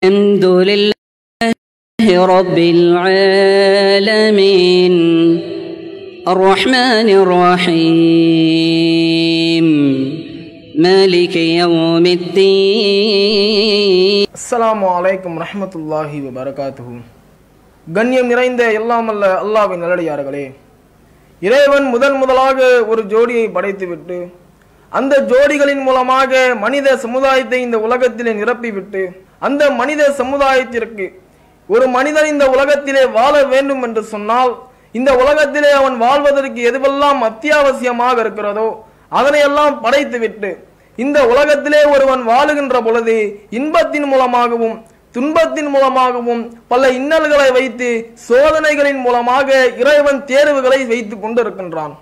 الحمد لله رب العالمين الرحمن الرحيم مالك يوم الدين அஸ்ஸலாமு அலைக்கும் ரஹ்மத்துல்லாஹி வபரகாத்துஹு கண்ணியம் நிறைந்த எல்லாம் அல்ல அல்லாஹ்வின் நல்லடியார்களே இறைவன் முதன் முதலாக ஒரு ஜோடியை படைத்துவிட்டு அந்த ஜோடிகளின் மூலமாக மனித சமுதாயத்தை இந்த உலகத்திலே நிரப்பிவிட்டு அந்த மனித சமுதாயத்திற்கு ஒரு மனிதன் இந்த உலகத்திலே வாழ வேண்டும் என்று சொன்னால் இந்த உலகத்திலே அவன் வாழ்வதற்கு எதுவெல்லாம் அத்தியாவசியமாக இருக்கிறதோ அதனையெல்லாம் படைத்துவிட்டு இந்த உலகத்திலே ஒருவன் வாழுகின்ற பொழுது இன்பத்தின் மூலமாகவும் துன்பத்தின் மூலமாகவும் பல இன்னல்களை வைத்து சோதனைகளின் மூலமாக இறைவன் தேர்வுகளை வைத்துக் கொண்டிருக்கின்றான்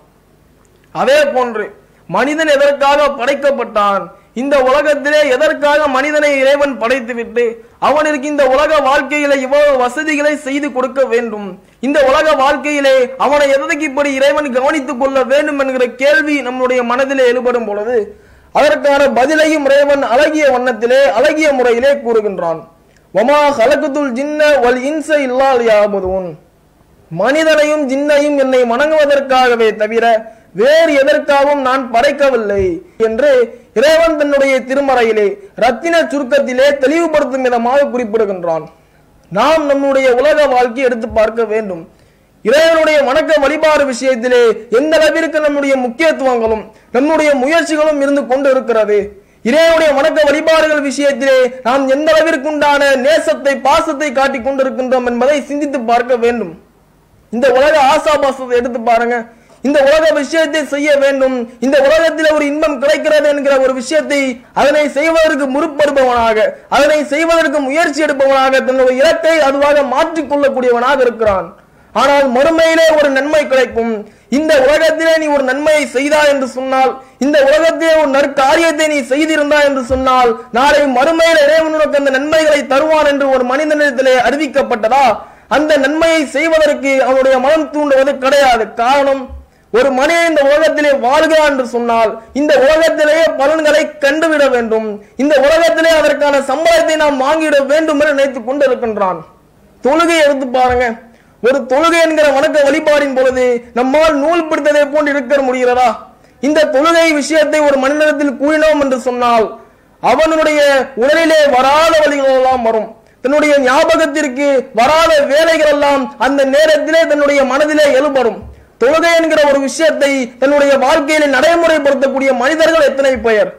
அதே போன்று மனிதன் எதற்காக படைக்கப்பட்டான் இந்த உலகத்திலே எதற்காக மனிதனை இறைவன் படைத்துவிட்டு அவனுக்கு இந்த உலக வாழ்க்கையில இவ்வளவு வசதிகளை செய்து கொடுக்க வேண்டும் இந்த உலக வாழ்க்கையிலே அவனை எதற்கு இப்படி இறைவன் கவனித்துக் கொள்ள வேண்டும் என்கிற கேள்வி நம்முடைய மனதிலே எழுபடும் பொழுது அதற்கான பதிலையும் இறைவன் அழகிய வண்ணத்திலே அழகிய முறையிலே கூறுகின்றான் வமா ஹலகுத்துல் ஜின்ன வல் இன்ச இல்லால் யாபதுன் மனிதனையும் ஜின்னையும் என்னை வணங்குவதற்காகவே தவிர வேறு எதற்காகவும் நான் படைக்கவில்லை என்று இறைவன் தன்னுடைய திருமறையிலே ரத்தின சுருக்கத்திலே தெளிவுபடுத்தும் விதமாக குறிப்பிடுகின்றான் நாம் நம்முடைய உலக வாழ்க்கையை எடுத்து பார்க்க வேண்டும் இறைவனுடைய வணக்க வழிபாடு விஷயத்திலே எந்த அளவிற்கு நம்முடைய முக்கியத்துவங்களும் நம்முடைய முயற்சிகளும் இருந்து கொண்டு இருக்கிறது இறைவனுடைய வணக்க வழிபாடுகள் விஷயத்திலே நாம் எந்த அளவிற்கு உண்டான நேசத்தை பாசத்தை காட்டிக் கொண்டிருக்கின்றோம் என்பதை சிந்தித்து பார்க்க வேண்டும் இந்த உலக ஆசாபாசத்தை எடுத்து பாருங்க இந்த உலக விஷயத்தை செய்ய வேண்டும் இந்த உலகத்தில் ஒரு இன்பம் கிடைக்கிறது என்கிற ஒரு விஷயத்தை அதனை செய்வதற்கு முற்படுபவனாக அதனை செய்வதற்கு முயற்சி எடுப்பவனாக தன்னுடைய இலக்கை அதுவாக மாற்றிக் கொள்ளக்கூடியவனாக இருக்கிறான் ஆனால் மறுமையிலே ஒரு நன்மை கிடைக்கும் இந்த உலகத்திலே நீ ஒரு நன்மையை செய்தா என்று சொன்னால் இந்த உலகத்திலே ஒரு நற்காரியத்தை நீ செய்திருந்தா என்று சொன்னால் நாளை மறுமையில இறைவன் உனக்கு அந்த நன்மைகளை தருவான் என்று ஒரு மனிதனிடத்திலே அறிவிக்கப்பட்டதா அந்த நன்மையை செய்வதற்கு அவனுடைய மனம் தூண்டுவது கிடையாது காரணம் ஒரு மனிதன் இந்த உலகத்திலே வாழ்கிறான் என்று சொன்னால் இந்த உலகத்திலேயே பலன்களை கண்டுவிட வேண்டும் இந்த உலகத்திலே அதற்கான சம்பளத்தை நாம் வாங்கிட வேண்டும் என்று நினைத்துக் கொண்டிருக்கின்றான் தொழுகை எடுத்து பாருங்க ஒரு தொழுகை என்கிற வணக்க வழிபாடின் பொழுது நம்மால் நூல் பிடித்ததை போன்று இருக்க முடிகிறதா இந்த தொழுகை விஷயத்தை ஒரு மனிதனத்தில் கூறினோம் என்று சொன்னால் அவனுடைய உடலிலே வராத வழிகள் எல்லாம் வரும் தன்னுடைய ஞாபகத்திற்கு வராத வேலைகள் எல்லாம் அந்த நேரத்திலே தன்னுடைய மனதிலே எழுபடும் தொழுகை என்கிற ஒரு விஷயத்தை தன்னுடைய வாழ்க்கையில நடைமுறைப்படுத்தக்கூடிய மனிதர்கள் எத்தனை பெயர்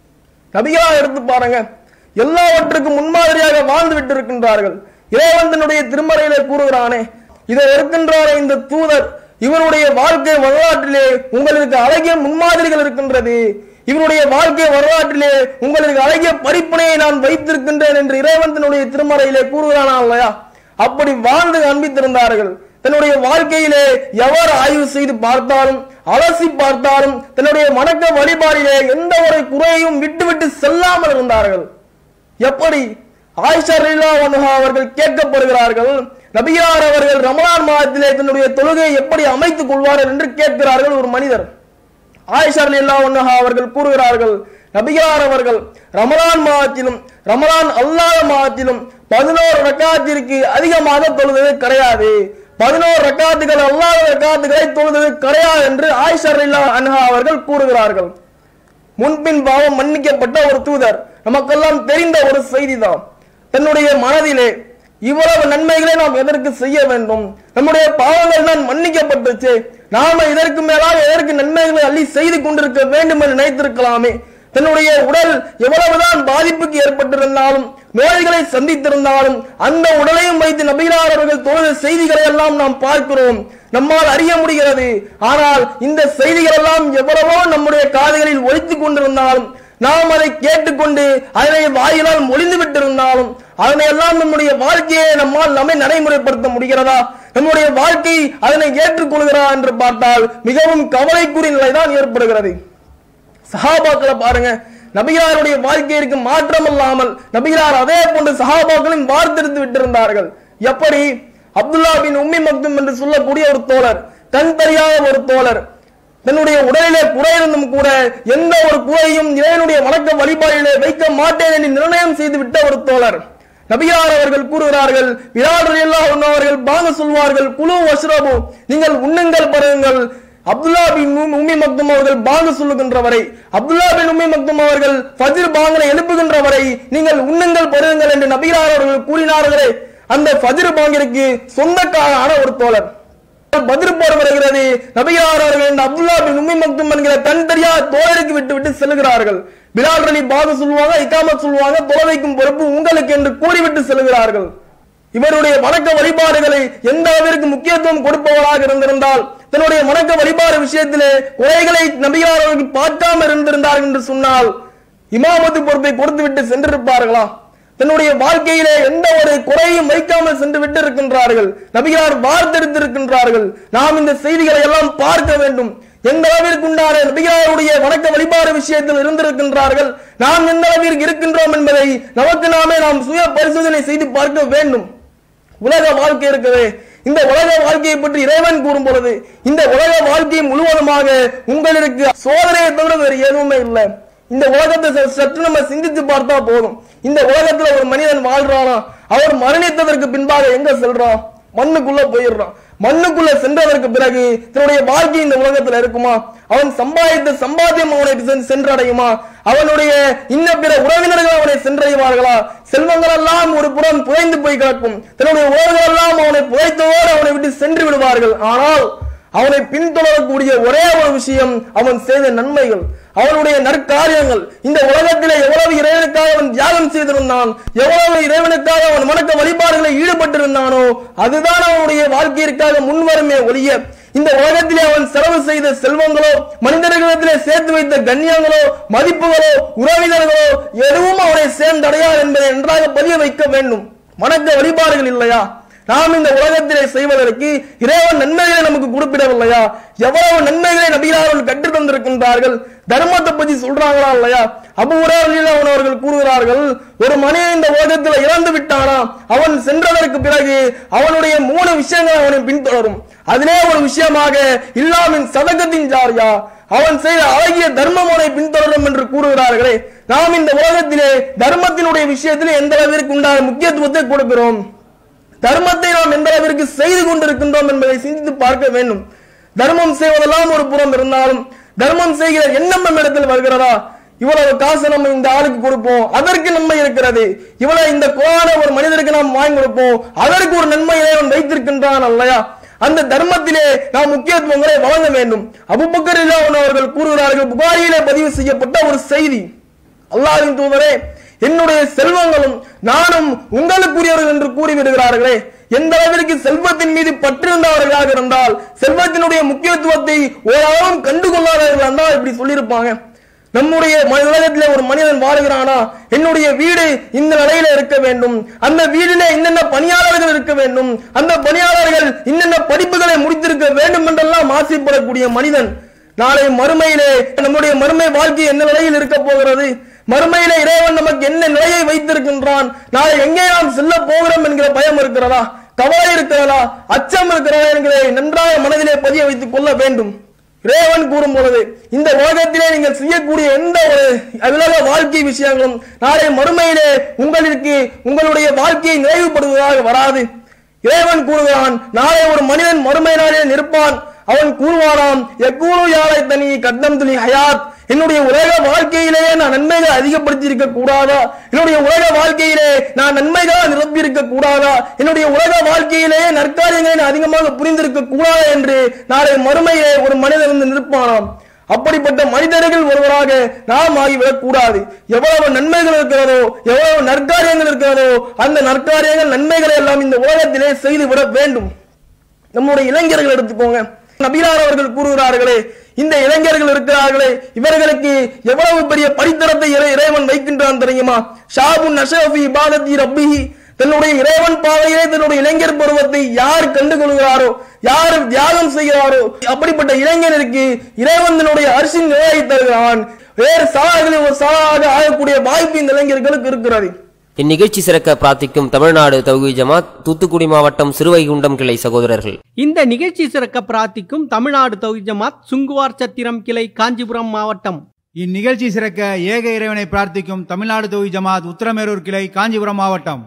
நபிகளா எடுத்து பாருங்க எல்லாவற்றுக்கும் முன்மாதிரியாக வாழ்ந்து விட்டு இருக்கின்றார்கள் இறைவன் தன்னுடைய திருமறையிலே கூறுகிறானே இதை இருக்கின்றாரே இந்த தூதர் இவருடைய வாழ்க்கை வரலாற்றிலே உங்களுக்கு அழகிய முன்மாதிரிகள் இருக்கின்றது இவருடைய வாழ்க்கை வரலாற்றிலே உங்களுக்கு அழகிய படிப்பினையை நான் வைத்திருக்கின்றேன் என்று இறைவன் தன்னுடைய திருமறையிலே கூறுகிறானா இல்லையா அப்படி வாழ்ந்து காண்பித்திருந்தார்கள் தன்னுடைய வாழ்க்கையிலே எவர் ஆய்வு செய்து பார்த்தாலும் அலசி பார்த்தாலும் தன்னுடைய வணக்க வழிபாடிலே எந்த ஒரு குறையும் விட்டு விட்டு செல்லாமல் இருந்தார்கள் எப்படி ஆயிஷா ரலியல்லாஹு அன்ஹா அவர்கள் கேட்கப்படுகிறார்கள் நபியார் அவர்கள் ரமலான் மாதத்திலே தன்னுடைய தொழுகையை எப்படி அமைத்துக் கொள்வார்கள் என்று கேட்கிறார்கள் ஒரு மனிதர் ஆயிஷா ரலியல்லாஹு அன்ஹா அவர்கள் கூறுகிறார்கள் நபியார் அவர்கள் ரமலான் மாதத்திலும் ரமலான் அல்லாத மாதத்திலும் பதினோரு ரக்காத்திற்கு அதிகமாக தொழுதது கிடையாது பதினோரு ரக்காத்துகள் அல்லாத ரக்காத்துகளை தொழுதது கிடையாது என்று ஆயிஷா ரலியல்லாஹு அன்ஹா அவர்கள் கூறுகிறார்கள் முன்பின் பாவம் மன்னிக்கப்பட்ட ஒரு தூதர் நமக்கெல்லாம் தெரிந்த ஒரு செய்திதான் தன்னுடைய மனதிலே இவ்வளவு நன்மைகளை நாம் எதற்கு செய்ய வேண்டும் நம்முடைய பாவங்கள் தான் மன்னிக்கப்பட்டுச்சு நாம இதற்கு மேலாக எதற்கு நன்மைகளை அள்ளி செய்து கொண்டிருக்க வேண்டும் என்று நினைத்திருக்கலாமே தன்னுடைய உடல் எவ்வளவுதான் பாதிப்புக்கு ஏற்பட்டிருந்தாலும் நோய்களை சந்தித்திருந்தாலும் அந்த உடலையும் வைத்து நபிகளார் அவர்கள் தொழுத செய்திகளை எல்லாம் நாம் பார்க்கிறோம் நம்மால் அறிய முடிகிறது ஆனால் இந்த செய்திகள் எல்லாம் எவ்வளவோ நம்முடைய காதுகளில் ஒழித்துக் கொண்டிருந்தாலும் நாம் அதை கேட்டுக்கொண்டு அதனை வாயிலால் மொழிந்து விட்டிருந்தாலும் அதனை எல்லாம் நம்முடைய வாழ்க்கையை நம்மால் நம்மை நடைமுறைப்படுத்த முடிகிறதா நம்முடைய வாழ்க்கை அதனை ஏற்றுக்கொள்கிறா என்று பார்த்தால் மிகவும் கவலைக்குரிய நிலைதான் ஏற்படுகிறது சஹாபாக்களை பாருங்க நபிகளாருடைய வாழ்க்கையிற்கு மாற்றம் இல்லாமல் நபிகளார் அதே போன்று சஹாபாக்களையும் வார்த்தெடுத்து விட்டிருந்தார்கள் எப்படி அப்துல்லா பின் உம்மி மக்தும் என்று சொல்லக்கூடிய ஒரு தோழர் கண் தெரியாத ஒரு தோழர் தன்னுடைய உடலிலே குறை இருந்தும் கூட எந்த ஒரு குறையும் இறைவனுடைய வணக்க வழிபாடிலே வைக்க மாட்டேன் என்று நிர்ணயம் செய்து விட்ட ஒரு தோழர் நபியார் அவர்கள் கூறுகிறார்கள் விராட் ரலியல்லாஹு அன்ஹு அவர்கள் பாங்க சொல்வார்கள் குழு வஷ்ரபு நீங்கள் உண்ணுங்கள் பருங்கள் அப்துல்லா பின் உம்- உம்மி மக்தும் அவர்கள் பாங்கு சொல்லுகின்ற வரை அப்துல்லா பின் உம்மி மக்தும் அவர்கள் ஃபஜ்ர் பாங்கனை எழுப்புகின்ற வரை நீங்கள் உண்ணுங்கள் பருங்கள் என்று நபியார் அவர்கள் கூறினார்களே அந்த ஃபஜ்ர் பாங்கிற்கு சொந்தக்காரான ஒரு தோழர் பதில் போர் வருகிறது நபியார் அவர்கள் இந்த அப்துல்லா பின் உம்மி மக்தும் என்கிற தன் தெரியா தோழருக்கு விட்டு விட்டு செல்கிறார்கள் பிலால் அலி பாது சொல்லுவாங்க இக்காமத் சொல்லுவாங்க தொலை வைக்கும் பொறுப்பு உங்களுக்கு என்று கூறிவிட்டு செல்கிறார்கள் இவருடைய வணக்க வழிபாடுகளை எந்த அளவிற்கு முக்கியத்துவம் கொடுப்பவராக இருந்திருந்தால் தன்னுடைய வணக்க வழிபாடு விஷயத்திலே குறைகளை நபியார் அவர்கள் பார்க்காம இருந்திருந்தார் என்று சொன்னால் இமாமத்து பொறுப்பை கொடுத்துவிட்டு சென்றிருப்பார்களா தன்னுடைய வாழ்க்கையிலே எந்த ஒரு குறையும் வைக்காமல் சென்று விட்டு இருக்கின்றார்கள் நபியார் வார்த்தெடுத்திருக்கின்றார்கள் நாம் இந்த செய்திகளை எல்லாம் பார்க்க வேண்டும் எந்த அளவிற்கு உண்டான நபியாருடைய வணக்க வழிபாடு விஷயத்தில் இருந்திருக்கின்றார்கள் நாம் எந்த அளவிற்கு இருக்கின்றோம் என்பதை நமக்கு நாமே நாம் சுய பரிசோதனை செய்து பார்க்க வேண்டும் உலக வாழ்க்கை இருக்கிறது இந்த உலக வாழ்க்கையை பற்றி இறைவன் கூறும் பொழுது இந்த உலக வாழ்க்கை முழுவதுமாக உங்களுக்கு சோதனையை தவிர வேறு எதுவுமே இல்லை இந்த உலகத்தை ச- சற்று நம்ம சிந்தித்து பார்த்தா போதும் இந்த உலகத்துல ஒரு மனிதன் வாழ்றானா அவர் மரணித்ததற்கு பின்பாக எங்க செல்றான் மண்ணுக்குள்ள போயிடுறான் மண்ணுக்குள்ள சென்றதற்கு பிறகு தன்னுடைய வாழ்க்கை இந்த உலகத்துல இருக்குமா அவன் சம்பாதித்த சம்பாத்தியம் அவனை சென்- சென்றடையுமா அவனுடைய இன்ன பிற உறவினர்கள் அவனை சென்றடைவார்களா செல்வங்கள் எல்லாம் ஒரு புறம் புதைந்து போய் கிடக்கும் தன்னுடைய உறவுகள் எல்லாம் அவனை புதைத்தோடு அவனை விட்டு சென்று விடுவார்கள் ஆனால் அவனை பின்தொடரக்கூடிய ஒரே ஒரு விஷயம் அவன் செய்த நன்மைகள் அவனுடைய நற்காரியங்கள் இந்த உலகத்திலே எவ்வளவு இறைவனுக்காக அவன் தியாகம் செய்திருந்தான் எவ்வளவு இறைவனுக்காக அவன் வணக்க வழிபாடுகளை ஈடுபட்டிருந்தானோ அதுதான் அவனுடைய வாழ்க்கையிற்காக முன்வருமே ஒழிய இந்த உலகத்திலே அவன் செலவு செய்த செல்வங்களோ மனிதர்களிடத்திலே சேர்த்து வைத்த கண்ணியங்களோ மதிப்புகளோ உறவினர்களோ எதுவும் அவனை சேர்ந்தடையாது என்பதை நன்றாக பதிய வைக்க வேண்டும் வணக்க வழிபாடுகள் இல்லையா நாம் இந்த உலகத்திலே செய்வதற்கு இறைவன் நன்மைகளை நமக்கு குறிப்பிடவில்லையா எவ்வளவு நன்மைகளை நபிகளார்கள் கற்றுத் தந்திருக்கின்றார்கள் தர்மத்தை பத்தி சொல்றாங்களா இல்லையா அபு உரையாளர்கள் அவர்கள் கூறுகிறார்கள் ஒரு மனிதன் இந்த உலகத்தில் இறந்து விட்டானா அவன் சென்றதற்கு பிறகு அவனுடைய மூணு விஷயங்கள் அவனை பின்தொடரும் அதிலே ஒரு விஷயமாக இல்லாமின் சதகத்தின் ஜாரியா அவன் செய்த அழகிய தர்மம் அவனை பின்தொடரும் என்று கூறுகிறார்களே நாம் இந்த உலகத்திலே தர்மத்தினுடைய விஷயத்திலே எந்த அளவிற்கு உண்டான முக்கியத்துவத்தை கொடுக்கிறோம் தர்மத்தை நாம் எந்த அளவிற்கு செய்து கொண்டிருக்கின்றோம் என்பதை சிந்தித்து பார்க்க வேண்டும் தர்மம் செய்வதெல்லாம் ஒரு புறம் இருந்தாலும் தர்மம் செய்கிற எண்ணம் நம்ம இடத்தில் வருகிறதா இவ்வளவு காசு நம்ம இந்த ஆளுக்கு கொடுப்போம் அதற்கு நன்மை இருக்கிறது இவ்வளவு இந்த கோண ஒரு மனிதருக்கு நாம் வாங்கி கொடுப்போம் அதற்கு ஒரு நன்மை இறைவன் வைத்திருக்கின்றான் அல்லையா அந்த தர்மத்திலே நாம் முக்கியத்துவங்களை வழங்க வேண்டும் அபுபக்கர் இல்லாமல் அவர்கள் கூறுகிறார்கள் புகாரியிலே பதிவு செய்யப்பட்ட ஒரு செய்தி அல்லாஹ்வின் தூதரே என்னுடைய செல்வங்களும் நானும் உங்களுக்குரியவர்கள் என்று கூறிவிடுகிறார்களே எந்த அளவிற்கு செல்வத்தின் மீது பற்றிருந்தவர்களாக இருந்தால் செல்வத்தினுடைய முக்கியத்துவத்தை ஓரளவும் கண்டுகொள்ளாதவர்கள் இருந்தால் இப்படி சொல்லியிருப்பாங்க நம்முடைய ம- உலகத்திலே ஒரு மனிதன் வாழுகிறானா என்னுடைய வீடு இந்த நிலையில இருக்க வேண்டும் அந்த வீடிலே இன்னென்ன பணியாளர்கள் இருக்க வேண்டும் அந்த பணியாளர்கள் இன்னென்ன படிப்புகளை முடித்திருக்க வேண்டும் என்றெல்லாம் ஆசைப்படக்கூடிய மனிதன் நாளை மறுமையிலே நம்முடைய மறுமை வாழ்க்கை என்ன நிலையில் இருக்க போகிறது மறுமையிலே இறைவன் நமக்கு என்ன நிலையை வைத்திருக்கின்றான் நாளை எங்கே நாம் செல்ல போகிறோம் என்கிற பயம் இருக்கிறதா கவலை இருக்கிறதா அச்சம் இருக்கிறதா என்கிறதை நன்றாக மனதிலே பதிய வைத்துக் கொள்ள வேண்டும் இறைவன் கூறும் பொழுது இந்த உலகத்திலே நீங்கள் செய்யக்கூடிய எந்த ஒரு உலக வாழ்க்கை விஷயங்களும் நாளை மறுமையிலே உங்களுக்கு உங்களுடைய வாழ்க்கையை நிறைவுபடுவதாக வராது இறைவன் கூறுகிறான் நாளை ஒரு மனிதன் மறுமை நாளிலே நிற்பான் அவன் கூறுவானாம் எக்கூறு யாழை தனி கட்டம் துளி ஹயாத் என்னுடைய உலக வாழ்க்கையிலே நான் நன்மைகளை அதிகப்படுத்தி இருக்க கூடாதா என்னுடைய உலக வாழ்க்கையிலே நான் நன்மைகளை நிரப்பி இருக்க கூடாதா என்னுடைய உலக வாழ்க்கையிலே நற்காரியங்களை நான் அதிகமாக புரிந்திருக்க கூடாதா என்று நாளை மறுமையிலே ஒரு மனிதன் வந்து நிற்பானாம் அப்படிப்பட்ட மனிதர்கள் ஒருவராக நாம் ஆகிவிடக் கூடாது எவ்வளவு நன்மைகள் இருக்கிறதோ எவ்வளவு நற்காரியங்கள் இருக்கிறதோ அந்த நற்காரியங்கள் நன்மைகளை எல்லாம் இந்த உலகத்திலே செய்து விட வேண்டும் நம்முடைய இளைஞர்கள் எடுத்துக்கோங்க நபிலார் அவர்கள் கூறுகிறார்களே இந்த இளைஞர்கள் இருக்கிறார்களே இவர்களுக்கு எவ்வளவு பெரிய படித்தரத்தை இறை- இறைவன் வைக்கின்றான் தெரியுமா ஷாபுன் நஷபி இபாதத்தி ரப்பிஹி தன்னுடைய இறைவன் பாதையிலே தன்னுடைய இளைஞர் பருவத்தை யார் கண்டுகொள்கிறாரோ யார் தியாகம் செய்கிறாரோ அப்படிப்பட்ட இளைஞருக்கு இறைவன் தன்னுடைய அரிசின் நிலையை தருகிறான் வேறு சாலைகளில் ஒரு சாலாக ஆகக்கூடிய வாய்ப்பு இந்த இளைஞர்களுக்கு இருக்கிறது இந்நிகழ்ச்சி சிறக்க பிரார்த்திக்கும் தமிழ்நாடு தௌஹி ஜமாத் தூத்துக்குடி மாவட்டம் சிறுவைகுண்டம் கிளை சகோதரர்கள் இந்த நிகழ்ச்சி சிறக்க பிரார்த்திக்கும் தமிழ்நாடு தௌஹீத் ஜமாத் சுங்குவார் சத்திரம் கிளை காஞ்சிபுரம் மாவட்டம் இந்நிகழ்ச்சி சிறக்க ஏக இறைவனை பிரார்த்திக்கும் தமிழ்நாடு தொகுதி ஜமாத் உத்தரமேரூர் கிளை காஞ்சிபுரம் மாவட்டம்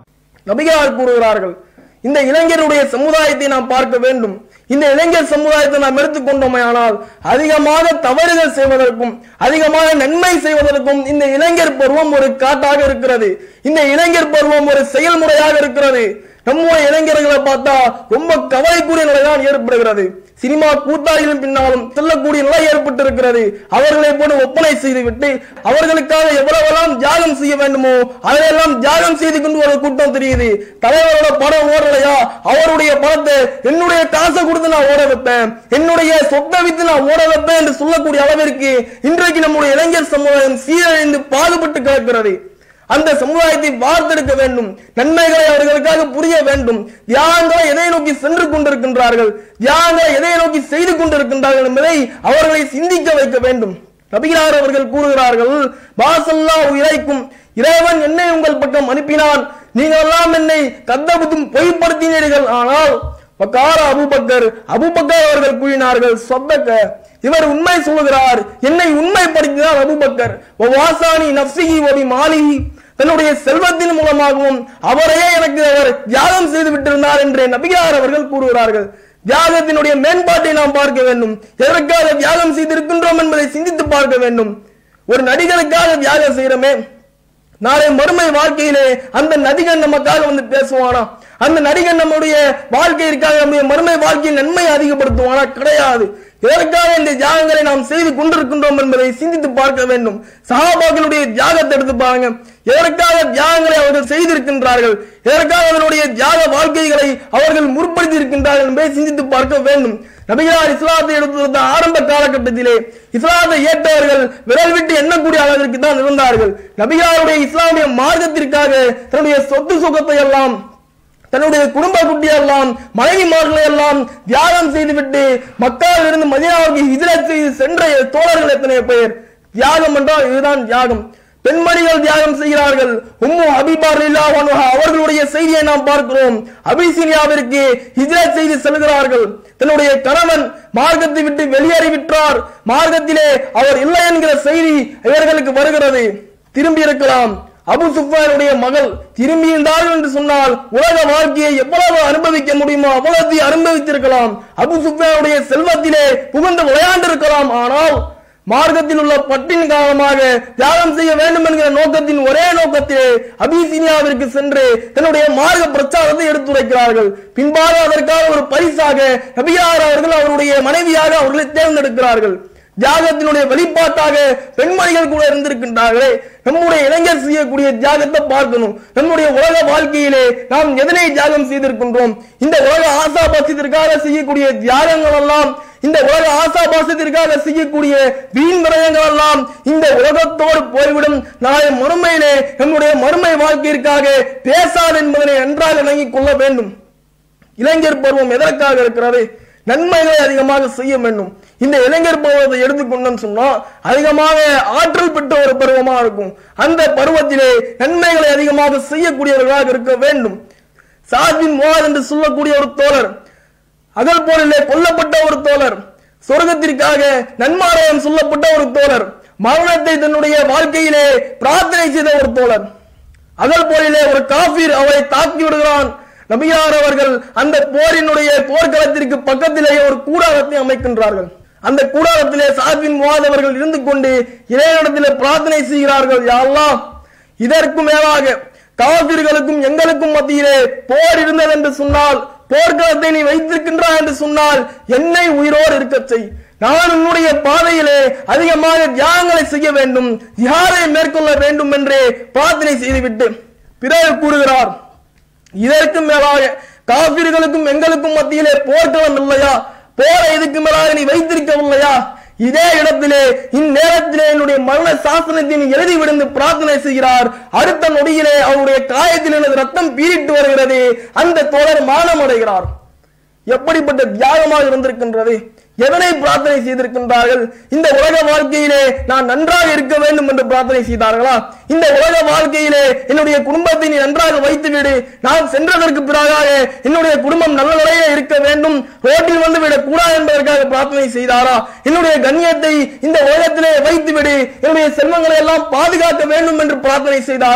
நபிகளார் கூறுகிறார்கள் இந்த இளைஞருடைய சமுதாயத்தை நாம் பார்க்க வேண்டும் இந்த இளைஞர் சமுதாயத்தை நாம் எடுத்துக்கொண்டோமையானால் அதிகமாக தவறுகள் செய்வதற்கும் அதிகமாக நன்மை செய்வதற்கும் இந்த இளைஞர் பருவம் ஒரு காட்டாக இருக்கிறது இந்த இளைஞர் பருவம் ஒரு செயல்முறையாக இருக்கிறது நம்முடைய இளைஞர்களை பார்த்தா ரொம்ப கவலைக்குரிய நிலைதான் ஏற்படுகிறது சினிமா கூத்தாடிகளின் பின்னாலும் செல்லக்கூடிய நிலை ஏற்பட்டு இருக்கிறது அவர்களை போட்டு ஒப்பனை செய்துவிட்டு அவர்களுக்காக எவ்வளவெல்லாம் தியாகம் செய்ய வேண்டுமோ அதையெல்லாம் தியாகம் செய்து கொண்டு ஒரு கூட்டம் தெரியுது தலைவரோட படம் ஓடலையா அவருடைய படத்தை என்னுடைய காசை கொடுத்து நான் ஓட வைப்பேன் என்னுடைய சொத்தை வித்து நான் ஓட வைப்பேன் என்று சொல்லக்கூடிய அளவிற்கு இன்றைக்கு நம்முடைய இளைஞர் சமுதாயம் சீரழிந்து பாடுபட்டு கிடக்கிறது அந்த சமுதாயத்தை வார்த்தெடுக்க வேண்டும் நன்மைகளை அவர்களுக்காக புரிய வேண்டும் தியாகங்களை எதை நோக்கி சென்று கொண்டிருக்கின்றார்கள் தியாகங்களை எதை நோக்கி செய்து கொண்டிருக்கின்றார்கள் என்பதை அவர்களை சிந்திக்க வைக்க வேண்டும் நபிகளார் அவர்கள் கூறுகிறார்கள் பாசல்லா இறைக்கும் இறைவன் என்னை உங்கள் பக்கம் அனுப்பினான் நீங்கள் எல்லாம் என்னை கத்தபுத்தும் பொய்ப்படுத்தினீர்கள் ஆனால் வக்கார அபுபக்கர் அபுபக்கர் அவர்கள் கூறினார்கள் சொத்தக்க இவர் உண்மை சொல்லுகிறார் என்னை உண்மைப்படுத்தினார் அபுபக்கர் வாசானி நப்சிகி ஒபி மாலிகி தன்னுடைய செல்வத்தின் மூலமாகவும் அவரையே எனக்கு அவர் தியாகம் செய்து விட்டிருந்தார் என்று நபிகார் அவர்கள் கூறுகிறார்கள் தியாகத்தினுடைய மேம்பாட்டை நாம் பார்க்க வேண்டும் எதற்காக தியாகம் செய்திருக்கின்றோம் என்பதை சிந்தித்து பார்க்க வேண்டும் ஒரு நடிகருக்காக தியாகம் செய்யறோமே நாளை மறுமை வாழ்க்கையிலே அந்த நடிகன் நமக்காக வந்து பேசுவானா அந்த நடிகன் நம்முடைய வாழ்க்கையிற்காக நம்முடைய மறுமை வாழ்க்கையில் நன்மை அதிகப்படுத்துவானா கிடையாது எதற்காக இந்த தியாகங்களை நாம் செய்து கொண்டிருக்கின்றோம் என்பதை சிந்தித்து பார்க்க வேண்டும் சகாபாக்களுடைய தியாகத்தை எடுத்து பாருங்க எதற்காக தியாகங்களை அவர்கள் செய்திருக்கின்றார்கள் எதற்காக அவர்களுடைய தியாக வாழ்க்கைகளை அவர்கள் முற்படுத்தி இருக்கின்றார்கள் என்பதை சிந்தித்து பார்க்க வேண்டும் நபிகளார் இஸ்லாத்தை எடுத்து ஆரம்ப காலகட்டத்திலே இஸ்லாத்தை ஏற்றவர்கள் விரல் விட்டு எண்ணக்கூடிய அளவிற்கு தான் இருந்தார்கள் நபிகளாருடைய இஸ்லாமிய மார்க்கத்திற்காக தன்னுடைய சொத்து சுகத்தை எல்லாம் தன்னுடைய குடும்ப குட்டியெல்லாம் மனைவிமார்களை எல்லாம் தியாகம் செய்துவிட்டு மக்களில் இருந்து மதினாவுக்கு ஹிஜ்ரத் செய்து சென்ற தோழர்கள் எத்தனை பேர் தியாகம் என்றால் இதுதான் தியாகம் பெண்மணிகள் தியாகம் செய்கிறார்கள் உம்மு ஹபீபா ரலியல்லாஹு அன்ஹா அவர்களுடைய செய்தியை நாம் பார்க்கிறோம் அபிசீனியாவிற்கு ஹிஜ்ரத் செய்து செல்கிறார்கள் தன்னுடைய கணவன் மார்க்கத்தை விட்டு வெளியேறி விட்டார் மார்க்கத்திலே அவர் இல்லை என்கிற செய்தி இவர்களுக்கு வருகிறது திரும்பி இருக்கலாம் அபு சுஃபானுடைய மகள் திரும்பி இருந்தார்கள் என்று சொன்னால் உலக வாழ்க்கையை எவ்வளவு அனுபவிக்க முடியுமோ அவ்வளவு அனுபவித்திருக்கலாம் அபு சுஃபானுடைய செல்வத்திலே புகுந்து விளையாண்டிருக்கலாம் ஆனால் மார்க்கத்தில் உள்ள பட்டின் காரணமாக தியாகம் செய்ய வேண்டும் என்கிற நோக்கத்தின் ஒரே நோக்கத்திலே அபிசீனியாவிற்கு சென்று தன்னுடைய மார்க்க பிரச்சாரத்தை எடுத்துரைக்கிறார்கள் பின்பாக அதற்காக ஒரு பரிசாக நபியார் அவர்கள் அவருடைய மனைவியாக அவர்களை தேர்ந்தெடுக்கிறார்கள் தியாகத்தினுடைய வெளிப்பாட்டாக பெண்மணிகள் கூட இருந்திருக்கின்றார்களே நம்முடைய இளைஞர் செய்யக்கூடிய தியாகத்தை பார்க்கணும் நம்முடைய உலக வாழ்க்கையிலே நாம் எதனை தியாகம் செய்திருக்கின்றோம் இந்த உலக ஆசாபாசத்திற்காக செய்யக்கூடிய தியாகங்கள் எல்லாம் இந்த உலக ஆசாபாசத்திற்காக செய்யக்கூடிய வீண் விரயங்கள் எல்லாம் இந்த உலகத்தோடு போய்விடும் நாளை மறுமையிலே நம்முடைய மறுமை வாழ்க்கையிற்காக பேசாது என்பதனை நன்றாக விளங்கிக் கொள்ள வேண்டும் இளைஞர் பருவம் எதற்காக இருக்கிறது நன்மைகளை அதிகமாக செய்ய வேண்டும் இந்த இளைஞர் பருவத்தை எடுத்துக்கொண்டோம் சொன்னா அதிகமாக ஆற்றல் பெற்ற ஒரு பருவமா இருக்கும் அந்த பருவத்திலே நன்மைகளை அதிகமாக செய்யக்கூடியவர்களாக இருக்க வேண்டும் சாத்வின் மோர் என்று சொல்லக்கூடிய ஒரு தோழர் அகல் போரிலே கொல்லப்பட்ட ஒரு தோழர் சொர்க்கத்திற்காக நன்மாராயம் சொல்லப்பட்ட ஒரு தோழர் மரணத்தை தன்னுடைய வாழ்க்கையிலே பிரார்த்தனை செய்த ஒரு தோழர் அகல் போரிலே ஒரு காபீர் அவரை தாக்கி விடுகிறான் நபியார் அவர்கள் அந்த போரினுடைய போர்க்களத்திற்கு பக்கத்திலேயே ஒரு கூடாரத்தை அமைக்கின்றார்கள் அந்த கூடாரத்திலே சாத்வின் முவாத் அவர்கள் இருந்து கொண்டு இறைவனிடத்திலே பிரார்த்தனை செய்கிறார்கள் யா அல்லாஹ் இதற்கு மேலாக காபிர்களுக்கும் எங்களுக்கும் மத்தியிலே போர் இருந்தது என்று சொன்னால் போர்க்களத்தை நீ வைத்திருக்கின்றாய் என்று சொன்னால் என்னை உயிரோடு இருக்கச் செய் நான் உன்னுடைய பாதையிலே அதிகமாக தியாகங்களை செய்ய வேண்டும் தியாரை மேற்கொள்ள வேண்டும் என்று பிரார்த்தனை செய்துவிட்டு பிறகு கூறுகிறார் இதற்கு மேலாக காபிர்களுக்கும் எங்களுக்கும் மத்தியிலே போர்க்களம் இல்லையா போரை இதுக்கு மேலாக நீ வைத்திருக்கவில்லையா இதே இடத்திலே இந்நேரத்திலே என்னுடைய மரண சாசனத்தை நீ எழுதி விடுந்து பிரார்த்தனை செய்கிறார் அடுத்த நொடியிலே அவருடைய காயத்தில் எனது ரத்தம் பீரிட்டு வருகிறது அந்த தோழர் மானம் அடைகிறார் எப்படிப்பட்ட தியாகமாக இருந்திருக்கின்றது எதனை பிரார்த்தனை செய்திருக்கின்றார்கள் இந்த உலக வாழ்க்கையிலே நான் நன்றாக இருக்க வேண்டும் என்று பிரார்த்தனை செய்தார்களா இந்த உலக வாழ்க்கையிலே என்னுடைய குடும்பத்தை நீ நன்றாக வைத்து விடு நான் சென்றதற்கு பிறகாக என்னுடைய குடும்பம் நல்ல நிலையில இருக்க வேண்டும் ரோட்டில் வந்து விடக் கூடாது என்பதற்காக பிரார்த்தனை செய்தாரா என்னுடைய கண்ணியத்தை இந்த உலகத்திலே வைத்து விடு என்னுடைய செல்வங்களை எல்லாம் பாதுகாக்க வேண்டும் என்று பிரார்த்தனை செய்தாரா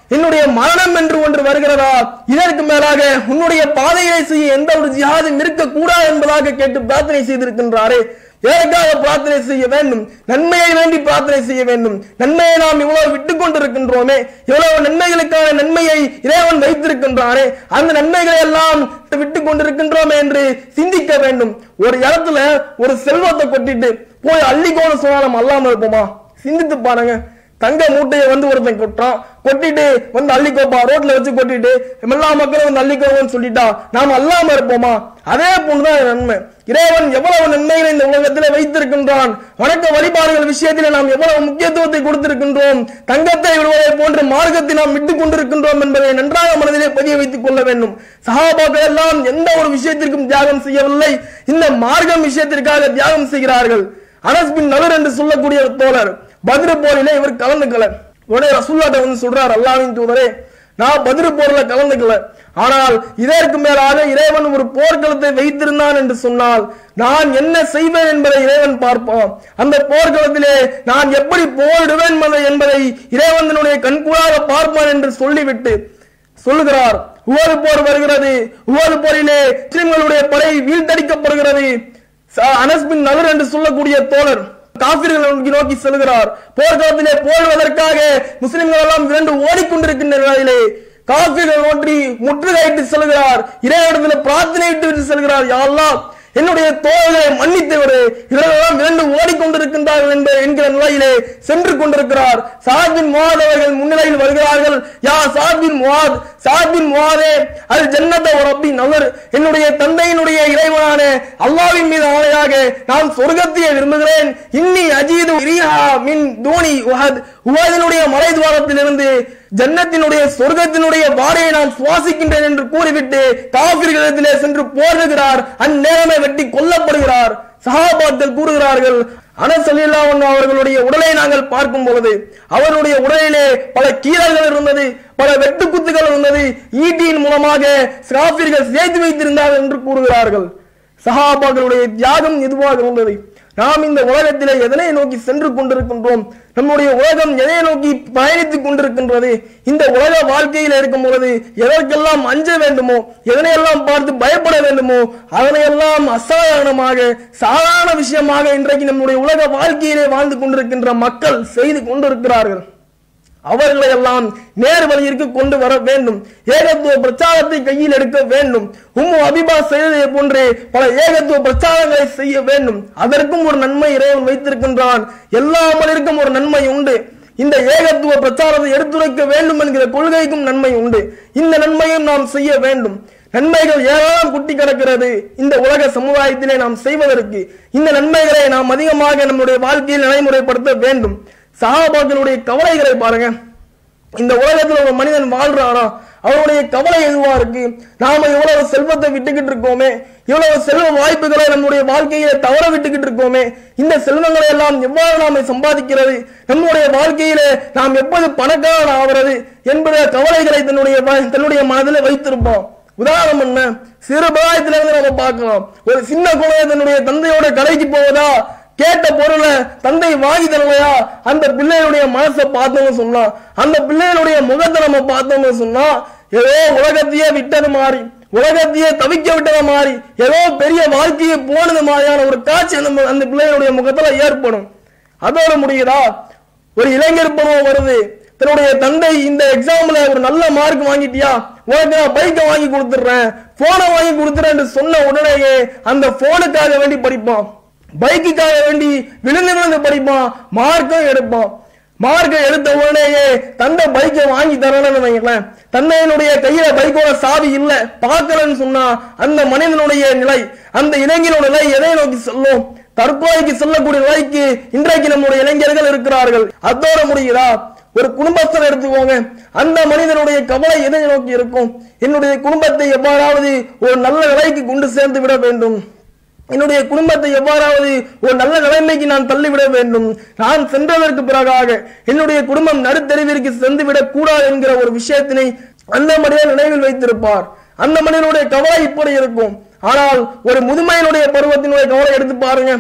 என்னுடைய மரணம் என்று ஒன்று வருகிறதா இதற்கு மேலாக உன்னுடைய பாதையை செய்ய எந்த ஒரு ஜிஹாதும் இருக்கக்கூடாது என்பதாக கேட்டு பிரார்த்தனை செய்திருக்கின்றாரே எதற்காக பிரார்த்தனை செய்ய வேண்டும் நன்மையை வேண்டி பிரார்த்தனை செய்ய வேண்டும் நன்மையை நாம் இவ்வளவு விட்டுக் கொண்டிருக்கின்றோமே இவ்வளவு நன்மைகளுக்கான நன்மையை இறைவன் வைத்திருக்கின்றானே அந்த நன்மைகளை எல்லாம் விட்டுக் கொண்டிருக்கின்றோமே என்று சிந்திக்க வேண்டும் ஒரு இடத்துல ஒரு செல்வத்தை கொட்டிட்டு போய் அள்ளிக்கோன்னு சொன்னா நம்ம அல்லாம இருப்போமா சிந்தித்து பாருங்க தங்க மூட்டையை வந்து ஒருத்தன் கொட்டான் கொட்டிட்டு வந்து அள்ளிக்கோப்பா ரோட்ல வச்சு கொட்டிட்டு எல்லா மக்களும் வந்து அள்ளிக்கோன்னு சொல்லிட்டா நாம அல்லாம இருப்போமா அதே போன்றுதான் நன்மை இறைவன் எவ்வளவு நன்மைகளை இந்த உலகத்திலே வைத்திருக்கின்றான் வணக்க வழிபாடுகள் விஷயத்திலே நாம் எவ்வளவு முக்கியத்துவத்தை கொடுத்திருக்கின்றோம் தங்கத்தை விடுவதை போன்ற மார்க்கத்தை நாம் விட்டுக் கொண்டிருக்கின்றோம் என்பதை நன்றாக மனதிலே பதிய வைத்துக் கொள்ள வேண்டும் சஹாபாக்கள் எல்லாம் எந்த ஒரு விஷயத்திற்கும் தியாகம் செய்யவில்லை இந்த மார்க்கம் விஷயத்திற்காக தியாகம் செய்கிறார்கள் அனஸ் பின் நலர் என்று சொல்லக்கூடிய ஒரு தோழர் பத்ரு போரிலே இவர் கலந்துக்கல உடனே ரசூல்லாட்ட வந்து சொல்றார் அல்லாவின் தூதரே நான் பத்ரு போர்ல கலந்துக்கல ஆனால் இதற்கு மேலாக இறைவன் ஒரு போர்க்களத்தை வைத்திருந்தான் என்று சொன்னால் நான் என்ன செய்வேன் என்பதை இறைவன் பார்ப்பான் அந்த போர்க்களத்திலே நான் எப்படி போரிடுவேன் என்பதை- என்பதை இறைவனுடைய கண்கூடாக பார்ப்பான் என்று சொல்லிவிட்டு சொல்லுகிறார் உவது போர் வருகிறது உவது போரிலே முஸ்லிம்களுடைய படை வீழ்த்தடிக்கப்படுகிறது ச- அனஸ் பின் நகர் என்று சொல்லக்கூடிய தோழர் காபிர்களை நோக்கி நோக்கி செல்கிறார் போர்க்களத்திலே போடுவதற்காக முஸ்லிம்கள் எல்லாம் இரண்டு ஓடிக்கொண்டிருக்கின்ற நிலையிலே காபிர்கள் நோக்கி முற்றுகையிட்டு செல்கிறார் இறைவனத்தில் பிரார்த்தனையிட்டு விட்டு செல்கிறார் யா அல்லாஹ் என்னுடைய தோழர்களை மன்னித்து விடு இவர்களெல்லாம் இரண்டு ஓடிக்கொண்டிருக்கின்றார்கள் என்ற என்கிற நிலையிலே சென்று கொண்டிருக்கிறார் சாபின் முவாத் அவர்கள் முன்னிலையில் வருகிறார்கள் யா சாபின் முவாத் சாபின் முவாதே அது ஜன்னத ரப்பி நவர் என்னுடைய தந்தையினுடைய இறைவனான அல்லாவின் மீது ஆணையாக நான் சொர்க்கத்தையே விரும்புகிறேன் இன்னி அஜீது ரீஹா மின் தோனி உஹத் உஹதினுடைய மலைத்வாரத்திலிருந்து ஜன்னத்தினுடைய சொர்க்கத்தினுடைய வாடையை நான் சுவாசிக்கின்றேன் என்று கூறிவிட்டு காபிர்களிடத்திலே சென்று போரிடுகிறார் அந்நேரமே வெட்டி கொல்லப்படுகிறார் சஹாபாக்கள் கூறுகிறார்கள் அனசலில்லா அவர்களுடைய உடலை நாங்கள் பார்க்கும் பொழுது அவருடைய உடலிலே பல கீறல்கள் இருந்தது பல வெட்டுக்குத்துகள் இருந்தது ஈட்டியின் மூலமாக காபிர்கள் சேர்த்து வைத்திருந்தார்கள் என்று கூறுகிறார்கள் சஹாபாக்களுடைய தியாகம் எதுவாக இருந்தது நாம் இந்த உலகத்திலே எதனை நோக்கி சென்று கொண்டிருக்கின்றோம் நம்முடைய உலகம் எதை நோக்கி பயணித்துக் கொண்டிருக்கின்றது இந்த உலக வாழ்க்கையில் இருக்கும் பொழுது எதற்கெல்லாம் அஞ்ச வேண்டுமோ எதனையெல்லாம் பார்த்து பயப்பட வேண்டுமோ அதனையெல்லாம் அசாதாரணமாக சாதாரண விஷயமாக இன்றைக்கு நம்முடைய உலக வாழ்க்கையிலே வாழ்ந்து கொண்டிருக்கின்ற மக்கள் செய்து கொண்டிருக்கிறார்கள் அவர்களை எல்லாம் நேர் வழியிற்கு கொண்டு வர வேண்டும் ஏகத்துவ பிரச்சாரத்தை கையில் எடுக்க வேண்டும் உம்மு அபிபா செய்ததை போன்று பல ஏகத்துவ பிரச்சாரங்களை செய்ய வேண்டும் அதற்கும் ஒரு நன்மை இறைவன் வைத்திருக்கின்றான் எல்லா அமலிற்கும் ஒரு நன்மை உண்டு இந்த ஏகத்துவ பிரச்சாரத்தை எடுத்துரைக்க வேண்டும் என்கிற கொள்கைக்கும் நன்மை உண்டு இந்த நன்மையும் நாம் செய்ய வேண்டும் நன்மைகள் ஏராளம் குட்டி கிடக்கிறது இந்த உலக சமுதாயத்திலே நாம் செய்வதற்கு இந்த நன்மைகளை நாம் அதிகமாக நம்முடைய வாழ்க்கையில் நடைமுறைப்படுத்த வேண்டும் சஹாபாக்களுடைய கவலைகளை பாருங்க இந்த உலகத்துல ஒரு மனிதன் வாழ்றானா அவருடைய கவலை எதுவா இருக்கு நாம இவ்வளவு செல்வத்தை விட்டுக்கிட்டு இருக்கோமே இவ்வளவு செல்வ வாய்ப்புகளை நம்முடைய வாழ்க்கையில தவற விட்டுக்கிட்டு இருக்கோமே இந்த செல்வங்களை எல்லாம் எவ்வாறு நாம சம்பாதிக்கிறது நம்முடைய வாழ்க்கையில நாம் எப்போது பணக்காரன் ஆகிறது என்பத கவலைகளை தன்னுடைய வ- தன்னுடைய மனதில் வைத்திருப்போம் உதாரணம் என்ன சிறு பிராயத்துல இருந்து நம்ம பார்க்கலாம் ஒரு சின்ன குழந்தை தன்னுடைய தந்தையோட கடைக்கு போவதா கேட்ட பொருளை தந்தை வாங்கி தரலையா அந்த பிள்ளையுடைய மனசை பார்த்தோம்னு சொன்னா அந்த பிள்ளைகளுடைய முகத்தை நம்ம பார்த்தோம்னு சொன்னா ஏதோ உலகத்தையே விட்டது மாறி உலகத்தையே தவிக்க விட்டது மாறி ஏதோ பெரிய வாழ்க்கையை போனது மாதிரியான ஒரு காட்சி அந்த அந்த பிள்ளைகளுடைய முகத்துல ஏற்படும் அதோட முடியுதா ஒரு இளைஞர் பருவம் வருது தன்னுடைய தந்தை இந்த எக்ஸாம்ல ஒரு நல்ல மார்க் வாங்கிட்டியா உனக்கு நான் பைக்கை வாங்கி கொடுத்துறேன் போனை வாங்கி கொடுத்துறேன் சொன்ன உடனேயே அந்த போனுக்காக வேண்டி படிப்பான் பைக்குக்காக வேண்டி விழுந்து விழுந்து படிப்பான் மார்க்கும் எடுப்பான் மார்க்கை எடுத்த உடனேயே தந்தை பைக்கை வாங்கி தரணும்னு வைங்களேன் தந்தையினுடைய கையில பைக்கோட சாவி இல்ல பார்க்கலன்னு சொன்னா அந்த மனிதனுடைய நிலை அந்த இளைஞனோட நிலை எதை நோக்கி செல்லும் தற்கொலைக்கு செல்லக்கூடிய நிலைக்கு இன்றைக்கு நம்முடைய இளைஞர்கள் இருக்கிறார்கள் அதோட முடியுதா ஒரு குடும்பஸ்தர் எடுத்துக்கோங்க அந்த மனிதனுடைய கவலை எதை நோக்கி இருக்கும் என்னுடைய குடும்பத்தை எவ்வாறாவது ஒரு நல்ல நிலைக்கு கொண்டு சேர்ந்து விட வேண்டும் என்னுடைய குடும்பத்தை எவ்வாறாவது ஒரு நல்ல நிலைமைக்கு நான் தள்ளிவிட வேண்டும் நான் சென்றதற்கு பிறகாக என்னுடைய குடும்பம் நடுத்தெருவிற்கு சென்றுவிடக் கூடாது என்கிற ஒரு விஷயத்தினை அந்த மனிதன் நினைவில் வைத்திருப்பார் அந்த மனிதனுடைய கவலை இப்படி இருக்கும் ஆனால் ஒரு முதுமையினுடைய பருவத்தினுடைய கவலை எடுத்து பாருங்க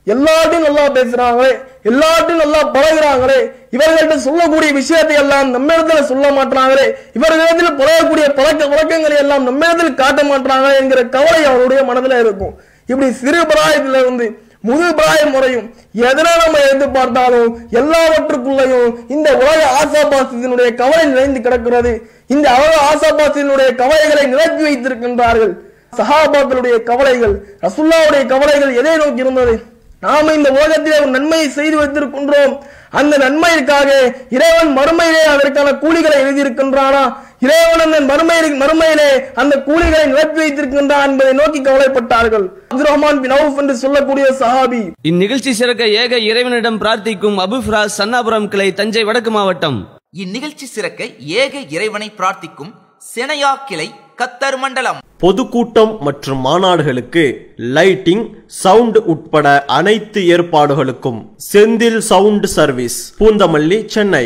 எல்லார்ட்டையும் நல்லா பேசுறாங்களே எல்லார்ட்டையும் நல்லா பழகுறாங்களே இவர்கள்ட்ட சொல்லக்கூடிய விஷயத்தை எல்லாம் நம்ம இடத்துல சொல்ல மாட்டாங்களே இவர்களிடத்தில் பழகக்கூடிய பழக்க வழக்கங்களை எல்லாம் நம்ம இடத்தில் காட்ட மாட்டாங்களே என்கிற கவலை அவருடைய மனதில் இருக்கும் இப்படி சிறு பிராயத்துல இருந்து முது பிராயம் முறையும் எதனை நம்ம எதிர்பார்த்தாலும் எல்லாவற்றுக்குள்ளேயும் இந்த உலக ஆசாபாசத்தினுடைய கவலை நிறைந்து கிடக்கிறது இந்த உலக ஆசாபாசத்தினுடைய கவலைகளை நிரப்பி வைத்திருக்கின்றார்கள் சஹாபாக்களுடைய கவலைகள் ரசுல்லாவுடைய கவலைகள் எதை நோக்கி இருந்தது நாம இந்த உலகத்திலே ஒரு நன்மையை செய்து வைத்திருக்கின்றோம் அந்த நன்மைக்காக இறைவன் மறுமையிலே அதற்கான கூலிகளை எழுதியிருக்கின்றானா இறைவன் அந்த மறுமை மறுமையிலே அந்த கூலிகளை நிரப்பி வைத்திருக்கின்றான் என்பதை நோக்கி கவலைப்பட்டார்கள் அப்துல் ரஹ்மான் பின் அவுஃப் என்று சொல்லக்கூடிய சஹாபி இந்நிகழ்ச்சி சிறக்க ஏக இறைவனிடம் பிரார்த்திக்கும் அபுஃபிராஸ் சன்னாபுரம் கிளை தஞ்சை வடக்கு மாவட்டம் இந்நிகழ்ச்சி சிறக்க ஏக இறைவனை பிரார்த்திக்கும் செனையா கிளை கத்தர் மண்டலம் பொதுக்கூட்டம் மற்றும் மாநாடுகளுக்கு லைட்டிங் சவுண்ட் உட்பட அனைத்து ஏற்பாடுகளுக்கும் செந்தில் சவுண்ட் சர்வீஸ் பூந்தமல்லி சென்னை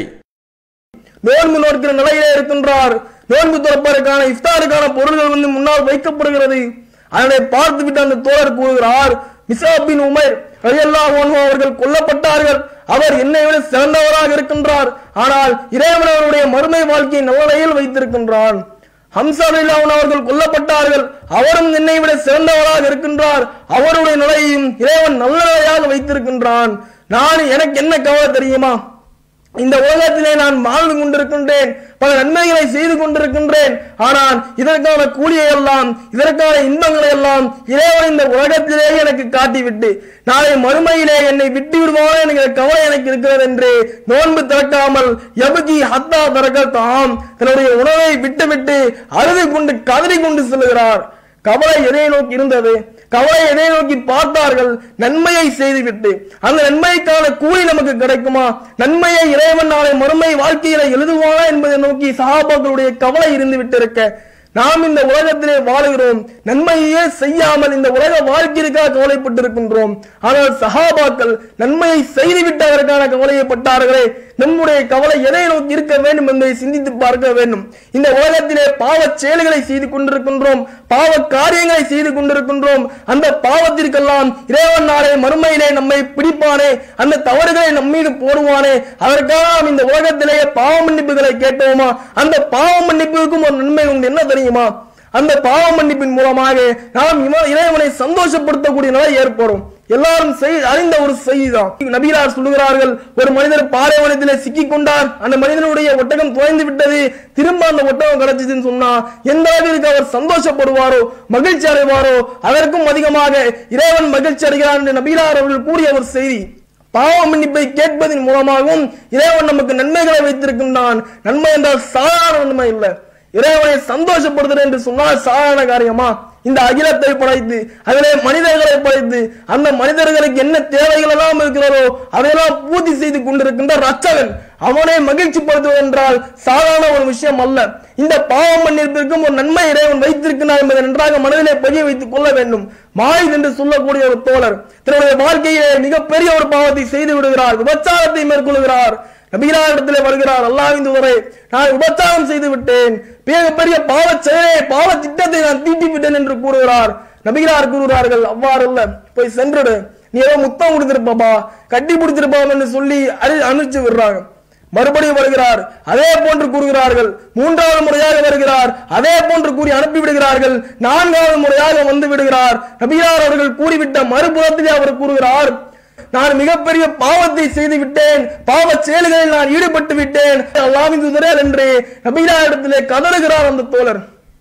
நோன்பு நோக்கிற நிலையிலே இருக்கின்றார் நோன்பு துறப்பதற்கான இஃப்தாருக்கான பொருள்கள் வந்து முன்னால் வைக்கப்படுகிறது அதனை பார்த்துவிட்டு அந்த தோழர் கூறுகிறார் மிசாபின் உமைர் ரலியல்லாஹு அன்ஹு அவர்கள் கொல்லப்பட்டார்கள் அவர் என்னை விட சிறந்தவராக இருக்கின்றார் ஆனால் இறைவன் அவருடைய மறுமை வாழ்க்கையை நல்ல நிலையில் வைத்திருக்கின்றான் ஹம்சா ரலியல்லாஹு அவர்கள் கொல்லப்பட்டார்கள் அவரும் என்னை விட சிறந்தவராக இருக்கின்றார் அவருடைய நிலையையும் இறைவன் நல்ல நிலையாக வைத்திருக்கின்றான் நான் எனக்கு என்ன கவலை தெரியுமா இந்த உலகத்திலே நான் வாழ்ந்து கொண்டிருக்கின்றேன் பல நன்மைகளை செய்து கொண்டிருக்கின்றேன் ஆனால் இதற்கான கூலியை எல்லாம் இதற்கான இன்பங்களை எல்லாம் இறைவன் இந்த உலகத்திலே எனக்கு காட்டிவிட்டு நாளை மறுமையிலே என்னை விட்டு விடுவானோ என்கிற கவலை எனக்கு இருக்கிறது என்று நோன்பு திறக்காமல் எபுகி ஹத்தா திறக்க தாம் தன்னுடைய உணவை விட்டுவிட்டு அழுது கொண்டு கதறி கொண்டு செல்கிறார் கவலை எதை நோக்கி இருந்தது கவலை எதை நோக்கி பார்த்தார்கள் நன்மையை செய்துவிட்டு அந்த நன்மைக்கான கூலி நமக்கு கிடைக்குமா நன்மையை இறைவன் நாளை மறுமை வாழ்க்கையில எழுதுவானா என்பதை நோக்கி சஹாபாக்களுடைய கவலை இருந்து விட்டிருக்க நாம் இந்த உலகத்திலே வாழுகிறோம் நன்மையே செய்யாமல் இந்த உலக வாழ்க்கைக்காக கவலைப்பட்டிருக்கின்றோம் ஆனால் சஹாபாக்கள் நன்மையை செய்துவிட்டு அதற்கான கவலையப்பட்டார்களே நம்முடைய கவலை எதை நோக்கி இருக்க வேண்டும் என்பதை சிந்தித்து பார்க்க வேண்டும் இந்த உலகத்திலே பாவச் செயல்களை செய்து கொண்டிருக்கின்றோம் பாவ காரியங்களை செய்து கொண்டிருக்கின்றோம் அந்த பாவத்திற்கெல்லாம் இறைவன் நாளே மறுமையிலே நம்மை பிடிப்பானே அந்த தவறுகளை நம் மீது போடுவானே அதற்காக நாம் இந்த உலகத்திலேயே பாவ மன்னிப்புகளை கேட்டோமா அந்த பாவ மன்னிப்புக்கும் ஒரு நன்மை உண்டு என்ன தெரியுமா அந்த பாவ மன்னிப்பின் மூலமாக நாம் இவ- இறைவனை சந்தோஷப்படுத்தக்கூடிய நிலை ஏற்படும் எல்லாரும் செய் அறிந்த ஒரு செய்திதான் நபிகளார் சொல்லுகிறார்கள் ஒரு மனிதர் பாலைவனத்திலே சிக்கிக் கொண்டார் அந்த மனிதனுடைய ஒட்டகம் தொலைந்து விட்டது திரும்ப அந்த ஒட்டகம் கிடைச்சதுன்னு சொன்னா எந்த அளவிற்கு அவர் சந்தோஷப்படுவாரோ மகிழ்ச்சி அடைவாரோ அதற்கும் அதிகமாக இறைவன் மகிழ்ச்சி அடைகிறார் என்று நபிகளார் அவர்கள் கூறிய ஒரு செய்தி பாவ மன்னிப்பை கேட்பதன் மூலமாகவும் இறைவன் நமக்கு நன்மைகளை வைத்திருக்கின்றான் நன்மை என்றால் சாதாரண நன்மை இல்லை இறைவனை சந்தோஷப்படுத்துறது என்று சொன்னால் சாதாரண காரியமா இந்த அகிலத்தை படைத்து அதிலே மனிதர்களை படைத்து அந்த மனிதர்களுக்கு என்ன தேவைகள் எல்லாம் இருக்கிறதோ அதையெல்லாம் பூர்த்தி செய்து கொண்டிருக்கின்ற ரச்சகன் அவனை மகிழ்ச்சிப்படுத்துவது என்றால் சாதாரண ஒரு விஷயம் அல்ல இந்த பாவ மன்னிப்பிற்கும் ஒரு நன்மை இறைவன் வைத்திருக்கிறார் என்பதை நன்றாக மனதிலே பதிய வைத்துக் கொள்ள வேண்டும் மாயுத் என்று சொல்லக்கூடிய ஒரு தோழர் தன்னுடைய வாழ்க்கையிலே மிகப்பெரிய ஒரு பாவத்தை செய்து விடுகிறார் விபச்சாரத்தை மேற்கொள்கிறார் நபிகளாரிடத்திலே வருகிறார் அல்லாஹ்வின் தூதரே நான் விபச்சாரம் செய்து விட்டேன் மிகப்பெரிய பாவச் செயலை பாவ திட்டத்தை நான் தீட்டி விட்டேன் என்று கூறுகிறார் நபிகளார் கூறுகிறார்கள் அவ்வாறு அல்ல போய் சென்றுடு நீ ஏதோ முத்தம் கொடுத்திருப்பாப்பா கட்டி பிடிச்சிருப்பாம் என்று சொல்லி அறி அனுப்பிச்சு விடுறாங்க மறுபடியும் வருகிறார் அதே போன்று கூறுகிறார்கள் மூன்றாவது முறையாக வருகிறார் அதே போன்று கூறி அனுப்பி விடுகிறார்கள் நான்காவது முறையாக வந்து விடுகிறார் நபியார் அவர்கள் கூறிவிட்ட மறுபுறத்திலே அவர் கூறுகிறார் நான் மிகப்பெரிய பாவத்தை செய்து விட்டேன் பாவ செயல்களில் நான் ஈடுபட்டு விட்டேன் அல்லாவின் தூதரே என்று நபியாரிடத்திலே கதறுகிறார் அந்த தோழர்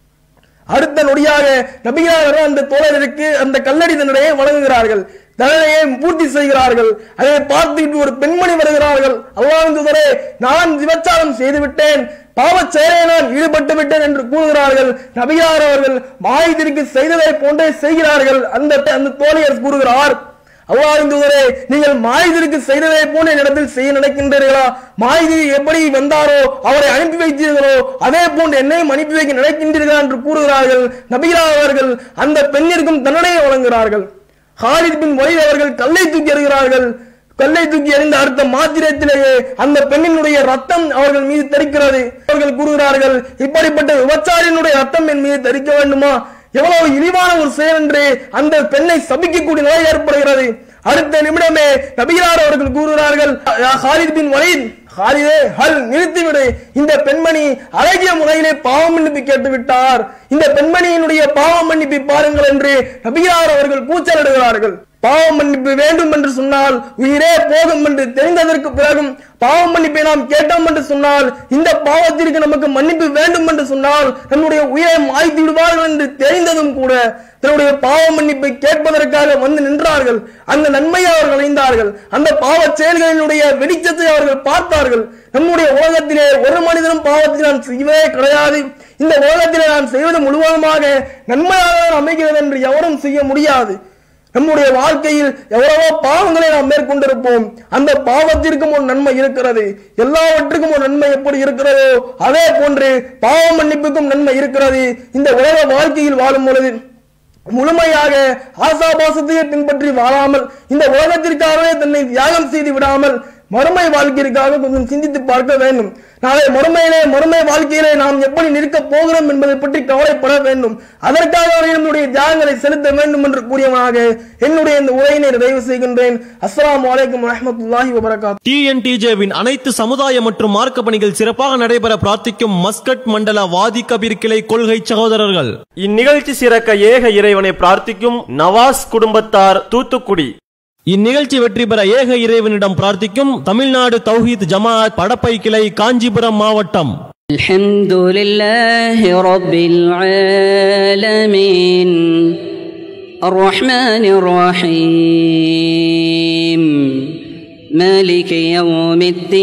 அடுத்த நொடியாக நபியாக அந்த தோழருக்கு அந்த கல்லடி தண்டனையை வழங்குகிறார்கள் தண்டனையை பூர்த்தி செய்கிறார்கள் அதை பார்த்துவிட்டு ஒரு பெண்மணி வருகிறார்கள் அல்லாஹ்வின் தூதரே நான் விபச்சாரம் செய்து விட்டேன் பாவச் செயலை நான் ஈடுபட்டு விட்டேன் என்று கூறுகிறார்கள் நபியார் அவர்கள் மாயத்திற்கு செய்ததை போன்றே செய்கிறார்கள் அந்த அந்த தோழியர் கூறுகிறார் அல்லாஹ்வின் தூதரே நீங்கள் மாயுதிற்கு செய்ததை போன்ற இடத்தில் செய்ய நினைக்கின்றீர்களா மாயுதி எப்படி வந்தாரோ அவரை அனுப்பி வைத்தீர்களோ அதே போன்று என்னையும் அனுப்பி வைக்க நினைக்கின்றீர்களா என்று கூறுகிறார்கள் நபிகளா அவர்கள் அந்த பெண்ணிற்கும் தண்டனையை வழங்குகிறார்கள் ஹாலித் பின் வலீத் அவர்கள் கல்லை தூக்கி எறிகிறார்கள் கல்லை தூக்கி எறிந்த அடுத்த மாத்திரத்திலேயே அந்த பெண்ணினுடைய ரத்தம் அவர்கள் மீது தெரிக்கிறது அவர்கள் கூறுகிறார்கள் இப்படிப்பட்ட விபச்சாரியினுடைய ரத்தம் என் மீது தெரிக்க வேண்டுமா எவ்வளவு இழிவான ஒரு செயல் என்று அந்த பெண்ணை சபிக்கக்கூடிய நிலை ஏற்படுகிறது அடுத்த நிமிடமே நபிகளார் அவர்கள் கூறுகிறார்கள் "யா ஹாலித் பின் வலீத் ஹாலிதே ஹல் நிறுத்திவிடு இந்த பெண்மணி அழகிய முறையிலே பாவ மன்னிப்பு கேட்டு விட்டார் இந்த பெண்மணியினுடைய பாவ மன்னிப்பை பாருங்கள் என்று நபிகளார் அவர்கள் கூச்சலிடுகிறார்கள் பாவ மன்னிப்பு வேண்டும் என்று சொன்னால் உயிரே போகும் என்று தெரிந்ததற்கு பிறகும் பாவ மன்னிப்பை நாம் கேட்டோம் என்று சொன்னால் இந்த பாவத்திற்கு நமக்கு மன்னிப்பு வேண்டும் என்று சொன்னால் நம்முடைய உயிரை மாய்த்து விடுவார்கள் என்று தெரிந்ததும் கூட தன்னுடைய பாவ மன்னிப்பை கேட்பதற்காக வந்து நின்றார்கள் அந்த நன்மையை அவர்கள் அடைந்தார்கள் அந்த பாவ செயல்களினுடைய வெளிச்சத்தை அவர்கள் பார்த்தார்கள் நம்முடைய உலகத்திலே ஒரு மனிதனும் பாவத்தை நான் செய்வதே கிடையாது இந்த உலகத்திலே நான் செய்வது முழுவதுமாக நன்மையாக தான் அமைகிறது என்று எவரும் செய்ய முடியாது நம்முடைய வாழ்க்கையில் எவ்வளவோ பாவங்களை நாம் மேற்கொண்டிருப்போம் அந்த பாவத்திற்கும் ஒரு நன்மை இருக்கிறது எல்லாவற்றுக்கும் ஒரு நன்மை எப்படி இருக்கிறதோ அதே போன்று பாவ மன்னிப்புக்கும் நன்மை இருக்கிறது இந்த உலக வாழ்க்கையில் வாழும் பொழுது முழுமையாக ஆசாபாசத்தையே பின்பற்றி வாழாமல் இந்த உலகத்திற்காகவே தன்னை தியாகம் செய்து விடாமல் மறுமை வாழ்க்கைக்காக கொஞ்சம் சிந்தித்து பார்க்க வேண்டும் நாளை மறுமையிலே மறுமை வாழ்க்கையிலே நாம் எப்படி நிற்க போகிறோம் என்பதை பற்றி கவலைப்பட வேண்டும் அதற்காக நம்முடைய தியாகங்களை செலுத்த வேண்டும் என்று கூறியவனாக என்னுடைய இந்த உரையினை நிறைவு செய்கின்றேன் அஸ்ஸலாமு அலைக்கும் வரஹ்மத்துல்லாஹி வபரகாத் டிஎன்டிஜேவின் அனைத்து சமுதாய மற்றும் மார்க்க பணிகள் சிறப்பாக நடைபெற பிரார்த்திக்கும் மஸ்கட் மண்டல வாதி கபீர் கிளை கொள்கை சகோதரர்கள் இந்நிகழ்ச்சி சிறக்க ஏக இறைவனை பிரார்த்திக்கும் நவாஸ் குடும்பத்தார் தூத்துக்குடி இந்நிகழ்ச்சி வெற்றி பெற ஏக இறைவனிடம் பிரார்த்திக்கும் தமிழ்நாடு தௌஹீத் ஜமாஅத் படப்பை கிளை காஞ்சிபுரம் மாவட்டம் الحمد لله رب العالمين الرحمن الرحيم مالك يوم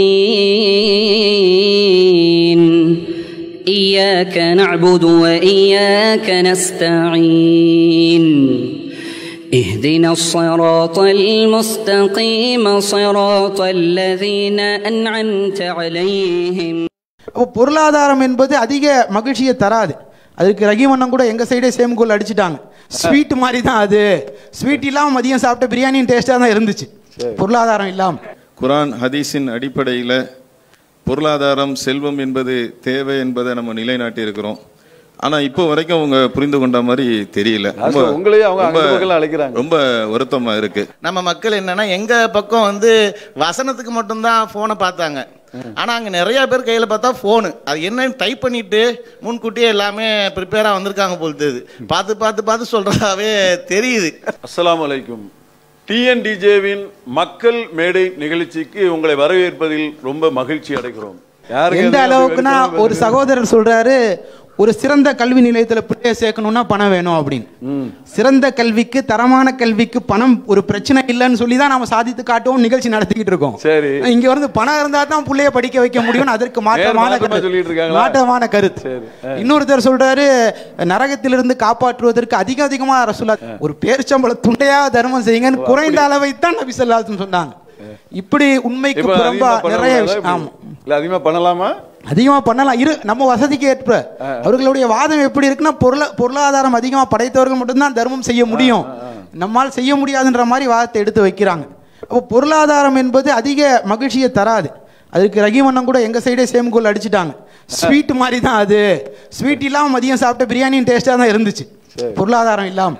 الدين إياك نعبد وإياك نستعين اهدنا الصراط المستقيم صراط الذين أنعمت عليهم அப்போ பொருளாதாரம் என்பது அதிக மகிழ்ச்சியை தராது அதுக்கு ரஹீமண்ணன் கூட எங்க சைடே சேம் கோல் அடிச்சிட்டாங்க ஸ்வீட் மாதிரி தான் அது ஸ்வீட் இல்லாம மதியம் சாப்பிட்ட பிரியாணியும் டேஸ்டா தான் இருந்துச்சு பொருளாதாரம் இல்லாம குரான் ஹதீஸின் அடிப்படையில் பொருளாதாரம் செல்வம் என்பது தேவை என்பதை நம்ம நிலைநாட்டி இருக்கிறோம் ஆனா இப்போ வரைக்கும் அவங்க புரிந்து கொண்ட மாதிரி தெரியல ரொம்ப உங்களையே அவங்க ரொம்ப- அங்க பக்கம் அழைக்கிறாங்க ரொம்ப வருத்தமா இருக்கு நம்ம மக்கள் என்னன்னா எங்க பக்கம் வந்து வசனத்துக்கு மட்டும்தான் போனை பார்த்தாங்க ஆனா அங்க நிறைய பேர் கையில பார்த்தா போனு அது என்னன்னு டைப் பண்ணிட்டு முன்கூட்டியே எல்லாமே ப்ரிப்பேரா வந்திருக்காங்க போல் தெரியுது பார்த்து பார்த்து பார்த்து சொல்றதாவே தெரியுது அஸ்ஸலாமு அலைக்கும் டிஎன்டிஜேவின் மக்கள் மேடை நிகழ்ச்சிக்கு உங்களை வரவேற்பதில் ரொம்ப மகிழ்ச்சி அடைகிறோம் யாருக்கு எந்த எது அளவுக்குன்னா வெறுக்கணும், ஒரு சகோதரர் சொல்றாரு ஒரு சிறந்த கல்வி நிலையத்துல பிள்ளைய சேர்க்கணும்னா பணம் வேணும் அப்படின்னு சிறந்த கல்விக்கு தரமான கல்விக்கு பணம் ஒரு பிரச்சனை இல்லைன்னு சொல்லி தான் நாம சாதித்து காட்டுவோம் நிகழ்ச்சி நடத்திக்கிட்டு இருக்கோம் சரி இங்க வந்து பணம் இருந்தா தான் புள்ளைய படிக்க வைக்க முடியும் அதற்கு மாற்றமான மாற்றமா கருத்து. சொல்லிட்டு இருக்காங்களா? மாற்றமான கருத்து சரி. ஆ. இன்னொருத்தர் சொல்றாரு நரகத்திலிருந்து காப்பாற்றுவதற்கு அதிக அதிகமா ரசூலா ஒரு பேர்ச்சம்பள துண்டையா தர்மம் செய்யுங்கன்னு குறைந்த அளவை தான் நபி ஸல்லல்லாஹு சொன்னாங்க இப்படி உண்மைக்கு இப்ப புறம்பா அதிகமா நிறைய பண்ணலாமா? விஷயம் ஆமா இல்ல அதிகமா பண்ணலாமா அதிகமா பண்ணலாம் இரு நம்ம வசதிக்கு ஏற்ப அவர்களுடைய வாதம் எப்படி இருக்குன்னா பொருள பொருளாதாரம் அதிகமா படைத்தவர்கள் மட்டும்தான் தர்மம் செய்ய முடியும் நம்மால் செய்ய முடியாதுன்ற மாதிரி வாதத்தை எடுத்து வைக்கிறாங்க அப்போ பொருளாதாரம் என்பது அதிக மகிழ்ச்சியை தராது அதுக்கு ரஹீமண்ணன் கூட எங்க சைடே சேம் கோல் அடிச்சிட்டாங்க ஸ்வீட் மாதிரி தான் அது ஸ்வீட் இல்லாம மதியம் சாப்பிட்ட பிரியாணியும் டேஸ்டா தான் இருந்துச்சு பொருளாதாரம் இல்லாம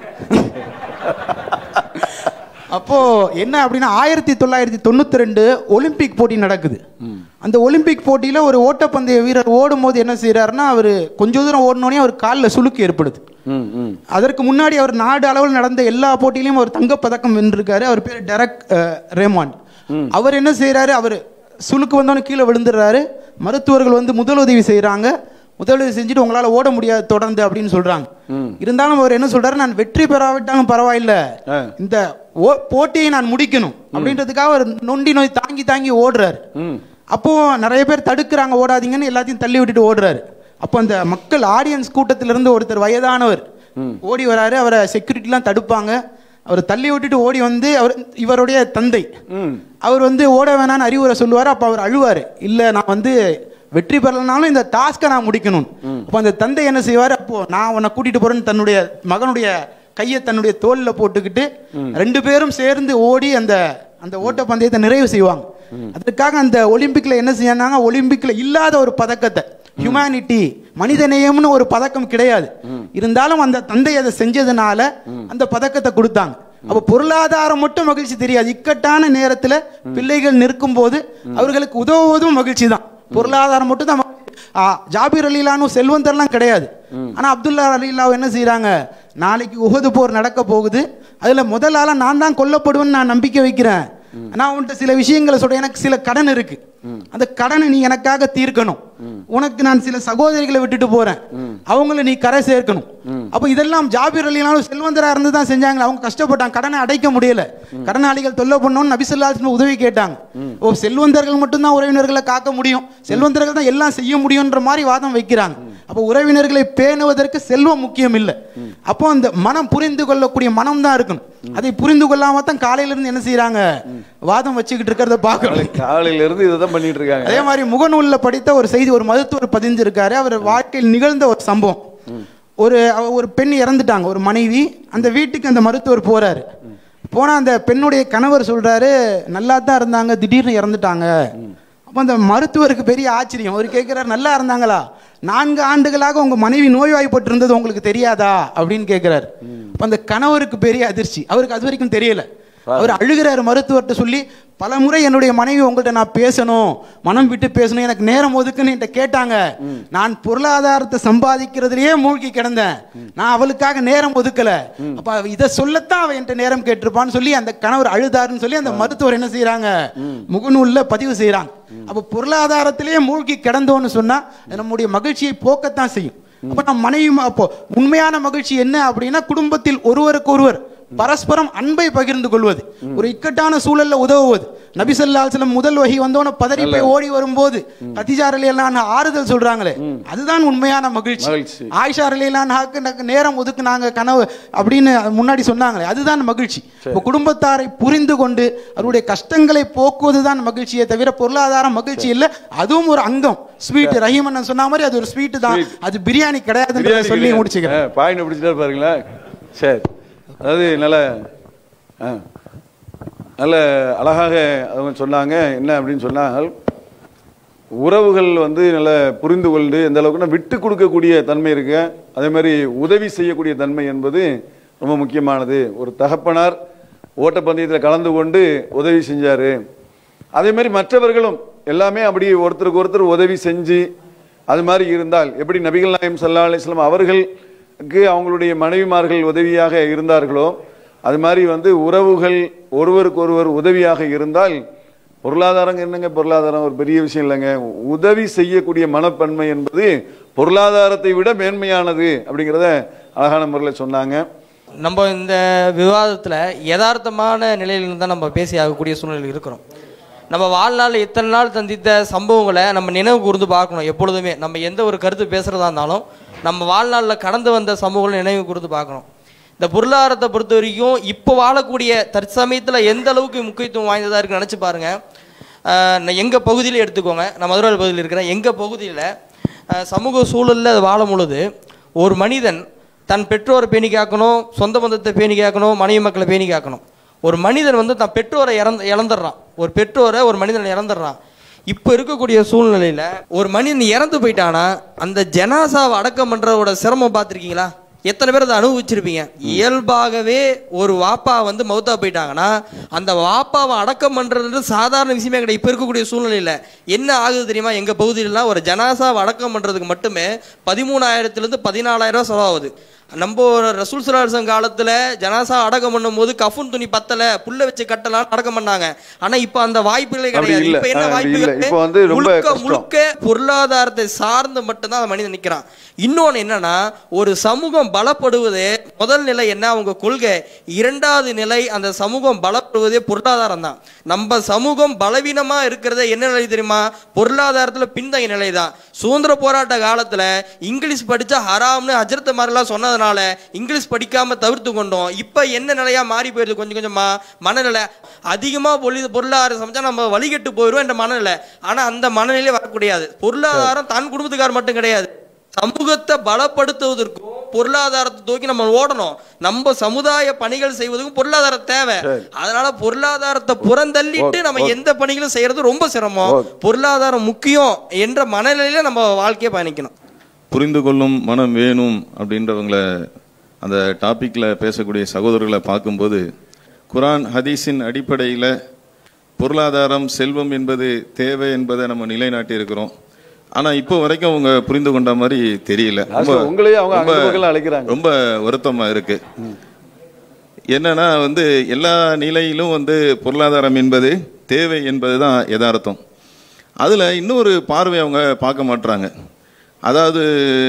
அப்போ என்ன அப்படின்னா ஆயிரத்தி தொள்ளாயிரத்தி தொண்ணூத்தி ரெண்டு ஒலிம்பிக் போட்டி நடக்குது அந்த ஒலிம்பிக் போட்டியில ஒரு ஓட்டப்பந்தய வீரர் ஓடும் போது என்ன செய்யறாருன்னா அவர் கொஞ்ச தூரம் ஓடினோடனே அவர் காலில் சுளுக்கு ஏற்படுது ம், ம். அதற்கு முன்னாடி அவர் நாடு அளவில் நடந்த எல்லா போட்டியிலையும் அவர் தங்கப்பதக்கம் வென்றிருக்காரு அவர் பேர் டெரக் அஹ், ரேமான் அவர் என்ன செய்யறாரு அவர் சுளுக்கு வந்தோடனே கீழே விழுந்துடுறாரு மருத்துவர்கள் வந்து முதலுதவி செய்றாங்க முதலுதவி செஞ்சுட்டு உங்களால ஓட முடியாது தொடர்ந்து அப்படின்னு சொல்றாங்க இருந்தாலும் அவர் என்ன சொல்றாரு நான் வெற்றி பெறாவிட்டாலும் பரவாயில்ல ஆ. இந்த ஓ- போட்டியை நான் முடிக்கணும் அப்படின்றதுக்காக அவர் நொண்டி நோய் தாங்கி தாங்கி ஓடுறாரு ம். அப்போ நிறைய பேர் தடுக்கிறாங்க ஓடாதீங்கன்னு எல்லாத்தையும் தள்ளி விட்டுட்டு ஓடுறாரு அப்போ அந்த மக்கள் ஆடியன்ஸ் கூட்டத்திலிருந்து ஒருத்தர் வயதானவர் ஓடி வராரு அவரை செக்யூரிட்டிலாம் தடுப்பாங்க அவர் தள்ளி விட்டுட்டு ஓடி வந்து அவர் இவருடைய தந்தை ம். அவர் வந்து ஓட வேணாம்னு அறிவுரை சொல்லுவார் அப்போ அவர் அழுவார் இல்லை நான் வந்து வெற்றி பெறலனாலும் இந்த டாஸ்க்கை நான் முடிக்கணும் அப்போ அந்த தந்தை என்ன செய்வார் அப்போ நான் உன்னை கூட்டிட்டு போறேன்னு தன்னுடைய மகனுடைய கையை தன்னுடைய தோல்ல போட்டுக்கிட்டு ரெண்டு பேரும் சேர்ந்து ஓடி அந்த அந்த ஓட்ட பந்தயத்தை நிறைவு செய்வாங்க அதற்காக அந்த ஒலிம்பிக்ல என்ன செய்யறாங்க ஒலிம்பிக்ல இல்லாத ஒரு பதக்கத்தை ஹியூமனிட்டி மனிதநேயம்னு ஒரு பதக்கம் கிடையாது இருந்தாலும் அந்த தந்தை அதை செஞ்சதுனால அந்த பதக்கத்தை கொடுத்தாங்க அப்ப பொருளாதாரம் மட்டும் மகிழ்ச்சி தெரியாது இக்கட்டான நேரத்துல பிள்ளைகள் நிற்கும் போது அவர்களுக்கு உதவுவதும் மகிழ்ச்சி தான் பொருளாதாரம் மட்டும் தான் மகிழ்ச்சி. ஆ, ஜாபீர் அலிலானும் செல்வந்தர்லாம் கிடையாது ஆனா அப்துல்லா அலிலாவும் என்ன செய்றாங்க நாளைக்கு உஹது போர் நடக்க போகுது அதுல முதல் ஆளா நான் தான் கொல்லப்படுவேன்னு நான் நம்பிக்கை வைக்கிறேன் நான் உன்கிட்ட சில விஷயங்களை சொல்றேன் எனக்கு சில கடன் இருக்கு அந்த கடனை நீ எனக்காக தீர்க்கணும் உனக்கு நான் சில சகோதரிகளை விட்டுட்டு போறேன் அவங்கள நீ கரை சேர்க்கணும் அப்ப இதெல்லாம் ஜாபீர் அலினாலும் செல்வந்தரா இருந்து தான் செஞ்சாங்க அவங்க கஷ்டப்பட்டாங்க கடனை அடைக்க முடியல கடனாளிகள் தொல்லை பண்ணோம்னு நபிசல்லாஸ் உதவி கேட்டாங்க ஓ செல்வந்தர்கள் மட்டும்தான் உறவினர்களை காக்க முடியும் செல்வந்தர்கள் தான் எல்லாம் செய்ய முடியும்ன்ற மாதிரி வாதம் வைக்கிறாங்க அப்ப உறவினர்களை பேணுவதற்கு செல்வம் முக்கியம் இல்லை அப்போ அந்த மனம் புரிந்து கொள்ளக்கூடிய மனம் தான் இருக்கணும் அதை புரிந்து கொள்ளாம தான் காலையில இருந்து என்ன செய்யறாங்க வாதம் வச்சுக்கிட்டு இருக்கிறத பார்க்கணும் காலையில இருந்து இதை தான் பண்ணிட்டு இருக்காங்க அதே மாதிரி முகநூல்ல படித்த ஒரு செய்தி ஒரு மருத்துவர் பதிஞ்சிருக்காரு அவர் வாழ்க்கையில் நிகழ்ந்த ஒரு சம்பவம் ஒரு அவ- ஒரு பெண் இறந்துட்டாங்க ஒரு மனைவி அந்த வீட்டுக்கு அந்த மருத்துவர் போறாரு போனா அந்த பெண்ணுடைய கணவர் சொல்றாரு நல்லா தான் இருந்தாங்க திடீர்னு இறந்துட்டாங்க அப்ப அந்த மருத்துவருக்கு பெரிய ஆச்சரியம் அவர் கேட்கிறாரு நல்லா இருந்தாங்களா நான்கு ஆண்டுகளாக உங்க மனைவி நோய்வாய்ப்பட்டு இருந்தது உங்களுக்கு தெரியாதா அப்படின்னு கேட்கிறாரு அப்ப அந்த கணவருக்கு பெரிய அதிர்ச்சி அவருக்கு அது வரைக்கும் தெரியல அவர் அழுகிறாரு மருத்துவர்கிட்ட சொல்லி பல முறை என்னுடைய மனைவி உங்கள்கிட்ட நான் பேசணும் மனம் விட்டு பேசணும் எனக்கு நேரம் ஒதுக்குன்னு என்கிட்ட கேட்டாங்க நான் பொருளாதாரத்தை சம்பாதிக்கிறதுலயே மூழ்கி கிடந்தேன் நான் அவளுக்காக நேரம் ஒதுக்கல அப்ப அவ இதை சொல்லத்தான் அவ என்கிட்ட நேரம் கேட்டிருப்பான்னு சொல்லி அந்த கணவர் அழுதாருன்னு சொல்லி அந்த மருத்துவர் என்ன செய்யறாங்க முகநூல்ல பதிவு செய்யறாங்க அப்ப பொருளாதாரத்திலேயே மூழ்கி கிடந்தோன்னு சொன்னா அது நம்முடைய மகிழ்ச்சியை போக்கத்தான் செய்யும் அப்ப நம்ம மனைவி அப்போ உண்மையான மகிழ்ச்சி என்ன அப்படின்னா குடும்பத்தில் ஒருவருக்கு ஒருவர் பரஸ்பரம் அன்பை பகிர்ந்து கொள்வது ஒரு இக்கட்டான சூழல்ல உதவுவது நபி ஸல்லல்லாஹு அலைஹி வஸல்லம் முதல் வகி வந்தோன பதறி போய் ஓடி வரும்போது கத்திஜா ரலியல்லாஹு ஆறுதல் சொல்றாங்களே அதுதான் உண்மையான மகிழ்ச்சி மகிழ்ச்சி. ஆயிஷா ரலியல்லாஹுக்கு எனக்கு நேரம் ஒதுக்குனாங்க கனவு அப்படின்னு முன்னாடி சொன்னாங்களே அதுதான் மகிழ்ச்சி இப்போ குடும்பத்தாரை புரிந்து கொண்டு அவருடைய கஷ்டங்களை போக்குவதுதான் மகிழ்ச்சியே தவிர பொருளாதாரம் மகிழ்ச்சி இல்ல அதுவும் ஒரு அங்கம் ஸ்வீட் ரஹீமன் சொன்ன மாதிரி அது ஒரு ஸ்வீட் தான் அது பிரியாணி கிடையாதுன்றதை சொல்லி முடிச்சுக்கிறேன் பாயிண்ட் பிடிச்சிட்டே பாருங்களா சரி அதாவது நல்ல ஆ, நல்ல அழகாக அவங்க சொன்னாங்க என்ன அப்படின்னு சொன்னால் உறவுகள் வந்து நல்ல புரிந்து கொண்டு எந்த அளவுக்குன்னா விட்டு கொடுக்கக்கூடிய தன்மை இருக்கு அதே மாதிரி உதவி செய்யக்கூடிய தன்மை என்பது ரொம்ப முக்கியமானது ஒரு தகப்பனார் ஓட்டப்பந்தயத்தில் கலந்து கொண்டு உதவி செஞ்சாரு அதே மாதிரி மற்றவர்களும் எல்லாமே அப்படி ஒருத்தருக்கு ஒருத்தர் உதவி செஞ்சு அது மாதிரி இருந்தால் எப்படி நபிகள் நாயம் சல்லா அலிஸ்லாம் அவர்களுக்கு அவங்களுடைய மனைவிமார்கள் உதவியாக இருந்தார்களோ அது மாதிரி வந்து உறவுகள் ஒருவருக்கு ஒருவர் உதவியாக இருந்தால் பொருளாதாரம் என்னங்க பொருளாதாரம் ஒரு பெரிய விஷயம் இல்லைங்க உதவி செய்யக்கூடிய மனப்பான்மை என்பது பொருளாதாரத்தை விட மேன்மையானது அப்படிங்கிறத அழகான முறையில் சொன்னாங்க நம்ம இந்த விவாதத்தில் யதார்த்தமான நிலையில தான் நம்ம பேசி ஆகக்கூடிய சூழ்நிலையில் இருக்கிறோம் நம்ம வாழ்நாள் இத்தனை நாள் சந்தித்த சம்பவங்களை நம்ம நினைவு கூர்ந்து பார்க்கணும் எப்பொழுதுமே நம்ம எந்த ஒரு கருத்து பேசுகிறதா இருந்தாலும் நம்ம வாழ்நாளில் கடந்து வந்த சம்பவங்களை நினைவு கூர்ந்து பார்க்கணும் இந்த பொருளாதாரத்தை பொறுத்த வரைக்கும் இப்போ வாழக்கூடிய தற்சமயத்தில் எந்த அளவுக்கு முக்கியத்துவம் வாய்ந்ததாக இருக்குன்னு நினச்சி பாருங்க ஆஹ் நான் எங்கள் பகுதியில் எடுத்துக்கோங்க நான் மதுரை பகுதியில் இருக்கிறேன் எங்கள் பகுதியில் ஆஹ் சமூக சூழலில் அது வாழும் பொழுது ஒரு மனிதன் தன் பெற்றோரை பேணி காக்கணும் சொந்த பந்தத்தை பேணி காக்கணும் மனைவி மக்களை பேணி காக்கணும் ஒரு மனிதன் வந்து தன் பெற்றோரை இறந்து இழந்துடுறான் ஒரு பெற்றோரை ஒரு மனிதன் இறந்துடுறான் இப்போ இருக்கக்கூடிய சூழ்நிலையில் ஒரு மனிதன் இறந்து போயிட்டானா அந்த ஜனாசாவை அடக்கம் பண்ணுறதோட சிரமம் பார்த்துருக்கீங்களா எத்தனை பேர் அதை அனுபவிச்சிருப்பீங்க இயல்பாகவே ஒரு வாப்பா வந்து மௌத்தா போயிட்டாங்கன்னா அந்த வாப்பாவை அடக்கம் பண்ணுறது சாதாரண விஷயமே கிடையாது இப்போ இருக்கக்கூடிய சூழ்நிலையில் என்ன ஆகுது தெரியுமா எங்கள் பகுதியிலலாம் ஒரு ஜனாசாவை அடக்கம் பண்ணுறதுக்கு மட்டுமே பதிமூணாயிரத்துலேருந்து பதினாலாயிரம் ரூபா செலவாகுது நம்ம ரசூல் சலாசம் காலத்துல ஜனாசா அடக்கம் பண்ணும்போது கஃன் துணி பத்தல புல்ல வச்சு கட்டலாம் அடக்கம் பண்ணாங்க ஆனா இப்ப அந்த வாய்ப்புகளே அப்படி கிடையாது இல்ல. இப்ப என்ன ஆ, இல்ல. வாய்ப்புகள் இப்ப வந்து ரொம்ப முழுக்க கஷ்டம். முழுக்க பொருளாதாரத்தை சார்ந்து மட்டும்தான் அந்த மனிதன் நிக்கிறான் இன்னொன்னு என்னன்னா ஒரு சமூகம் பலப்படுவது முதல் நிலை என்ன அவங்க கொள்கை இரண்டாவது நிலை அந்த சமூகம் பலப்படுவதே பொருளாதாரம் தான் நம்ம சமூகம் பலவீனமா இருக்கிறதே என்ன நிலை தெரியுமா பொருளாதாரத்துல பின்தங்கிய நிலை தான் சுதந்திர போராட்ட காலத்துல இங்கிலீஷ் படிச்சா ஹராம்னு அஜரத் மாதிரிலாம் சொன்னதுனால இங்கிலீஷ் படிக்காம தவிர்த்து கொண்டோம் இப்ப என்ன நிலையா மாறி போயிருது கொஞ்சம் கொஞ்சமா மனநிலை அதிகமா பொருள் பொருளாதாரம் சமைச்சா நம்ம வழிகட்டு போயிடும் என்ற மனநிலை ஆனா அந்த மனநிலை வரக்கூடாது பொருளாதாரம் தன் குடும்பத்துக்கார் மட்டும் கிடையாது சமூகத்தை பலப்படுத்துவதற்கும் பொருளாதாரத்தை தூக்கி நம்ம ஓடணும் நம்ம சமுதாய பணிகள் செய்வதற்கும் பொருளாதாரம் தேவை அதனால பொருளாதாரத்தை புறந்தள்ளிட்டு நம்ம எந்த பணிகளும் செய்யறது ரொம்ப சிரமம் பொருளாதாரம் முக்கியம் என்ற மனநிலையில நம்ம வாழ்க்கையை பயணிக்கணும் புரிந்து கொள்ளும் மனம் வேணும் அப்படின்றவங்கள அந்த டாபிக்ல பேசக்கூடிய சகோதரர்களை பார்க்கும்போது குரான் ஹதீஸின் அடிப்படையில் பொருளாதாரம் செல்வம் என்பது தேவை என்பதை நம்ம நிலைநாட்டி இருக்கிறோம் ஆனா இப்போ வரைக்கும் அவங்க புரிந்து கொண்ட மாதிரி தெரியல ரொம்ப உங்களையே அவங்க ரொம்ப- அங்க பக்கம் அழைக்கிறாங்க ரொம்ப வருத்தமா இருக்கு என்னன்னா வந்து எல்லா நிலையிலும் வந்து பொருளாதாரம் என்பது தேவை என்பது தான் யதார்த்தம் அதுல இன்னொரு பார்வை அவங்க பார்க்க மாட்றாங்க அதாவது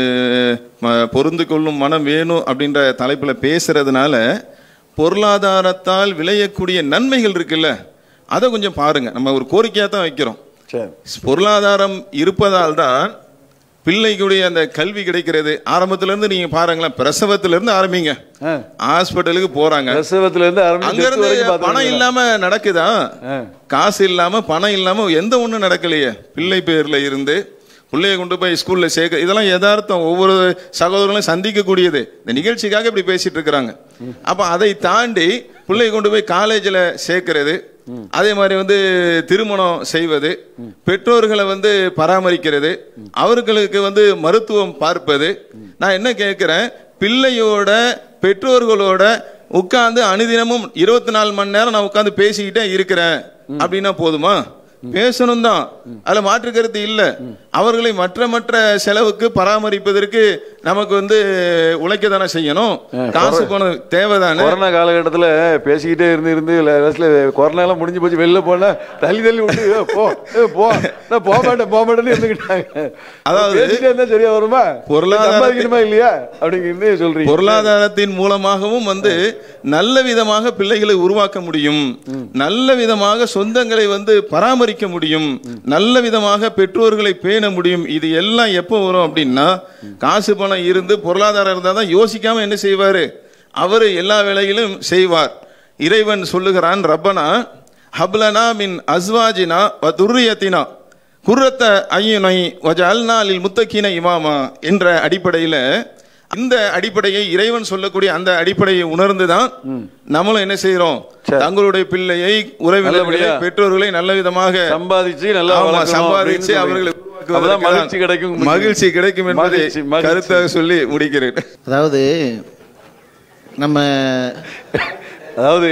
ம- பொருந்து கொள்ளும் மனம் வேணும் அப்படின்ற தலைப்புல பேசுறதுனால பொருளாதாரத்தால் விளையக்கூடிய நன்மைகள் இருக்குல்ல அதை கொஞ்சம் பாருங்க நம்ம ஒரு கோரிக்கையா தான் வைக்கிறோம் பொருளாதாரம் இருப்பதால் தான் பிள்ளைக்குடைய அந்த கல்வி கிடைக்கிறது ஆரம்பத்துல இருந்து நீங்க பாருங்களேன் பிரசவத்துல இருந்து ஆரம்பிங்க ஹாஸ்பிட்டலுக்கு போறாங்க பிரசவத்துல இருந்து ஆரம்பிச்சு அங்க death இருந்து வரைக்கும் பார்த்துட்டு பணம் இருக்காங்க. இல்லாம நடக்குதா காசு இல்லாம பணம் இல்லாம எந்த ஒண்ணும் நடக்கலையே பிள்ளை பேர்ல இருந்து பிள்ளைய கொண்டு போய் ஸ்கூல்ல சேர்க்க இதெல்லாம் யதார்த்தம் ஒவ்வொரு சகோதரர்களும் சந்திக்கக்கூடியது இந்த நிகழ்ச்சிக்காக இப்படி பேசிட்டு இருக்கிறாங்க அப்ப அதை தாண்டி பிள்ளைய கொண்டு போய் காலேஜ்ல சேர்க்கிறது அதே மாதிரி வந்து திருமணம் செய்வது பெற்றோர்களை வந்து பராமரிக்கிறது அவர்களுக்கு வந்து மருத்துவம் பார்ப்பது நான் என்ன கேட்கிறேன் பிள்ளையோட பெற்றோர்களோட உட்கார்ந்து அனுதினமும் இருபத்தி நாலு மணி நேரம் நான் உட்கார்ந்து பேசிக்கிட்டே இருக்கிறேன் அப்படின்னா போதுமா பேசணும் தான் அதுல மாற்று கருத்து இல்ல அவர்களை மற்ற மற்ற செலவுக்கு பராமரிப்பதற்கு நமக்கு வந்து உழைக்க தானே செய்யணும் காசு பணம் தேவைதானே கொரோனா காலகட்டத்துல பேசிக்கிட்டே இருந்து இருந்து லாஸ்ட்ல கொரோனா எல்லாம் முடிஞ்சு போச்சு வெளில போனா தள்ளி தள்ளி விட்டு "ஏய், போ ஏய், போ நான் போக மாட்டேன் போக மாட்டேன்னு இருந்துக்கிட்டாங்க அதாவது பேசிட்டே இருந்தா சரியா வருமா பொருளாதாரத்தை- சம்பாதிக்கணுமா இல்லையா அப்படிங்கிறது சொல்றீங்க பொருளாதாரத்தின் மூலமாகவும் வந்து நல்ல விதமாக பிள்ளைகளை உருவாக்க முடியும் நல்ல விதமாக சொந்தங்களை வந்து பராமரிக்க முடியும் நல்ல விதமாக பெற்றோர்களை பேண முடியும் இது எல்லாம் எப்போ வரும் அப்படின்னா காசு பணம் இருந்து பொருளாதாரம் இருந்தால் தான் யோசிக்காம என்ன செய்வாரு அவரு எல்லா வேலையிலும் செய்வார் இறைவன் சொல்லுகிறான் ரப்பனா ஹப்லனா மின் அஸ்வாஜினா வ துர்ரியத்தினா குர்ரத்த ஐயுனை வஜல்னா லில் முத்தக்கீன இமாமா என்ற அடிப்படையில் இந்த அடிப்படையை இறைவன் சொல்லக்கூடிய அந்த அடிப்படையை உணர்ந்துதான் நம்மளும் என்ன செய்யறோம் தங்களுடைய பிள்ளையை உறவினர்களை நல்லபடியா. பெற்றோர்களை நல்ல விதமாக சம்பாதிச்சு நல்லா ஆமா, வளர்க்கணும் சம்பாதிச்சு அப்படின்னு அவர்களை சொல்றீங்க. அப்பதான் மகிழ்ச்சி கிடைக்கும் மகிழ்ச்சி கிடைக்கும் என்பதை மகிழ்ச்சி, மகிழ்ச்சி. கருத்தாக சொல்லி முடிக்கிறேன் அதாவது நம்ம அதாவது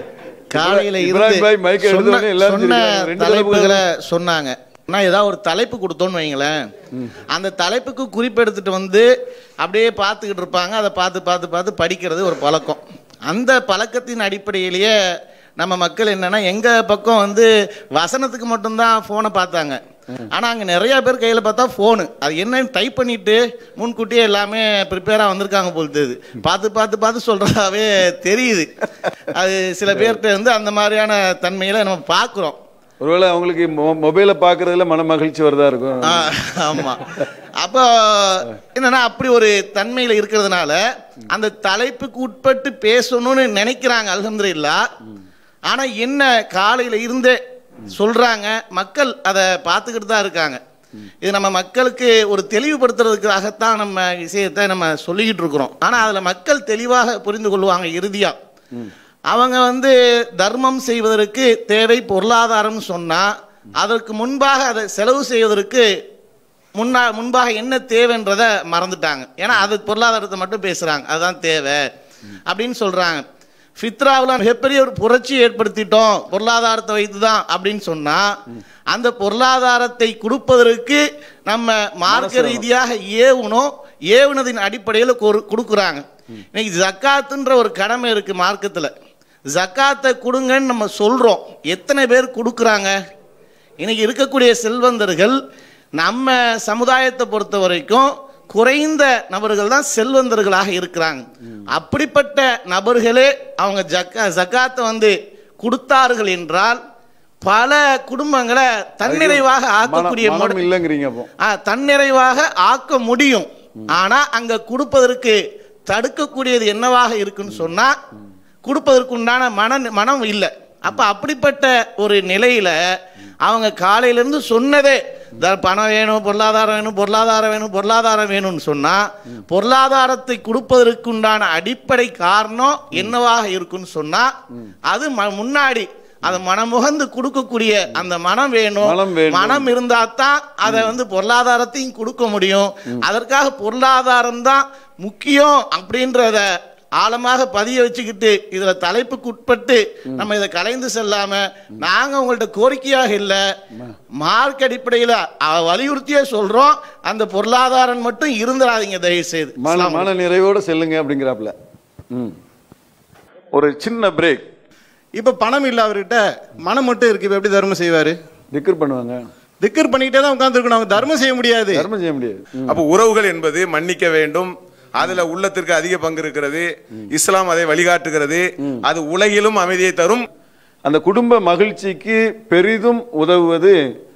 காலையில இப்ராஹிம் பாய் இருந்து மைக்கை எடுத்த சொன்ன உடனே எல்லாரும் சொன்ன சிரிக்கிறாங்க. ரெண்டு தலைப்புகளை சொன்னாங்க நான் ஏதாவது ஒரு தலைப்பு கொடுத்தோன்னு வைங்களேன் அந்த தலைப்புக்கு குறிப்பெடுத்துட்டு வந்து அப்படியே பார்த்துக்கிட்டு இருப்பாங்க அதை பார்த்து பார்த்து பார்த்து படிக்கிறது ஒரு பழக்கம் அந்த பழக்கத்தின் அடிப்படையிலேயே நம்ம மக்கள் என்னன்னா எங்க பக்கம் வந்து வசனத்துக்கு மட்டும்தான் ஃபோனை பார்த்தாங்க ஆனா அங்க நிறைய பேர் கையில பார்த்தா ஃபோனு அது என்னன்னு டைப் பண்ணிட்டு முன்கூட்டியே எல்லாமே ப்ரிப்பேரா வந்திருக்காங்க போல் தெரியுது பார்த்து பார்த்து பார்த்து சொல்றதாவே தெரியுது அது சில பேர்கிட்ட வந்து அந்த மாதிரியான தன்மையில நம்ம பார்க்குறோம் ஒருவேளை அவங்களுக்கு மொ- மொபைலை பாக்குறதுல மன மகிழ்ச்சி வருதா இருக்கும் ஆ, ஆமா அப்போ என்னன்னா அப்படி ஒரு தன்மையில இருக்கிறதுனால அந்த தலைப்புக்கு உட்பட்டு பேசணும்னு நினைக்கிறாங்க அல்ஹம்துலில்லா ஆனா என்ன காலையில இருந்தே சொல்றாங்க மக்கள் அதை பார்த்துக்கிட்டு தான் இருக்காங்க இது நம்ம மக்களுக்கு ஒரு தெளிவுபடுத்துறதுக்காகத்தான் நம்ம விஷயத்தை நம்ம சொல்லிக்கிட்டு இருக்கிறோம் ஆனா அதுல மக்கள் தெளிவாக புரிந்து கொள்வாங்க இறுதியா அவங்க வந்து தர்மம் செய்வதற்கு தேவை பொருளாதாரம் சொன்னா அதற்கு முன்பாக அதை செலவு செய்வதற்கு முன்னா முன்பாக என்ன தேவைன்றதை மறந்துட்டாங்க ஏன்னா அது பொருளாதாரத்தை மட்டும் பேசுறாங்க அதுதான் தேவை அப்படின்னு சொல்றாங்க ஃபித்ராவில் மிகப்பெரிய ஒரு புரட்சி ஏற்படுத்திட்டோம் பொருளாதாரத்தை வைத்து தான் அப்படின்னு சொன்னா அந்த பொருளாதாரத்தை கொடுப்பதற்கு நம்ம மார்க்க ரீதியாக ஏவணும் ஏவுனதின் அடிப்படையில் கொரு- கொடுக்குறாங்க இன்னைக்கு ஜக்காத்துன்ற ஒரு கடமை இருக்கு மார்க்கத்தில் ஜக்காத்தை கொடுங்கன்னு நம்ம சொல்றோம் எத்தனை பேர் கொடுக்குறாங்க இன்னைக்கு இருக்கக்கூடிய செல்வந்தர்கள் நம்ம சமுதாயத்தை பொறுத்த வரைக்கும் குறைந்த நபர்கள் தான் செல்வந்தர்களாக இருக்கிறாங்க அப்படிப்பட்ட நபர்களே அவங்க ஜக்கா ஜக்காத்தை வந்து கொடுத்தார்கள் என்றால் பல குடும்பங்களை தன்னிறைவாக ஆக்கக்கூடிய மனம் முறை- இல்லைங்கிறீங்க அப்போ ஆ, தன்னிறைவாக ஆக்க முடியும் ஆனா அங்க கொடுப்பதற்கு தடுக்கக்கூடியது என்னவாக இருக்குன்னு சொன்னா கொடுப்பதற்கு உண்டான மன மனம் இல்லை அப்ப அப்படிப்பட்ட ஒரு நிலையில அவங்க காலையில இருந்து சொன்னதே "த- பணம் வேணும் பொருளாதாரம் வேணும் பொருளாதாரம் வேணும் பொருளாதாரம் வேணும்னு சொன்னா பொருளாதாரத்தை கொடுப்பதற்கு உண்டான அடிப்படை காரணம் என்னவாக இருக்குன்னு சொன்னா அது ம- முன்னாடி அதை மனமுகந்து கொடுக்கக்கூடிய அந்த மனம் வேணும் மனம் வேண்டும். மனம் இருந்தா தான் அதை வந்து பொருளாதாரத்தையும் கொடுக்க முடியும் அதற்காக பொருளாதாரம் தான் முக்கியம் அப்படின்றத ஆழமாக பதிய வச்சுக்கிட்டு இதுல தலைப்புக்கு உட்பட்டு நம்ம இதை கலைந்து செல்லாம நாங்க உங்கள்ட்ட கோரிக்கையாக இல்ல மார்க் அடிப்படையில் அ- வலியுறுத்தியே சொல்றோம் அந்த பொருளாதாரம் மட்டும் இருந்துடாதீங்க தயவு செய்து மன மன நிறைவோட செல்லுங்க அப்படிங்கிறாப்புல ம் ஒரு சின்ன பிரேக் இப்ப பணம் இல்ல அவர்கிட்ட மனம் மட்டும் இருக்கு இப்ப எப்படி தர்மம் செய்வாரு திக்கர் பண்ணுவாங்க திக்கர் பண்ணிக்கிட்டே தான் உட்கார்ந்து அவங்க தர்மம் செய்ய முடியாது தர்மம் செய்ய முடியாது அப்போ உறவுகள் என்பது மன்னிக்க வேண்டும் அதுல உள்ளத்திற்கு அதிக பங்கு இருக்கிறது இஸ்லாம் அதை வழிகாட்டுகிறது அது உலகிலும் அமைதியை தரும் அந்த குடும்ப மகிழ்ச்சிக்கு பெரிதும் உதவுவது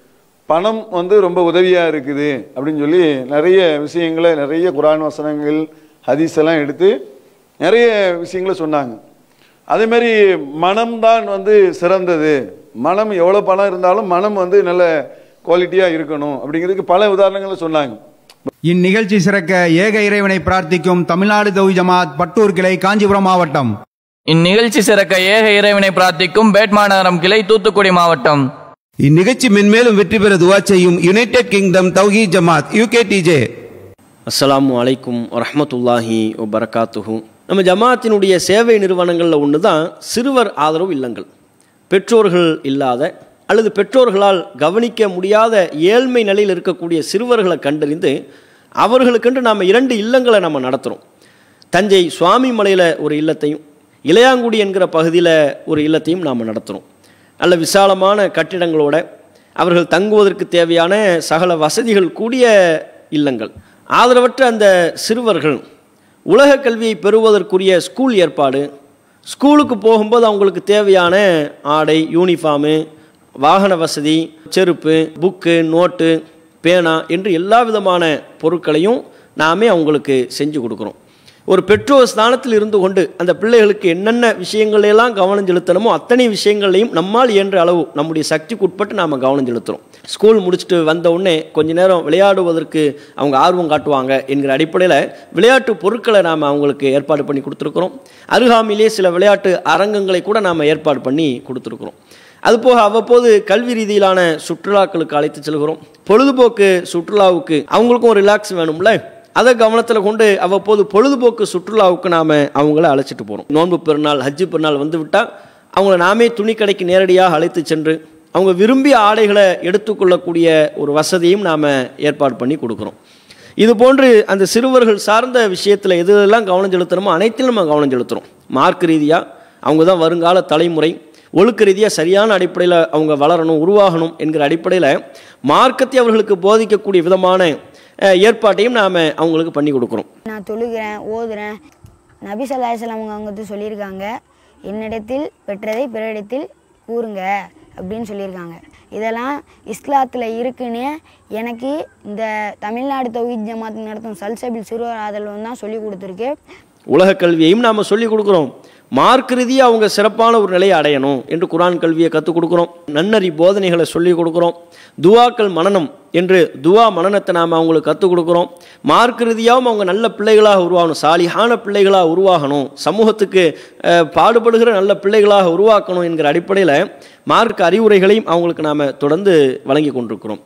பணம் வந்து ரொம்ப உதவியா இருக்குது அப்படின்னு சொல்லி நிறைய விஷயங்களை நிறைய குரான் வசனங்கள் ஹதீஸ் எல்லாம் எடுத்து நிறைய விஷயங்களை சொன்னாங்க அதே மாதிரி மனம்தான் வந்து சிறந்தது மனம் எவ்வளோ பணம் இருந்தாலும் மனம் வந்து நல்ல குவாலிட்டியாக இருக்கணும் அப்படிங்கிறதுக்கு பல உதாரணங்களை சொன்னாங்க இந்நிகழ்ச்சி சிறக்க ஏக இறைவனை பிரார்த்திக்கும் தமிழ்நாடு தௌஹி ஜமாத் பட்டூர் கிளை காஞ்சிபுரம் மாவட்டம் இந்நிகழ்ச்சி சிறக்க ஏக இறைவனை பிரார்த்திக்கும் பேட்மாநகரம் கிளை தூத்துக்குடி மாவட்டம் இந்நிகழ்ச்சி மென்மேலும் வெற்றி பெற துவா செய்யும் யுனைடெட் கிங்டம் தௌஹி ஜமாத் யூகேடிஜே அஸ்ஸலாமு அலைக்கும் வரஹ்மத்துல்லாஹி வபரகாத்துஹு நம்ம ஜமாத்தினுடைய சேவை நிறுவனங்களில் ஒன்று தான் சிறுவர் ஆதரவு இல்லங்கள் பெற்றோர்கள் இல்லாத அல்லது பெற்றோர்களால் கவனிக்க முடியாத ஏழ்மை நிலையில் இருக்கக்கூடிய சிறுவர்களை கண்டறிந்து அவர்களுக்கென்று நாம் இரண்டு இல்லங்களை நம்ம நடத்துகிறோம் தஞ்சை சுவாமி மலையில் ஒரு இல்லத்தையும் இளையாங்குடி என்கிற பகுதியில் ஒரு இல்லத்தையும் நாம் நடத்துகிறோம் நல்ல விசாலமான கட்டிடங்களோட அவர்கள் தங்குவதற்கு தேவையான சகல வசதிகள் கூடிய இல்லங்கள் ஆதரவற்ற அந்த சிறுவர்கள் உலக கல்வியை பெறுவதற்குரிய ஸ்கூல் ஏற்பாடு ஸ்கூலுக்கு போகும்போது அவங்களுக்கு தேவையான ஆடை யூனிஃபார்மு வாகன வசதி செருப்பு புக்கு நோட்டு பேனா என்று எல்லா விதமான பொருட்களையும் நாமே அவங்களுக்கு செஞ்சு கொடுக்குறோம் ஒரு பெற்றோர் ஸ்தானத்தில் இருந்து கொண்டு அந்த பிள்ளைகளுக்கு என்னென்ன விஷயங்களெல்லாம் கவனம் செலுத்தணுமோ அத்தனை விஷயங்களையும் நம்மால் இயன்ற அளவு நம்முடைய சக்திக்கு உட்பட்டு நாம் கவனம் செலுத்துகிறோம் ஸ்கூல் முடிச்சுட்டு வந்த உடனே கொஞ்ச நேரம் விளையாடுவதற்கு அவங்க ஆர்வம் காட்டுவாங்க என்கிற அடிப்படையில் விளையாட்டு பொருட்களை நாம் அவங்களுக்கு ஏற்பாடு பண்ணி கொடுத்துருக்குறோம் அருகாமையிலே சில விளையாட்டு அரங்கங்களை கூட நாம் ஏற்பாடு பண்ணி கொடுத்துருக்குறோம் அதுபோக அவ்வப்போது கல்வி ரீதியிலான சுற்றுலாக்களுக்கு அழைத்து செல்கிறோம் பொழுதுபோக்கு சுற்றுலாவுக்கு அவங்களுக்கும் ஒரு ரிலாக்ஸ் வேணும்ல அதை கவனத்தில் கொண்டு அவ்வப்போது பொழுதுபோக்கு சுற்றுலாவுக்கு நாம் அவங்கள அழைச்சிட்டு போகிறோம் நோன்பு பெருநாள் ஹஜ்ஜு பெருநாள் வந்து விட்டால் அவங்கள நாமே துணி கடைக்கு நேரடியாக அழைத்து சென்று அவங்க விரும்பிய ஆடைகளை எடுத்துக்கொள்ளக்கூடிய ஒரு வசதியும் நாம் ஏற்பாடு பண்ணி கொடுக்குறோம் இது போன்று அந்த சிறுவர்கள் சார்ந்த விஷயத்தில் எது எதெல்லாம் கவனம் செலுத்தணுமோ அனைத்திலும் நம்ம கவனம் செலுத்துகிறோம் மார்க் ரீதியாக அவங்க தான் வருங்கால தலைமுறை ஒழுக்க ரீதியாக சரியான அடிப்படையில் அவங்க வளரணும் உருவாகணும் என்கிற அடிப்படையில் மார்க்கத்தை அவர்களுக்கு போதிக்கக்கூடிய விதமான அஹ், ஏற்பாட்டையும் நாம் அவங்களுக்கு பண்ணி கொடுக்குறோம் நான் தொழுகிறேன் ஓதுறேன் நபி சல்லாஹலாம் அவங்க அவங்க வந்து சொல்லியிருக்காங்க என்னிடத்தில் பெற்றதை பிறரிடத்தில் கூறுங்க அப்படின்னு சொல்லியிருக்காங்க இதெல்லாம் இஸ்லாத்தில் இருக்குன்னு எனக்கு இந்த தமிழ்நாடு தௌஹீத் ஜமாத் நடத்தும் சல்சபில் சிறுவர் ஆதரவு தான் சொல்லி கொடுத்துருக்கு உலக கல்வியையும் நாம் சொல்லி கொடுக்குறோம் மார்க் ரீதியாக அவங்க சிறப்பான ஒரு நிலையை அடையணும் என்று குரான் கல்வியை கற்றுக் கொடுக்குறோம் நன்னறி போதனைகளை சொல்லி கொடுக்குறோம் துவாக்கள் மனனம் என்று துவா மனனத்தை நாம் அவங்களுக்கு கற்றுக் கொடுக்குறோம் மார்க் ரீதியாகவும் அவங்க நல்ல பிள்ளைகளாக உருவாகணும் சாலிகான பிள்ளைகளாக உருவாகணும் சமூகத்துக்கு அஹ், பாடுபடுகிற நல்ல பிள்ளைகளாக உருவாக்கணும் என்கிற அடிப்படையில் மார்க் அறிவுரைகளையும் அவங்களுக்கு நாம் தொடர்ந்து வழங்கி கொண்டிருக்கிறோம்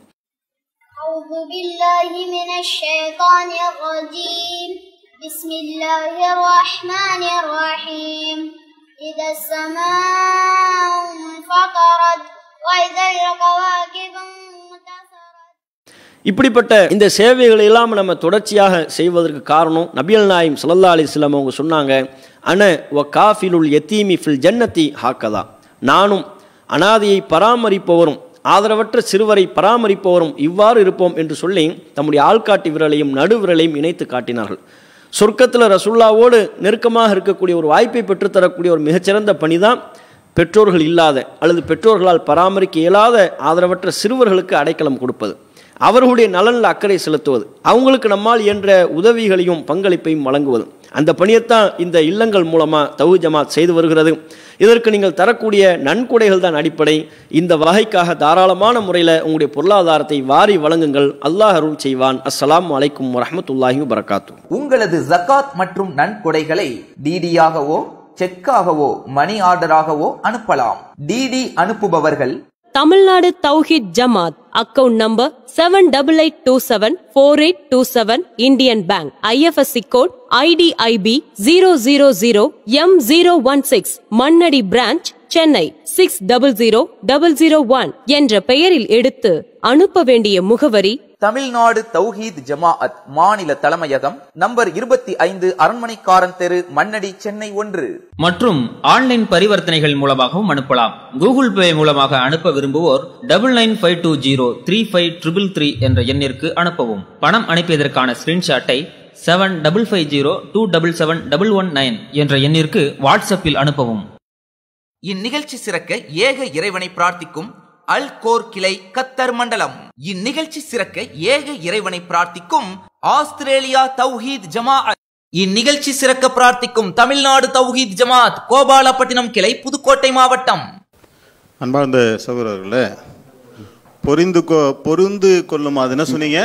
أعوذ بالله من الشيطان الرجيم بسم الله الرحمن الرحيم إذا السماء انفطرت وإذا الكواكب இப்படிப்பட்ட இந்த சேவைகளை எல்லாம் நம்ம தொடர்ச்சியாக செய்வதற்கு காரணம் நபியல் நாயம் ஸல்லல்லாஹு அலைஹி வஸல்லம் அவங்க சொன்னாங்க அன வ காஃபிலுல் யத்தீமி ஃபில் ஜன்னதி ஹாக்கதா நானும் அனாதையை பராமரிப்பவரும் ஆதரவற்ற சிறுவரை பராமரிப்பவரும் இவ்வாறு இருப்போம் என்று சொல்லி தம்முடைய ஆள்காட்டி விரலையும் நடு விரலையும் இணைத்து காட்டினார்கள் சொர்க்கத்தில் ரசுல்லாவோடு நெருக்கமாக இருக்கக்கூடிய ஒரு வாய்ப்பை பெற்றுத்தரக்கூடிய ஒரு மிகச்சிறந்த பணிதான் பெற்றோர்கள் இல்லாத அல்லது பெற்றோர்களால் பராமரிக்க இயலாத ஆதரவற்ற சிறுவர்களுக்கு அடைக்கலம் கொடுப்பது அவர்களுடைய நலனில் அக்கறை செலுத்துவது அவங்களுக்கு நம்மால் இயன்ற உதவிகளையும் பங்களிப்பையும் வழங்குவது அந்த பணியைத்தான் இந்த இல்லங்கள் மூலமாக தவு ஜமாத் செய்து வருகிறது இதற்கு நீங்கள் தரக்கூடிய நன்கொடைகள் தான் அடிப்படை இந்த வகைக்காக தாராளமான முறையில் உங்களுடைய பொருளாதாரத்தை வாரி வழங்குங்கள் அல்லாஹ் அருள் செய்வான் அஸ்ஸலாமு அலைக்கும் வரஹ்மத்துல்லாஹி வபரகாத்து உங்களது ஜகாத் மற்றும் நன்கொடைகளை டிடியாகவோ செக்காகவோ மணி ஆர்டராகவோ அனுப்பலாம் டிடி அனுப்புபவர்கள் Tamil Nadu Thowheed Jamath Account number 78274827 Indian Bank. IFSC code IDIB 000M016 Mannadi branch Chennai six double zero double zero one என்ற பெயரில் எடுத்து அனுப்ப வேண்டிய முகவரி தமிழ்நாடு தௌஹீத் ஜமாஅத் மாநில தலைமையகம் நம்பர் இருபத்தி ஐந்து அரண்மனைக்காரன் தெரு மண்ணடி சென்னை ஒன்று மற்றும் ஆன்லைன் பரிவர்த்தனைகள் மூலமாகவும் அனுப்பலாம் கூகுள் பே மூலமாக அனுப்ப விரும்புவோர் double nine five two zero three five triple three என்ற எண்ணிற்கு அனுப்பவும் பணம் அனுப்பியதற்கான ஸ்கிரீன்ஷாட்டை seven double five zero two double seven double one nine என்ற எண்ணிற்கு வாட்ஸ்அப்பில் அனுப்பவும் இந்நிகழ்ச்சி சிறக்க ஏக இறைவனை பிரார்த்திக்கும் அல் கோர் கிளை கத்தர் மண்டலம் இந்நிகழ்ச்சி சிறக்க ஏக இறைவனை பிரார்த்திக்கும் ஆஸ்திரேலியா தௌஹீத் ஜமாஅத் இந்நிகழ்ச்சி சிறக்க பிரார்த்திக்கும் தமிழ்நாடு தௌஹீத் ஜமாத் கோபாலப்பட்டினம் கிளை புதுக்கோட்டை மாவட்டம் அன்பார்ந்த சகோதரர்களே பொரிந்து கொ பொருந்து கொள்ளுமா அது என்ன சொன்னீங்க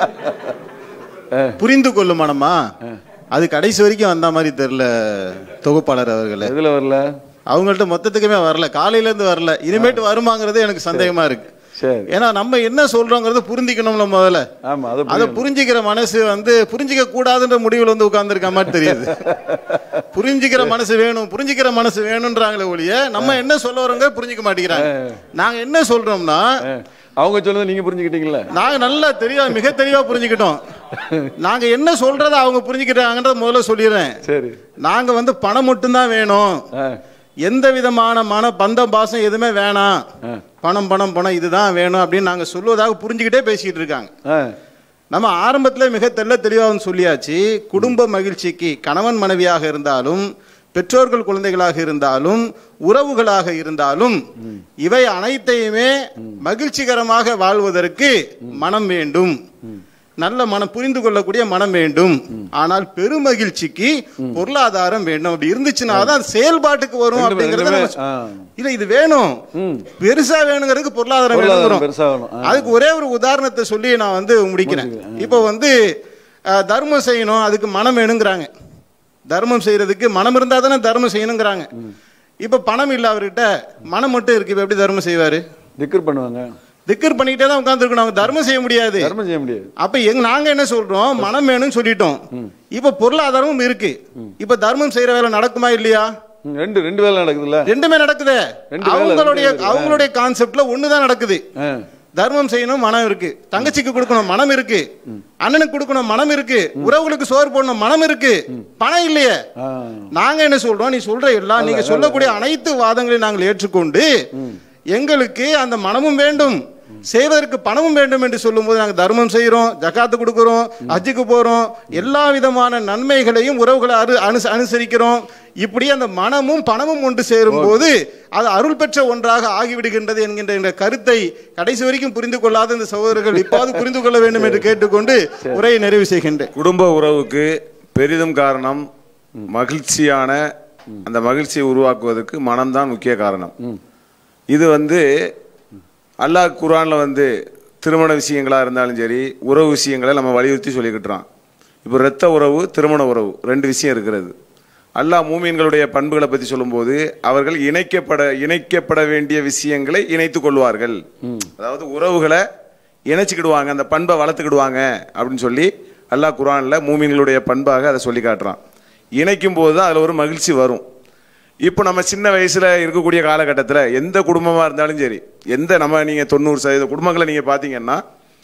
புரிந்து கொள்ளுமானம்மா அது கடைசி வரைக்கும் வந்த மாதிரி தெரியல தொகுப்பாளர் அவர்களே எதுல வரல அவங்கள்ட்ட மொத்தத்துக்குமே வரல காலையில இருந்து வரல இனிமேட்டு வருமாங்கிறது எனக்கு சந்தேகமா இருக்கு சரி ஏன்னா நம்ம என்ன சொல்றோங்கிறது புரிஞ்சுக்கணும்ல முதல்ல ஆமா அது அதை புரிஞ்சுக்கிற மனசு வந்து புரிஞ்சுக்க கூடாதுன்ற முடிவுல வந்து உட்கார்ந்துருக்க மாதிரி தெரியுது புரிஞ்சுக்கிற மனசு வேணும் புரிஞ்சுக்கிற மனசு வேணும்ன்றாங்களே ஒழிய நம்ம என்ன சொல்ல வரோங்க புரிஞ்சுக்க மாட்டேங்கிறாங்க நாங்க என்ன சொல்றோம்னா அவங்க சொன்னதை நீங்க புரிஞ்சுக்கிட்டீங்களா நாங்க நல்லா தெரியா மிக தெளிவா புரிஞ்சுக்கிட்டோம் நாங்க என்ன சொல்றத அவங்க புரிஞ்சுக்கிட்டாங்கன்றத முதல்ல சொல்லிடுறேன் சரி நாங்க வந்து பணம் மட்டும்தான் வேணும் எந்த விதமான மன பந்தம் பாசம் எதுவுமே வேணாம் பணம் பணம் பணம் இதுதான் வேணும் அப்படின்னு நாங்க சொல்லுவதாக புரிஞ்சுக்கிட்டே பேசிக்கிட்டு இருக்காங்க நம்ம ஆரம்பத்துல மிக தெள்ள தெளிவாக சொல்லியாச்சு குடும்ப மகிழ்ச்சிக்கு கணவன் மனைவியாக இருந்தாலும் பெற்றோர்கள் குழந்தைகளாக இருந்தாலும் உறவுகளாக இருந்தாலும் இவை அனைத்தையுமே மகிழ்ச்சிகரமாக வாழ்வதற்கு மனம் வேண்டும் நல்ல மனம் புரிந்து கொள்ளக்கூடிய மனம் வேண்டும் ஆனால் பெருமகிழ்ச்சிக்கு பொருளாதாரம் வேண்டும் அப்படி இருந்துச்சுன்னா தான் செயல்பாட்டுக்கு வரும் ரெண்டுமே- அப்படிங்கறத ரெண்டுமே, நம்ம ஆ. இல்ல இது வேணும் பெருசா வேணுங்கிறதுக்கு பொருளாதாரம் பொருளாதாரம் வேணுங்கிறோம் பெருசா வேணும். ஆ. அதுக்கு ஒரே ஒரு உதாரணத்தை சொல்லி நான் வந்து முடிக்கிறேன் இப்போ வந்து அஹ், தர்மம் செய்யணும் அதுக்கு மனம் வேணுங்கிறாங்க தர்மம் செய்யறதுக்கு மனம் இருந்தா தானே தர்மம் செய்யணுங்கிறாங்க இப்ப பணம் இல்ல அவர்கிட்ட மனம் மட்டும் இருக்கு இப்ப எப்படி தர்மம் செய்வாரு திக்கர் பண்ணுவாங்க திக்கர் பண்ணிக்கிட்டே தான் உட்கார்ந்துருக்கணும் அவங்க தர்மம் செய்ய முடியாது தர்மம் செய்ய முடியாது அப்ப எங்க நாங்க என்ன சொல்றோம் மனம் வேணும்னு சொல்லிட்டோம் இப்ப பொருளாதாரமும் இருக்கு இப்ப தர்மம் செய்யற வேலை நடக்குமா இல்லையா ம், ரெண்டு ரெண்டு வேலை நடக்குதுல்ல ரெண்டுமே நடக்குது ரெண்டு வேலை, அவங்களுடைய ரெண்டு வேலை. அவங்களுடைய கான்செப்ட்ல ஒண்ணுதான் நடக்குது தர்மம் செய்யணும் மனம் இருக்கு தங்கச்சிக்கு கொடுக்கணும் மனம் இருக்கு அண்ணனுக்கு கொடுக்கணும் மனம் இருக்கு உறவுகளுக்கு சோறு போடணும் மனம் இருக்கு பணம் இல்லையே நாங்க என்ன சொல்றோம் நீ சொல்ற எல்லாம் நீங்க சொல்லக்கூடிய அனைத்து வாதங்களையும் நாங்கள் ஏற்றுக்கொண்டு எங்களுக்கு அந்த மனமும் வேண்டும் செய்வதற்கு பணமும் வேண்டும் என்று சொல்லும்போது நாங்கள் தர்மம் செய்கிறோம் ஜக்காத்து கொடுக்கிறோம் ஹஜ்ஜுக்கு போறோம் எல்லா விதமான நன்மைகளையும் உறவுகளை அரு அனுச அனுசரிக்கிறோம் இப்படி அந்த மனமும் பணமும் ஒன்று சேரும் போது அது அருள் பெற்ற ஒன்றாக ஆகிவிடுகின்றது என்கின்ற இந்த கருத்தை கடைசி வரைக்கும் புரிந்து கொள்ளாத இந்த சகோதரர்கள் இப்பாவது புரிந்து கொள்ள வேண்டும் என்று கேட்டுக்கொண்டு உரையை நிறைவு செய்கின்றேன் குடும்ப உறவுக்கு பெரிதும் காரணம் மகிழ்ச்சியான அந்த மகிழ்ச்சியை உருவாக்குவதற்கு மனம்தான் முக்கிய காரணம் இது வந்து அல்லாஹ் குர்ஆன்ல வந்து திருமண விஷயங்களா இருந்தாலும் சரி உறவு விஷயங்களை நம்ம வலியுறுத்தி சொல்லிக்கிட்டுறோம் இப்போ இரத்த உறவு திருமண உறவு ரெண்டு விஷயம் இருக்கிறது அல்லாஹ் மூமின்களுடைய பண்புகளை பற்றி சொல்லும்போது அவர்கள் இணைக்கப்பட இணைக்கப்பட வேண்டிய விஷயங்களை இணைத்துக் கொள்வார்கள் அதாவது உறவுகளை இணைச்சிக்கிடுவாங்க அந்த பண்பை வளர்த்துக்கிடுவாங்க அப்படின்னு சொல்லி அல்லாஹ் குர்ஆன்ல மூமின்களுடைய பண்பாக அதை சொல்லி காட்டுறான் இணைக்கும் போது தான் அதில் ஒரு மகிழ்ச்சி வரும் இப்போ நம்ம சின்ன வயசுல இருக்கக்கூடிய காலகட்டத்தில் எந்த குடும்பமா இருந்தாலும் சரி எந்த நம்ம நீங்க தொண்ணூறு சதவீத குடும்பங்களை நீங்க பாத்தீங்கன்னா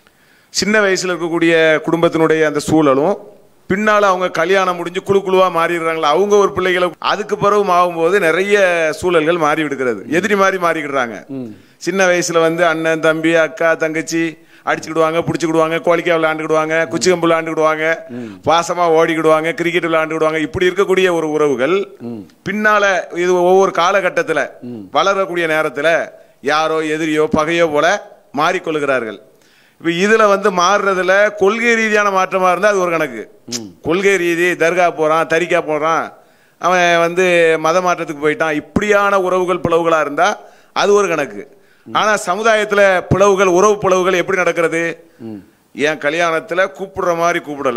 சின்ன வயசுல இருக்கக்கூடிய குடும்பத்தினுடைய அந்த சூழலும் பின்னால அவங்க கல்யாணம் முடிஞ்சு குழு குழுவா மாறிடுறாங்களா அவங்க ஒரு பிள்ளைகளை அதுக்கு பிறகு ஆகும்போது நிறைய சூழல்கள் மாறி விடுகிறது எதிரி மாதிரி மாறிக்கிடுறாங்க சின்ன வயசுல வந்து அண்ணன் தம்பி அக்கா தங்கச்சி அடிச்சுக்கிடுவாங்க பிடிச்சிக்கிடுவாங்க கோழிக்கா விளையாண்டுக்கிடுவாங்க குச்சிகம்பு விளையாண்டுக்கிடுவாங்க பாசமா ஓடிக்கிடுவாங்க கிரிக்கெட் விளையாண்டுக்கிடுவாங்க இப்படி இருக்கக்கூடிய ஒரு உறவுகள் பின்னால இது ஒவ்வொரு காலகட்டத்துல வளரக்கூடிய நேரத்துல யாரோ எதிரியோ பகையோ போல மாறிக்கொள்கிறார்கள் இப்ப இதுல வந்து மாறுறதுல கொள்கை ரீதியான மாற்றமா இருந்தா அது ஒரு கணக்கு கொள்கை ரீதி தர்கா போறான் தரிக்கா போறான் அவன் வந்து மத மாற்றத்துக்கு போயிட்டான் இப்படியான உறவுகள் பிளவுகளா இருந்தா அது ஒரு கணக்கு ஆனா சமுதாயத்துல பிளவுகள் உறவு பிளவுகள் எப்படி நடக்கிறது என் கல்யாணத்துல கூப்பிடுற மாதிரி கூப்பிடல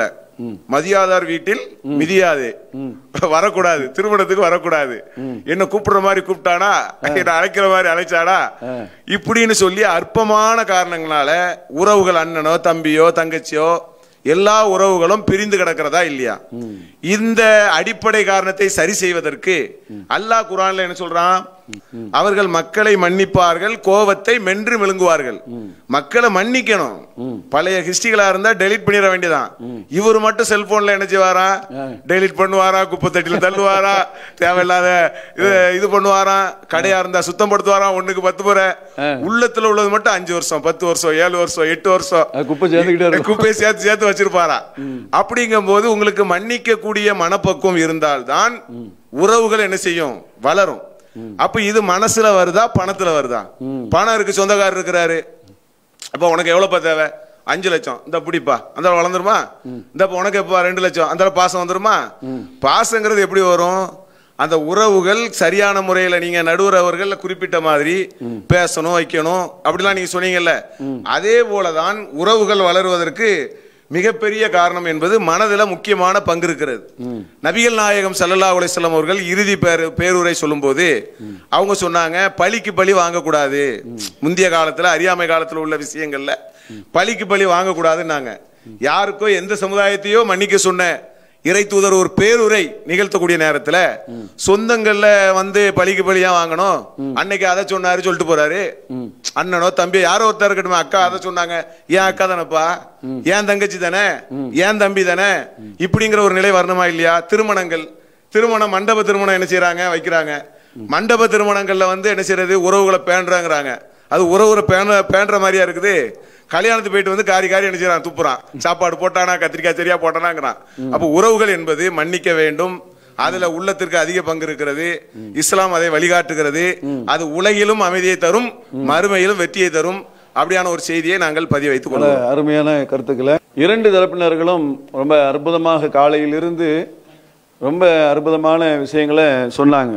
மதியாதார் வீட்டில் மிதியாதே வரக்கூடாது திருமணத்துக்கு வரக்கூடாது என்ன கூப்பிடுற மாதிரி கூப்பிட்டானா என்ன அழைக்கிற மாதிரி அழைச்சாடா இப்படின்னு சொல்லி அற்பமான காரணங்களால உறவுகள் அண்ணனோ தம்பியோ தங்கச்சியோ எல்லா உறவுகளும் பிரிந்து கிடக்கிறதா இல்லையா இந்த அடிப்படை காரணத்தை சரி செய்வதற்கு அல்லாஹ் குரான்ல என்ன சொல்றான் அவர்கள் மக்களை மன்னிப்பார்கள் கோவத்தை மென்று விழுங்குவார்கள் மக்களை மன்னிக்கணும் பழைய ஹிஸ்டிகளா இருந்தா டெலீட் பண்ணிட வேண்டியதான் இவர் மட்டும் செல்போன்ல என்ன செய்வாரா டெலீட் பண்ணுவாரா குப்பை தட்டில தள்ளுவாரா தேவையில்லாத இது இது பண்ணுவாரா கடையா இருந்தா சுத்தம் படுத்துவாராம் ஒண்ணுக்கு பத்து முறை உள்ளத்துல உள்ளது மட்டும் அஞ்சு வருஷம் பத்து வருஷம் ஏழு வருஷம் எட்டு வருஷம் குப்பை சேர்ந்துக்கிட்டே இருக்கும். குப்பையை சேர்த்து சேர்த்து வச்சிருப்பாரா அப்படிங்கும் போது உங்களுக்கு மன்னிக்க கூடிய மனப்பக்குவம் இருந்தால்தான் உறவுகள் என்ன செய்யும் வளரும் அப்ப இது மனசுல வருதா பணத்துல வருதா பணம் இருக்கு சொந்தக்காரர் இருக்கிறாரு அப்ப உனக்கு எவ்வளவுப்பா தேவை அஞ்சு லட்சம் இந்த பிடிப்பா அந்த வளர்ந்துருமா இந்த உனக்கு எப்பா ரெண்டு லட்சம் அந்த பாசம் வந்துருமா பாசங்கிறது எப்படி வரும் அந்த உறவுகள் சரியான முறையில நீங்க நடுவுறவர்கள் குறிப்பிட்ட மாதிரி பேசணும் வைக்கணும் அப்படிலாம் நீங்க சொன்னீங்கல்ல அதே போலதான் உறவுகள் வளருவதற்கு மிகப்பெரிய காரணம் என்பது மனதில் முக்கியமான பங்கு இருக்கிறது நபிகள் நாயகம் ஸல்லல்லாஹு அலைஹி வஸல்லம் அவர்கள் இறுதி பேர் பேருரை சொல்லும்போது அவங்க சொன்னாங்க பழிக்கு பழி வாங்கக்கூடாது முந்தைய காலத்துல அறியாமை காலத்துல உள்ள விஷயங்கள்ல பழிக்கு பழி வாங்கக்கூடாதுன்னாங்க யாருக்கோ எந்த சமுதாயத்தையோ மன்னிக்க சொன்ன இறை தூதர் ஒரு பேருரை நிகழ்த்தக்கூடிய நேரத்துல சொந்தங்கள்ல வந்து பழிக்கு பழியா வாங்கணும் அன்னைக்கு அதை சொன்னாரு சொல்லிட்டு போறாரு அண்ணனோ தம்பி யாரோ ஒருத்தர் இருக்கட்டும் அக்கா அதை சொன்னாங்க ஏன் அக்கா தானப்பா ஏன் தங்கச்சி தானே ஏன் தம்பி தானே இப்படிங்கிற ஒரு நிலை வரணுமா இல்லையா திருமணங்கள் திருமணம் மண்டப திருமணம் என்ன செய்யறாங்க வைக்கிறாங்க மண்டப திருமணங்கள்ல வந்து என்ன செய்யறது உறவுகளை பேண்டுறாங்கிறாங்க அது உறவுகளை பேண பேண்டுற மாதிரியா இருக்குது கல்யாணத்துக்கு போயிட்டு வந்து காரி காரி என்ன செய்யறான் துப்புறான் சாப்பாடு போட்டானா கத்திரிக்காய் சரியா போட்டானாங்கிறான் அப்ப உறவுகள் என்பது மன்னிக்க வேண்டும் அதுல உள்ளத்திற்கு அதிக பங்கு இருக்கிறது இஸ்லாம் அதை வழிகாட்டுகிறது அது உலகிலும் அமைதியை தரும் மறுமையிலும் வெற்றியை தரும் அப்படியான ஒரு செய்தியை நாங்கள் பதிவு வைத்துக் நல்ல கொள்வோம் அருமையான கருத்துக்களை இரண்டு தரப்பினர்களும் ரொம்ப அற்புதமாக காலையிலிருந்து ரொம்ப அற்புதமான விஷயங்களை சொன்னாங்க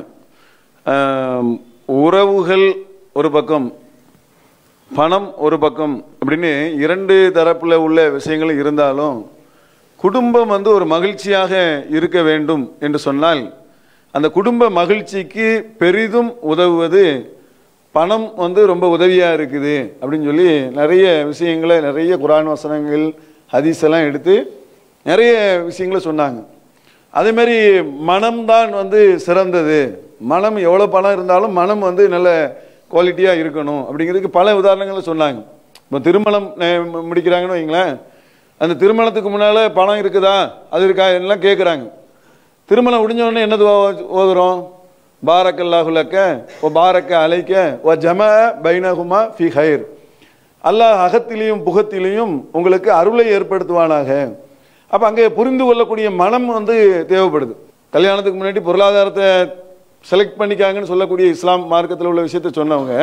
ஆம், உறவுகள் ஒரு பக்கம் பணம் ஒரு பக்கம் அப்படின்னு இரண்டு தரப்புல உள்ள விஷயங்கள் இருந்தாலும் குடும்பம் வந்து ஒரு மகிழ்ச்சியாக இருக்க வேண்டும் என்று சொன்னால் அந்த குடும்ப மகிழ்ச்சிக்கு பெரிதும் உதவுவது பணம் வந்து ரொம்ப உதவியா இருக்குது அப்படின்னு சொல்லி நிறைய விஷயங்களை நிறைய குரான் வசனங்கள் ஹதீஸ் எல்லாம் எடுத்து நிறைய விஷயங்களை சொன்னாங்க அதே மாதிரி மனம்தான் வந்து சிறந்தது மனம் எவ்வளோ பணம் இருந்தாலும் மனம் வந்து நல்ல குவாலிட்டியாக இருக்கணும் அப்படிங்கிறதுக்கு பல உதாரணங்களை சொன்னாங்க இப்போ திருமணம் அஹ், மு- முடிக்கிறாங்கன்னு வைங்களேன் அந்த திருமணத்துக்கு முன்னால் பணம் இருக்குதா அது இருக்கா எல்லாம் கேட்குறாங்க திருமணம் முடிஞ்ச உடனே என்னது ஓ- ஓதுறோம் பாரக்கல்லாஹுலக்க ஓ பாரக்க அலைக்க ஓ ஜம பைனகுமா ஃபி ஹைர் அல்லாஹ் அகத்திலையும் புகத்திலையும் உங்களுக்கு அருளை ஏற்படுத்துவானாக அப்ப அங்கே புரிந்து கொள்ளக்கூடிய மனம் வந்து தேவைப்படுது கல்யாணத்துக்கு முன்னாடி பொருளாதாரத்தை செலக்ட் பண்ணிக்காங்கன்னு சொல்லக்கூடிய இஸ்லாம் மார்க்கத்தில் உள்ள விஷயத்தை சொன்னவங்க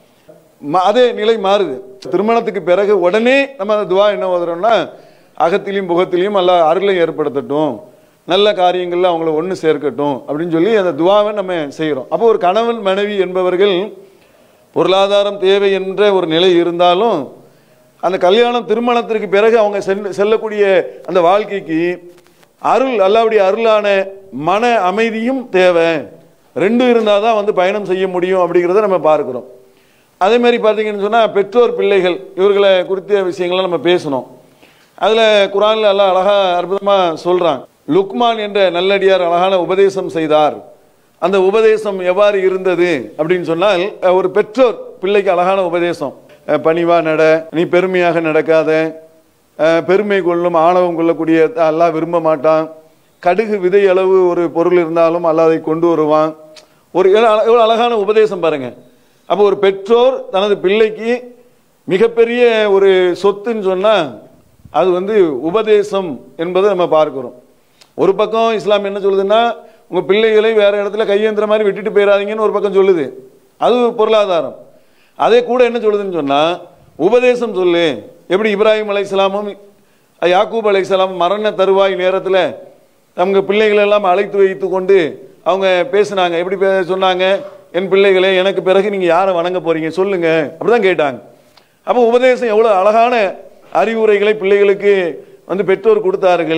ம- அதே நிலை மாறுது திருமணத்துக்கு பிறகு உடனே நம்ம அந்த துவா என்ன ஓதுறோம்னா அகத்திலையும் புகத்திலையும் அல்லாஹ் அருளை ஏற்படுத்தட்டும் நல்ல காரியங்கள்ல அவங்கள ஒன்று சேர்க்கட்டும் அப்படின்னு சொல்லி அந்த துவாவை நம்ம செய்கிறோம் அப்போ ஒரு கணவன் மனைவி என்பவர்கள் பொருளாதாரம் தேவை என்ற ஒரு நிலை இருந்தாலும் அந்த கல்யாணம் திருமணத்திற்கு பிறகு அவங்க சென்று- செல்லக்கூடிய அந்த வாழ்க்கைக்கு அருள் அல்லாவுடைய அருளான மன அமைதியும் தேவை ரெண்டும் இருந்தால் தான் வந்து பயணம் செய்ய முடியும் அப்படிங்கிறத நம்ம பார்க்கிறோம் அதே மாதிரி பார்த்தீங்கன்னு சொன்னால் பெற்றோர் பிள்ளைகள் இவர்களை குறித்த விஷயங்களை நம்ம பேசணும் அதில் குரானில் எல்லாம் அழகாக அற்புதமாக சொல்கிறாங்க லுக்மான் என்ற நல்லடியார் அழகான உபதேசம் செய்தார் அந்த உபதேசம் எவ்வாறு இருந்தது அப்படின்னு சொன்னால் அஹ், ஒரு பெற்றோர் பிள்ளைக்கு அழகான உபதேசம் அஹ், பணிவா நட நீ பெருமையாக நடக்காத அஹ், பெருமை கொள்ளும் ஆணவம் கொள்ளக்கூடிய அல்லாஹ் விரும்ப மாட்டான் கடுகு விதை அளவு ஒரு பொருள் இருந்தாலும் அல்லாஹ் அதை கொண்டு வருவான் ஒரு எவ்வளவு எவ்வளவு அழகான உபதேசம் பாருங்க அப்போ ஒரு பெற்றோர் தனது பிள்ளைக்கு மிகப்பெரிய ஒரு சொத்துன்னு சொன்னா அது வந்து உபதேசம் என்பதை நம்ம பார்க்கிறோம் ஒரு பக்கம் இஸ்லாம் என்ன சொல்லுதுன்னா உங்க பிள்ளைகளை வேற இடத்துல கையேந்திர மாதிரி விட்டுட்டு போயிடாதீங்கன்னு ஒரு பக்கம் சொல்லுது அது பொருளாதாரம் அதே கூட என்ன சொல்லுதுன்னு சொன்னா உபதேசம் சொல்லு எப்படி இப்ராஹிம் அலைஹிஸ்ஸலாமும் யாக்கூப் அலைஹிஸ்ஸலாம் மரண தருவாய் நேரத்தில் அவங்க பிள்ளைகளை எல்லாம் அழைத்து வைத்து கொண்டு அவங்க பேசுனாங்க எப்படி பே- சொன்னாங்க என் பிள்ளைகளே எனக்கு பிறகு நீங்க யாரை வணங்க போறீங்க சொல்லுங்க அப்படிதான் கேட்டாங்க அப்போ உபதேசம் எவ்வளவு அழகான அறிவுரைகளை பிள்ளைகளுக்கு வந்து பெற்றோர் கொடுத்தார்கள்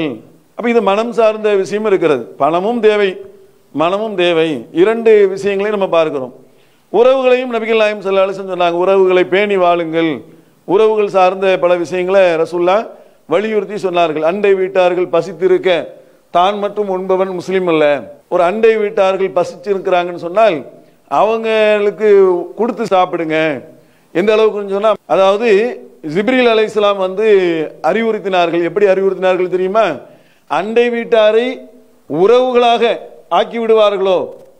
அப்ப இது மனம் சார்ந்த விஷயம் இருக்கிறது பணமும் தேவை மனமும் தேவை இரண்டு விஷயங்களையும் நம்ம பார்க்கிறோம் உறவுகளையும் நபிகள் நாயம் செல்லாலும் சொன்னாங்க உறவுகளை பேணி வாழுங்கள் உறவுகள் சார்ந்த பல விஷயங்களை ரசுல்லா வலியுறுத்தி சொன்னார்கள் அண்டை வீட்டார்கள் பசித்திருக்க தான் மட்டும் உண்பவன் முஸ்லீம் அல்ல ஒரு அண்டை வீட்டார்கள் பசிச்சிருக்கிறாங்கன்னு சொன்னால் அவங்களுக்கு கொடுத்து சாப்பிடுங்க எந்த அளவுக்குன்னு சொன்னா அதாவது ஜிப்ரீல் அலைஹிஸ்ஸலாம் வந்து அறிவுறுத்தினார்கள் எப்படி அறிவுறுத்தினார்கள் தெரியுமா அண்டை வீட்டாரை உறவுகளாக ஆக்கி விடுவார்களோ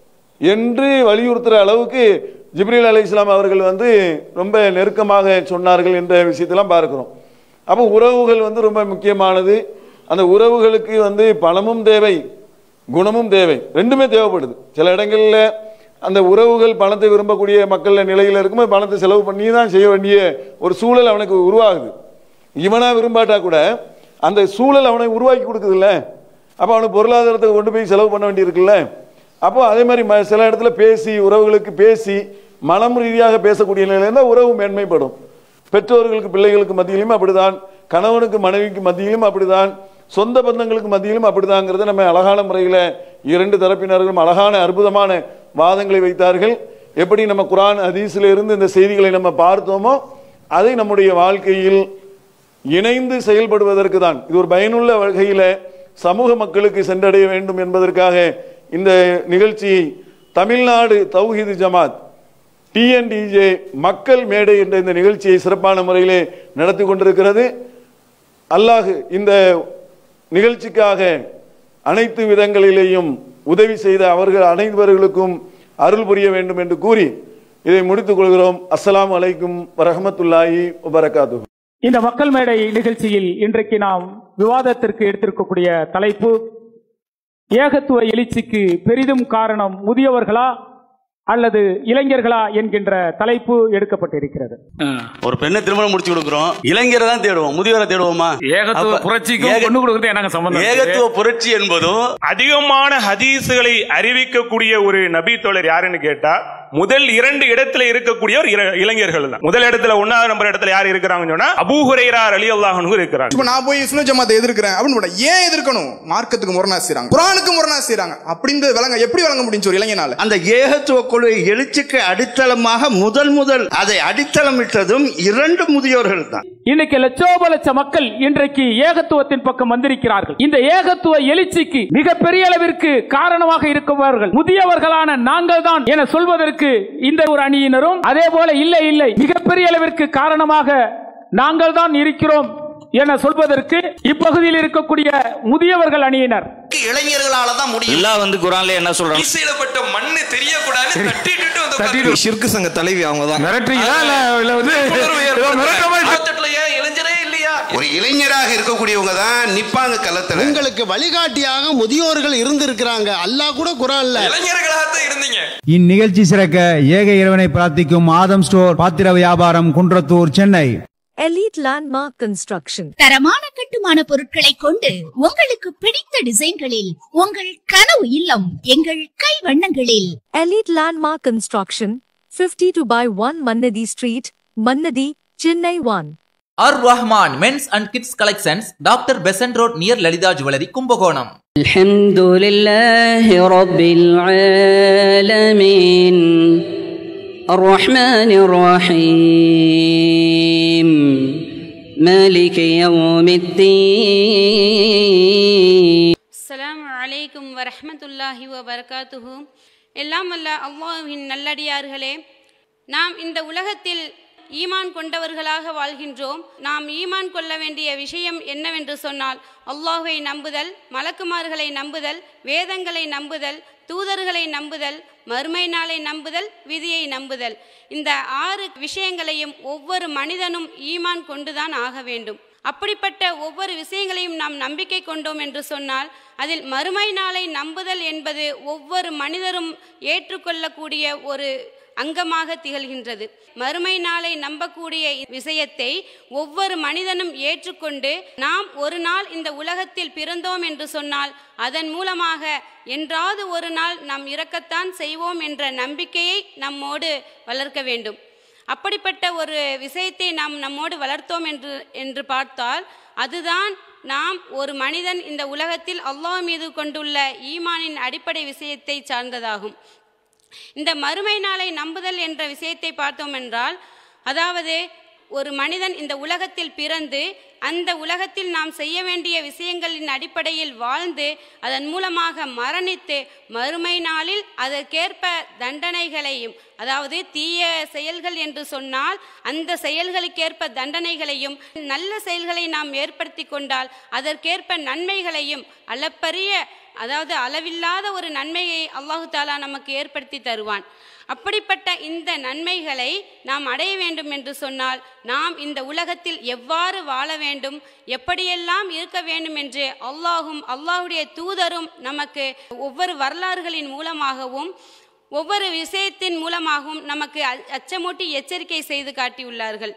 என்று வலியுறுத்துற அளவுக்கு ஜிப்ரீல் அலை இஸ்லாம் அவர்கள் வந்து ரொம்ப நெருக்கமாக சொன்னார்கள் என்ற விஷயத்தெல்லாம் பார்க்கிறோம் அப்போ உறவுகள் வந்து ரொம்ப முக்கியமானது அந்த உறவுகளுக்கு வந்து பணமும் தேவை குணமும் தேவை ரெண்டுமே தேவைப்படுது சில இடங்கள்ல அந்த உறவுகள் பணத்தை விரும்பக்கூடிய மக்கள் நிலையில் இருக்கும்போது பணத்தை செலவு பண்ணி தான் செய்ய வேண்டிய ஒரு சூழல் அவனுக்கு உருவாகுது இவனா விரும்பாட்டா கூட அந்த சூழல் அவனை உருவாக்கி கொடுக்குதுல்ல அப்போ அவனுக்கு பொருளாதாரத்தை கொண்டு போய் செலவு பண்ண வேண்டியிருக்குல்ல அப்போ அதே மாதிரி ம- சில இடத்துல பேசி உறவுகளுக்கு பேசி மனம் ரீதியாக பேசக்கூடிய நிலையில இருந்தால் உறவு மேன்மைப்படும் பெற்றோர்களுக்கு பிள்ளைகளுக்கு மத்தியிலும் அப்படிதான் கணவனுக்கு மனைவிக்கு மத்தியிலும் அப்படிதான் சொந்த பந்தங்களுக்கு மத்தியிலும் அப்படிதாங்கிறத நம்ம அழகான முறையில் இரண்டு தரப்பினர்களும் அழகான அற்புதமான வாதங்களை வைத்தார்கள் எப்படி நம்ம குரான் ஹதீஸில் இருந்து இந்த செய்திகளை நம்ம பார்த்தோமோ அதை நம்முடைய வாழ்க்கையில் இணைந்து செயல்படுவதற்கு தான் இது ஒரு பயனுள்ள வகையில சமூக மக்களுக்கு சென்றடைய வேண்டும் என்பதற்காக இந்த நிகழ்ச்சியை தமிழ்நாடு தௌஹீது ஜமாத் டிஎன்டிஜே மக்கள் மேடை என்ற இந்த நிகழ்ச்சியை சிறப்பான முறையிலே நடத்தி கொண்டிருக்கிறது அல்லாஹ் இந்த நிகழ்ச்சிக்காக அனைத்து விதங்களிலேயும் உதவி செய்த அவர்கள் அனைவர்களுக்கும் அருள் புரிய வேண்டும் என்று கூறி இதை முடித்துக் கொள்கிறோம் அஸ்ஸலாமு அலைக்கும் வரஹமத்துல்லாஹி வபரகாத்துஹு இந்த மக்கள் மேடை நிகழ்ச்சியில் இன்றைக்கு நாம் விவாதத்திற்கு எடுத்திருக்கக்கூடிய தலைப்பு ஏகத்துவ எழுச்சிக்கு பெரிதும் காரணம் முதியவர்களா அல்லது இளைஞர்களா என்கின்ற தலைப்பு எடுக்கப்பட்டிருக்கிறது ஒரு பெண்ணை திருமணம் முடிச்சு கொடுக்குறோம் இளைஞரை தான் தேடுவோம் முதியவரை தேடுவோமா ஏகத்துவ அப்ப புரட்சிக்கும் ஏக- பொண்ணு கொடுக்கறது என்னங்க சம்பந்தம் ஏகத்துவ புரட்சி என்பதும் அதிகமான ஹதீஸுகளை அறிவிக்கக்கூடிய ஒரு நபி தோழர் யாருன்னு கேட்டா முதல் இரண்டு இடத்துல இருக்கக்கூடியவர் இர- இளைஞர்கள் தான் முதல் இடத்துல ஒன்னாவது நம்பர் இடத்துல யார் இருக்கிறாங்கன்னு சொன்னா அபூ ஹுரைரா அலி அல்லாஹனு இருக்கிறாங்க இப்ப நான் போய் இஸ்லாம் ஜமாத்தை எதிர்க்கிறேன் அப்படின்னு போட்டா, ஏன் எதிர்க்கணும் மார்க்கத்துக்கு முரணா செய்றாங்க குரானுக்கு முரணா செய்றாங்க அப்படின்னு விளங்க எப்படி விளங்க முடிஞ்சு ஒரு இளைஞனால அந்த ஏகத்துவ கொள்கை எழுச்சிக்கு அடித்தளமாக முதல் முதல் அதை அடித்தளமிட்டதும் இரண்டு முதியோர்கள் தான் இன்னைக்கு லட்சோப லட்ச மக்கள் இன்றைக்கு ஏகத்துவத்தின் பக்கம் வந்திருக்கிறார்கள் இந்த ஏகத்துவ எழுச்சிக்கு மிகப்பெரிய அளவிற்கு காரணமாக இருக்கவர்கள் முதியவர்களான நாங்கள் தான் என சொல்வதற்கு இந்த ஒரு அணியினரும் அதே போல இல்லை இல்லை மிகப்பெரிய அளவிற்கு காரணமாக நாங்கள் தான் இருக்கிறோம் என சொல்வதற்கு இப்பகுதியில் இருக்கக்கூடிய முதியவர்கள் அணியினர் இளைஞர்களால தான் முடியும் அல்லாஹ் வந்து குரான்ல என்ன சொல்றான் ஈசையிலப்பட்ட மண்ணு தெரியக்கூடாது தட்டிட்டு வந்து ஷிர்கு சங்க தலைவி அவங்க தான் மிரட்டுறீங்களா இல்ல இல்ல வந்து ஏதோ மிரட்டுற மாதிரி இளைஞரே இல்லையா ஒரு இளைஞராக இருக்கக்கூடியவங்க தான் நிப்பாங்க களத்துல உங்களுக்கு வழிகாட்டியாக முதியோர்கள் இருந்திருக்கிறாங்க அல்லாஹ் கூட குரான்ல இளைஞர்களாகத்தான் இருந்தீங்க இந்நிகழ்ச்சி சிறக்க ஏக இறைவனை பிரார்த்திக்கும் ஆதம் ஸ்டோர் பாத்திர வியாபாரம் Kundrathur Chennai Elite Landmark Construction. தரமான கட்டுமான பொருட்களை கொண்டு உங்களுக்கு பிடித்த டிசைன்களில் உங்கள் கனவு இல்லம் எங்கள் கை வண்ணங்களில் Elite Landmark Construction, 52 by 1 Mannadi Street, Mannadi, Chennai 1. Ar Rahman men's and kids collections doctor Besant road near Lalitha jewellery Kumbakonam الحمد لله رب العالمين الرحمن الرحيم مالك يوم الدين அஸ்ஸலாமு அலைக்கும் வரஹ்மத்துல்லாஹி வபரகாத்துஹு எல்லாம் வல்ல அல்லாஹ்வின் நல்லடியார்களே நாம் இந்த உலகத்தில் ஈமான் கொண்டவர்களாக வாழ்கின்றோம் நாம் ஈமான் கொள்ள வேண்டிய விஷயம் என்னவென்று சொன்னால் அல்லாஹ்வை நம்புதல் மலக்குமார்களை நம்புதல் வேதங்களை நம்புதல் தூதர்களை நம்புதல் மறுமை நாளை நம்புதல் விதியை நம்புதல் இந்த ஆறு விஷயங்களையும் ஒவ்வொரு மனிதனும் ஈமான் கொண்டுதான் ஆக வேண்டும் அப்படிப்பட்ட ஒவ்வொரு விஷயங்களையும் நாம் நம்பிக்கை கொண்டோம் என்று சொன்னால் அதில் மறுமை நாளை நம்புதல் என்பது ஒவ்வொரு மனிதரும் ஏற்றுக்கொள்ளக்கூடிய ஒரு அங்கமாக திகழ்கின்றது மறுமை நாளை நம்பக்கூடிய விஷயத்தை ஒவ்வொரு மனிதனும் ஏற்றுக்கொண்டு நாம் ஒரு நாள் இந்த உலகத்தில் பிறந்தோம் என்று சொன்னால் அதன் மூலமாக என்றாவது ஒரு நாள் நாம் இறக்கத்தான் செய்வோம் என்ற நம்பிக்கையை நம்மோடு வளர்க்க வேண்டும் அப்படிப்பட்ட ஒரு விஷயத்தை நாம் நம்மோடு வளர்த்தோம் என்று என்று பார்த்தால் அதுதான் நாம் ஒரு மனிதன் இந்த உலகத்தில் அல்லாஹ் மீது கொண்டுள்ள ஈமானின் அடிப்படை விஷயத்தை சார்ந்ததாகும் இந்த மறுமை நாளை நம்புதல் என்ற விஷயத்தை பார்த்தோம் என்றால் அதாவது ஒரு மனிதன் இந்த உலகத்தில் பிறந்து அந்த உலகத்தில் நாம் செய்ய வேண்டிய விஷயங்களின் அடிப்படையில் வாழ்ந்து அதன் மூலமாக மரணித்து மறுமை நாளில் அதற்கேற்ப தண்டனைகளையும் அதாவது தீய செயல்கள் என்று சொன்னால் அந்த செயல்களுக்கேற்ப தண்டனைகளையும் நல்ல செயல்களை நாம் ஏற்படுத்தி கொண்டால் அதற்கேற்ப நன்மைகளையும் அளப்பரிய அதாவது அளவில்லாத ஒரு நன்மையை அல்லாஹு தாலா நமக்கு ஏற்படுத்தி தருவான் அப்படிப்பட்ட இந்த நன்மைகளை நாம் அடைய வேண்டும் என்று சொன்னால் நாம் இந்த உலகத்தில் எவ்வாறு வாழ வேண்டும் எப்படியெல்லாம் இருக்க வேண்டும் என்று அல்லாஹும் அல்லாஹுடைய தூதரும் நமக்கு ஒவ்வொரு வரலாறுகளின் மூலமாகவும் ஒவ்வொரு விஷயத்தின் மூலமாகவும் நமக்கு அ- அச்சமூட்டி எச்சரிக்கை செய்து காட்டியுள்ளார்கள்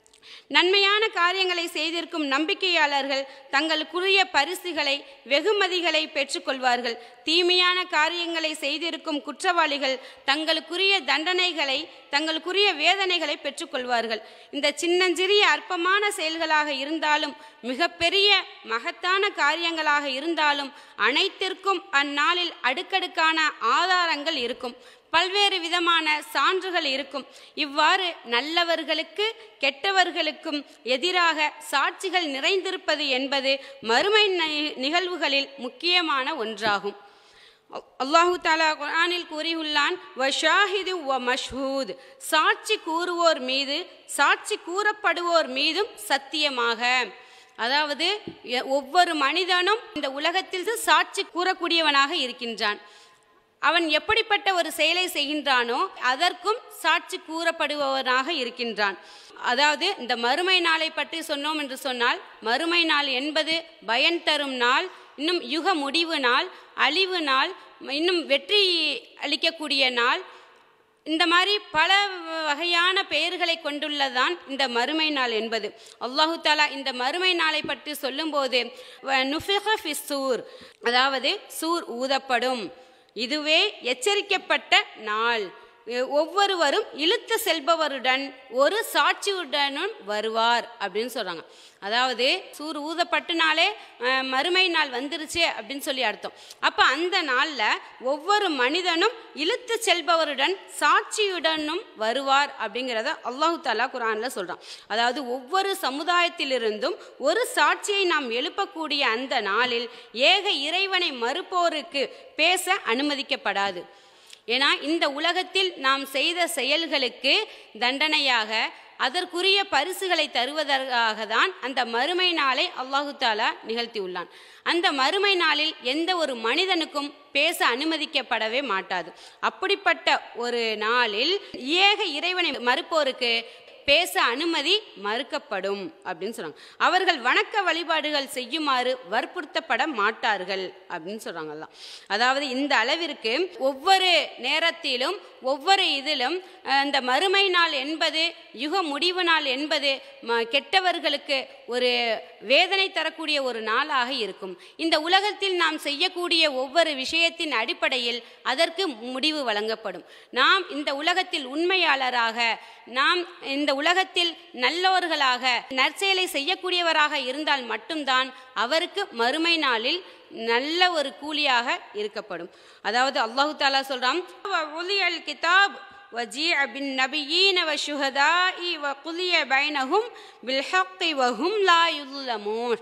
நன்மையான காரியங்களை செய்திருக்கும் நம்பிக்கையாளர்கள் தங்களுக்குரிய பரிசுகளை வெகுமதிகளை பெற்றுக்கொள்வார்கள் தீமையான காரியங்களை செய்திருக்கும் குற்றவாளிகள் தங்களுக்குரிய தண்டனைகளை தங்களுக்குரிய வேதனைகளை பெற்றுக்கொள்வார்கள் இந்த சின்னஞ்சிறிய அற்பமான செயல்களாக இருந்தாலும் மிகப்பெரிய மகத்தான காரியங்களாக இருந்தாலும் அனைத்திற்கும் அந்நாளில் அடுக்கடுக்கான ஆதாரங்கள் இருக்கும் பல்வேறு விதமான சான்றுகள் இருக்கும் இவ்வாறு நல்லவர்களுக்கு கெட்டவர்களுக்கும் எதிராக சாட்சிகள் நிறைந்திருப்பது என்பது மறுமை நி- நிகழ்வுகளில் முக்கியமான ஒன்றாகும் அ- அல்லாஹு தாலா குர்ஆனில் கூறியுள்ளான் வஷாஹிது வ மஷ்ஹூத் சாட்சி கூறுவோர் மீது சாட்சி கூறப்படுவோர் மீதும் சத்தியமாக அதாவது எ- ஒவ்வொரு மனிதனும் இந்த உலகத்தில் சாட்சி கூறக்கூடியவனாக இருக்கின்றான் அவன் எப்படிப்பட்ட ஒரு செயலை செய்கின்றானோ அதற்கும் சாட்சி கூறப்படுபவனாக இருக்கின்றான் அதாவது இந்த மறுமை நாளை பற்றி சொன்னோம் என்று சொன்னால் மறுமை நாள் என்பது பயன் தரும் நாள் இன்னும் யுக முடிவு நாள் அழிவு நாள் இன்னும் வெற்றி அளிக்கக்கூடிய நாள் இந்த மாதிரி பல வகையான பெயர்களை கொண்டுள்ளதான் இந்த மறுமை நாள் என்பது அல்லாஹு தாலா இந்த மறுமை நாளை பற்றி சொல்லும்போது "வ நுஃபிக ஃபிஸ் சூர் அதாவது சூர் ஊதப்படும் இதுவே எச்சரிக்கப்பட்ட நாள் எ- ஒவ்வொருவரும் இழுத்து செல்பவருடன் ஒரு சாட்சியுடனும் வருவார் அப்படின்னு சொல்றாங்க அதாவது சூர் ஊதப்பட்டுனாலே அஹ், மறுமை நாள் வந்துருச்சு அப்படின்னு சொல்லி அர்த்தம் அப்ப அந்த நாள்ல ஒவ்வொரு மனிதனும் இழுத்து செல்பவருடன் சாட்சியுடனும் வருவார் அப்படிங்கிறத அல்லாஹு தாலா குரான்ல சொல்றான் அதாவது ஒவ்வொரு சமுதாயத்திலிருந்தும் ஒரு சாட்சியை நாம் எழுப்பக்கூடிய அந்த நாளில் ஏக இறைவனை மறுப்போருக்கு பேச அனுமதிக்கப்படாது ஏன்னா இந்த உலகத்தில் நாம் செய்த செயல்களுக்கு தண்டனையாக அதற்குரிய பரிசுகளை தருவதற்காக தான் அந்த மறுமை நாளை அல்லாஹு தாலா நிகழ்த்தியுள்ளான் அந்த மறுமை நாளில் எந்த ஒரு மனிதனுக்கும் பேச அனுமதிக்கப்படவே மாட்டாது அப்படிப்பட்ட ஒரு நாளில் ஏக இறைவனை மறுப்போருக்கு பேச அனுமதி மறுக்கப்படும் அப்படின்னு சொல்றாங்க அவர்கள் வணக்க வழிபாடுகள் செய்யுமாறு வற்புறுத்தப்பட மாட்டார்கள் அப்படின்னு சொல்றாங்கல்லாம் அதாவது இந்த அளவிற்கு ஒவ்வொரு நேரத்திலும் ஒவ்வொரு இதிலும் அஹ், இந்த மறுமை நாள் என்பது யுக முடிவு நாள் என்பது ம- கெட்டவர்களுக்கு ஒரு வேதனை தரக்கூடிய ஒரு நாளாக இருக்கும் இந்த உலகத்தில் நாம் செய்யக்கூடிய ஒவ்வொரு விஷயத்தின் அடிப்படையில் அதற்கு முடிவு வழங்கப்படும் நாம் இந்த உலகத்தில் உண்மையாளராக நாம் இந்த உலகத்தில் நல்லவர்களாக நற்செயலை செய்யக்கூடியவராக இருந்தால் மட்டும்தான் அவருக்கு மறுமை நாளில் நல்ல ஒரு கூலியாக இருக்கப்படும் அதாவது அல்லாஹு தாலா சொல்றான் "வஉலியல் கிதாப் وجيء بالنبيين والشهداء وقضي بينهم بالحق وهم لا يظلمون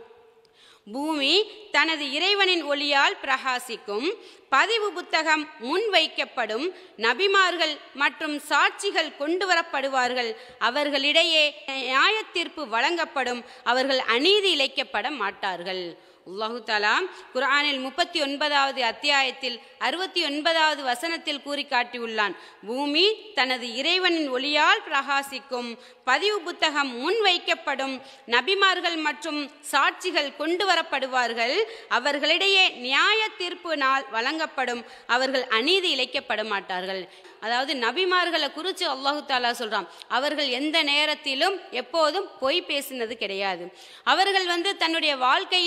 பூமி தனது இறைவனின் ஒளியால் பிரகாசிக்கும் பதிவு புத்தகம் முன்வைக்கப்படும் நபிமார்கள் மற்றும் சாட்சிகள் கொண்டு வரப்படுவார்கள் அவர்களிடையே நியாய தீர்ப்பு வழங்கப்படும் அவர்கள் அநீதி இழைக்கப்பட மாட்டார்கள் அல்லாஹு தாலா குர்ஆனில் முப்பத்தி ஒன்பதாவது அத்தியாயத்தில் அறுபத்தி ஒன்பதாவது வசனத்தில் கூறி காட்டியுள்ளான் பூமி தனது இறைவனின் ஒளியால் பிரகாசிக்கும் பதிவு புத்தகம் முன்வைக்கப்படும் நபிமார்கள் மற்றும் சாட்சிகள் கொண்டு வரப்படுவார்கள் அவர்களிடையே நியாய தீர்ப்பு நாள் வழங்கப்படும் அவர்கள் அநீதி இழைக்கப்பட மாட்டார்கள் அதாவது நபிமார்களை குறித்து அல்லாஹு தாலா சொல்றான் அவர்கள் எந்த நேரத்திலும் எப்போதும் பொய் பேசினது கிடையாது அவர்கள் வந்து தன்னுடைய வாழ்க்கையில் அல்லாஹ்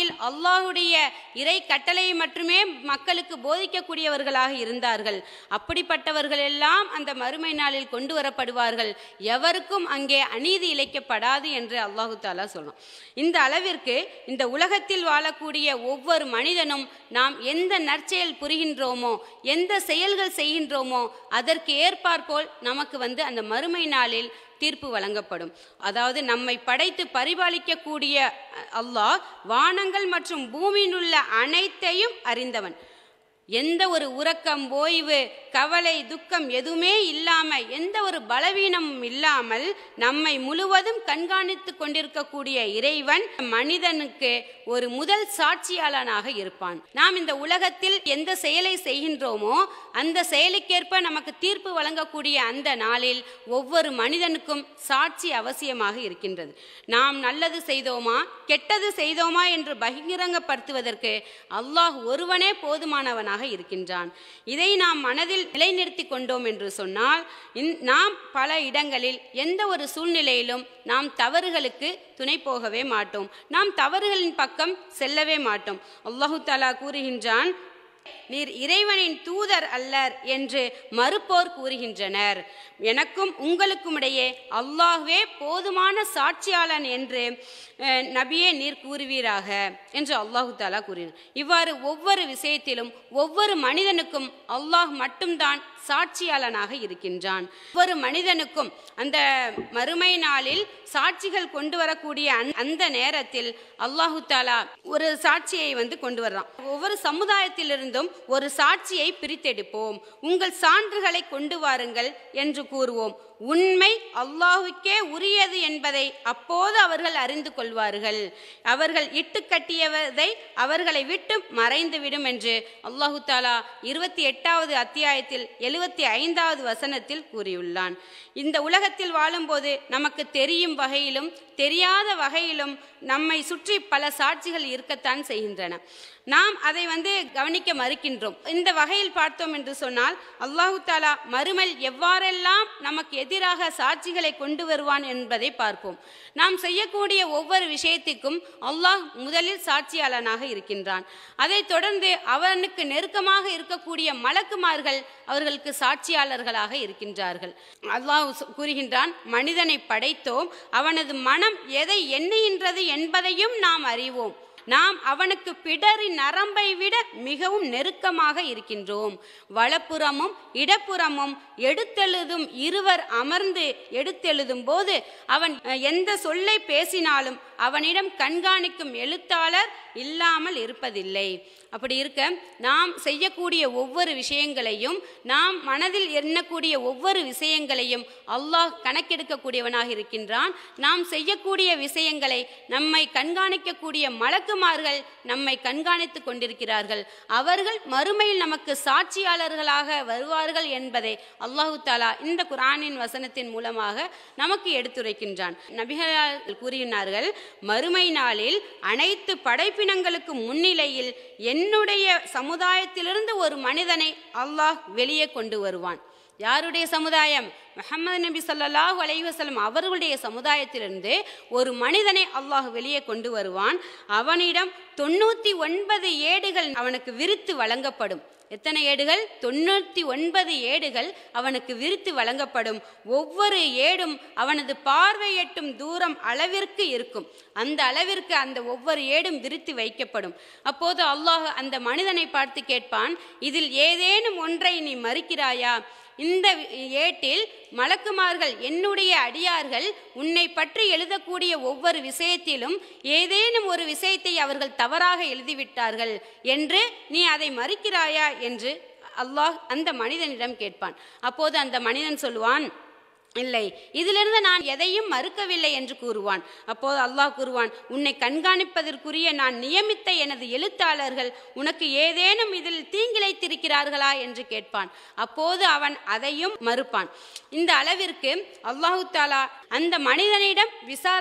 அல்லாஹுடைய இறை கட்டளையை மட்டுமே மக்களுக்கு போதிக்கக்கூடியவர்களாக இருந்தார்கள் அப்படிப்பட்டவர்கள் எல்லாம் அந்த மறுமை நாளில் கொண்டு வரப்படுவார்கள் எவருக்கும் அங்கே அநீதி இழைக்கப்படாது என்று அல்லாஹு தாலா சொல்லும் இந்த அளவிற்கு இந்த உலகத்தில் வாழக்கூடிய ஒவ்வொரு மனிதனும் நாம் எந்த நற்செயல் புரிகின்றோமோ எந்த செயல்கள் செய்கின்றோமோ அதற்கு ஏற்பாற்போல் நமக்கு வந்து அந்த மறுமை நாளில் தீர்ப்பு வழங்கப்படும் அதாவது நம்மை படைத்து பரிபாலிக்கக்கூடிய அல்லாஹ் வானங்கள் மற்றும் பூமியில் உள்ள அனைத்தையும் அறிந்தவன் எந்த ஒரு உறக்கம் ஓய்வு கவலை துக்கம் எதுவுமே இல்லாம எந்த ஒரு பலவீனமும் இல்லாமல் நம்மை முழுவதும் கண்காணித்து கொண்டிருக்கக்கூடிய இறைவன் மனிதனுக்கு ஒரு முதல் சாட்சியாளனாக இருப்பான் நாம் இந்த உலகத்தில் எந்த செயலை செய்கின்றோமோ அந்த செயலுக்கேற்ப நமக்கு தீர்ப்பு வழங்கக்கூடிய அந்த நாளில் ஒவ்வொரு மனிதனுக்கும் சாட்சி அவசியமாக இருக்கின்றது நாம் நல்லது செய்தோமா கெட்டது செய்தோமா என்று பகிரங்கப்படுத்துவதற்கு அல்லாஹ் ஒருவனே போதுமானவனாக இருக்கின்றான் இதை நாம் மனதில் நிலைநிறுத்தி கொண்டோம் என்று சொன்னால் இந்- நாம் பல இடங்களில் எந்த ஒரு சூழ்நிலையிலும் நாம் தவறுகளுக்கு துணை போகவே மாட்டோம் நாம் தவறுகளின் பக்கம் செல்லவே மாட்டோம் அல்லாஹு தாலா கூறுகின்றான் நீர் இறைவனின் தூதர் அல்லர் என்று மறுப்போர் கூறுகின்றனர் எனக்கும் உங்களுக்கும் இடையே அல்லாஹ்வே போதுமான சாட்சியாளன் என்று அஹ், நபியே நீர் கூறுவீராக என்று அல்லாஹு தாலா கூறினார் இவ்வாறு ஒவ்வொரு விஷயத்திலும் ஒவ்வொரு மனிதனுக்கும் அல்லாஹ் மட்டும்தான் சாட்சியாளனாக இருக்கின்றான் ஒவ்வொரு மனிதனுக்கும் அந்த மறுமை நாளில் சாட்சிகள் கொண்டு வரக்கூடிய அந்த- அந்த நேரத்தில் அல்லாஹு தாலா ஒரு சாட்சியை வந்து கொண்டு வர்றான் ஒவ்வொரு சமுதாயத்திலிருந்தும் ஒரு சாட்சியை பிரித்தெடுப்போம் உங்கள் சான்றுகளை கொண்டு வாருங்கள் என்று கூறுவோம் உண்மை அல்லாஹுக்கே உரியது என்பதை அப்போது அவர்கள் அறிந்து கொள்வார்கள் அவர்கள் இட்டு கட்டியதை அவர்களை விட்டு மறைந்துவிடும் என்று அல்லாஹு தாலா இருபத்தி எட்டாவது அத்தியாயத்தில் எழுபத்தி ஐந்தாவது வசனத்தில் கூறியுள்ளான் இந்த உலகத்தில் வாழும்போது நமக்கு தெரியும் வகையிலும் தெரியாத வகையிலும் நம்மை சுற்றி பல சாட்சிகள் இருக்கத்தான் செய்கின்றன நாம் அதை வந்து கவனிக்க மறுக்கின்றோம் இந்த வகையில் பார்த்தோம் என்று சொன்னால் அல்லாஹு தாலா மறுமல் எவ்வாறெல்லாம் நமக்கு எதிராக சாட்சிகளை கொண்டு வருவான் என்பதை பார்ப்போம் நாம் செய்யக்கூடிய ஒவ்வொரு விஷயத்துக்கும் அல்லாஹ் முதலில் சாட்சியாளனாக இருக்கின்றான் அதைத் தொடர்ந்து அவனுக்கு நெருக்கமாக இருக்கக்கூடிய மலக்குமார்கள் அவர்களுக்கு சாட்சியாளர்களாக இருக்கின்றார்கள் அல்லாஹ் சொ- கூறுகின்றான் மனிதனை படைத்தோம் அவனது மனம் எதை எண்ணுகின்றது என்பதையும் நாம் அறிவோம் நாம் அவனுக்கு பிடரி நரம்பை விட மிகவும் நெருக்கமாக இருக்கின்றோம் வலப்புறமும் இடப்புறமும் எடுத்தெழுதும் இருவர் அமர்ந்து எடுத்தெழுதும் போது அவன் அஹ், எந்த சொல்லை பேசினாலும் அவனிடம் கண்காணிக்கும் எழுத்தாளர் இல்லாமல் இருப்பதில்லை அப்படி இருக்க நாம் செய்யக்கூடிய ஒவ்வொரு விஷயங்களையும் நாம் மனதில் எண்ணக்கூடிய ஒவ்வொரு விஷயங்களையும் அல்லாஹ் கணக்கெடுக்கக்கூடியவனாக இருக்கின்றான் நாம் செய்யக்கூடிய விஷயங்களை நம்மை கண்காணிக்கக்கூடிய மலக்குமார்கள் நம்மை கண்காணித்துக் கொண்டிருக்கிறார்கள் அவர்கள் மறுமையில் நமக்கு சாட்சியாளர்களாக வருவார்கள் என்பதை அல்லாஹு தாலா இந்த குரானின் வசனத்தின் மூலமாக நமக்கு எடுத்துரைக்கின்றான் நபிகள் கூறினார்கள் மறுமை நாளில் அனைத்து படைப்பினங்களுக்கு முன்னிலையில் என்னுடைய சமுதாயத்திலிருந்து ஒரு மனிதனை அல்லாஹ் வெளியே கொண்டு வருவான் யாருடைய சமுதாயம் முஹம்மது நபி ஸல்லல்லாஹு அலைஹி வஸல்லம் அவர்களுடைய சமுதாயத்திலிருந்து ஒரு மனிதனை அல்லாஹ் வெளியே கொண்டு வருவான் அவனிடம் தொண்ணூத்தி ஒன்பது ஏடுகள் அவனுக்கு விரித்து வழங்கப்படும் எத்தனை ஏடுகள் தொண்ணூத்தி ஒன்பது ஏடுகள் அவனுக்கு விரித்து வழங்கப்படும் ஒவ்வொரு ஏடும் அவனது பார்வை எட்டும் தூரம் அளவிற்கு இருக்கும் அந்த அளவிற்கு அந்த ஒவ்வொரு ஏடும் விரித்து வைக்கப்படும் அப்போது அல்லாஹ் அந்த மனிதனை பார்த்து கேட்பான் இதில் ஏதேனும் ஒன்றை நீ மறுக்கிறாயா இந்த ஏட்டில் மலக்குமார்கள் என்னுடைய அடியார்கள் உன்னை பற்றி எழுதக்கூடிய ஒவ்வொரு விஷயத்திலும் ஏதேனும் ஒரு விஷயத்தை அவர்கள் தவறாக எழுதிவிட்டார்கள் என்று நீ அதை மறுக்கிறாயா என்று அல்லாஹ் அந்த மனிதனிடம் கேட்பான் அப்போது அந்த மனிதன் சொல்லுவான் இல்லை இதிலிருந்து நான் எதையும் மறுக்கவில்லை என்று கூறுவான் அப்போது அல்லாஹ் கூறுவான் உன்னை கண்காணிப்பதற்குரிய நான் நியமித்த எனது எழுத்தாளர்கள் உனக்கு ஏதேனும் இதில் தீங்கிழைத்திருக்கிறார்களா என்று கேட்பான் அப்போது அவன் அதையும் மறுப்பான் இந்த அளவிற்கு அல்லாஹு தாலா அந்த மனிதனிடம் விசாரணை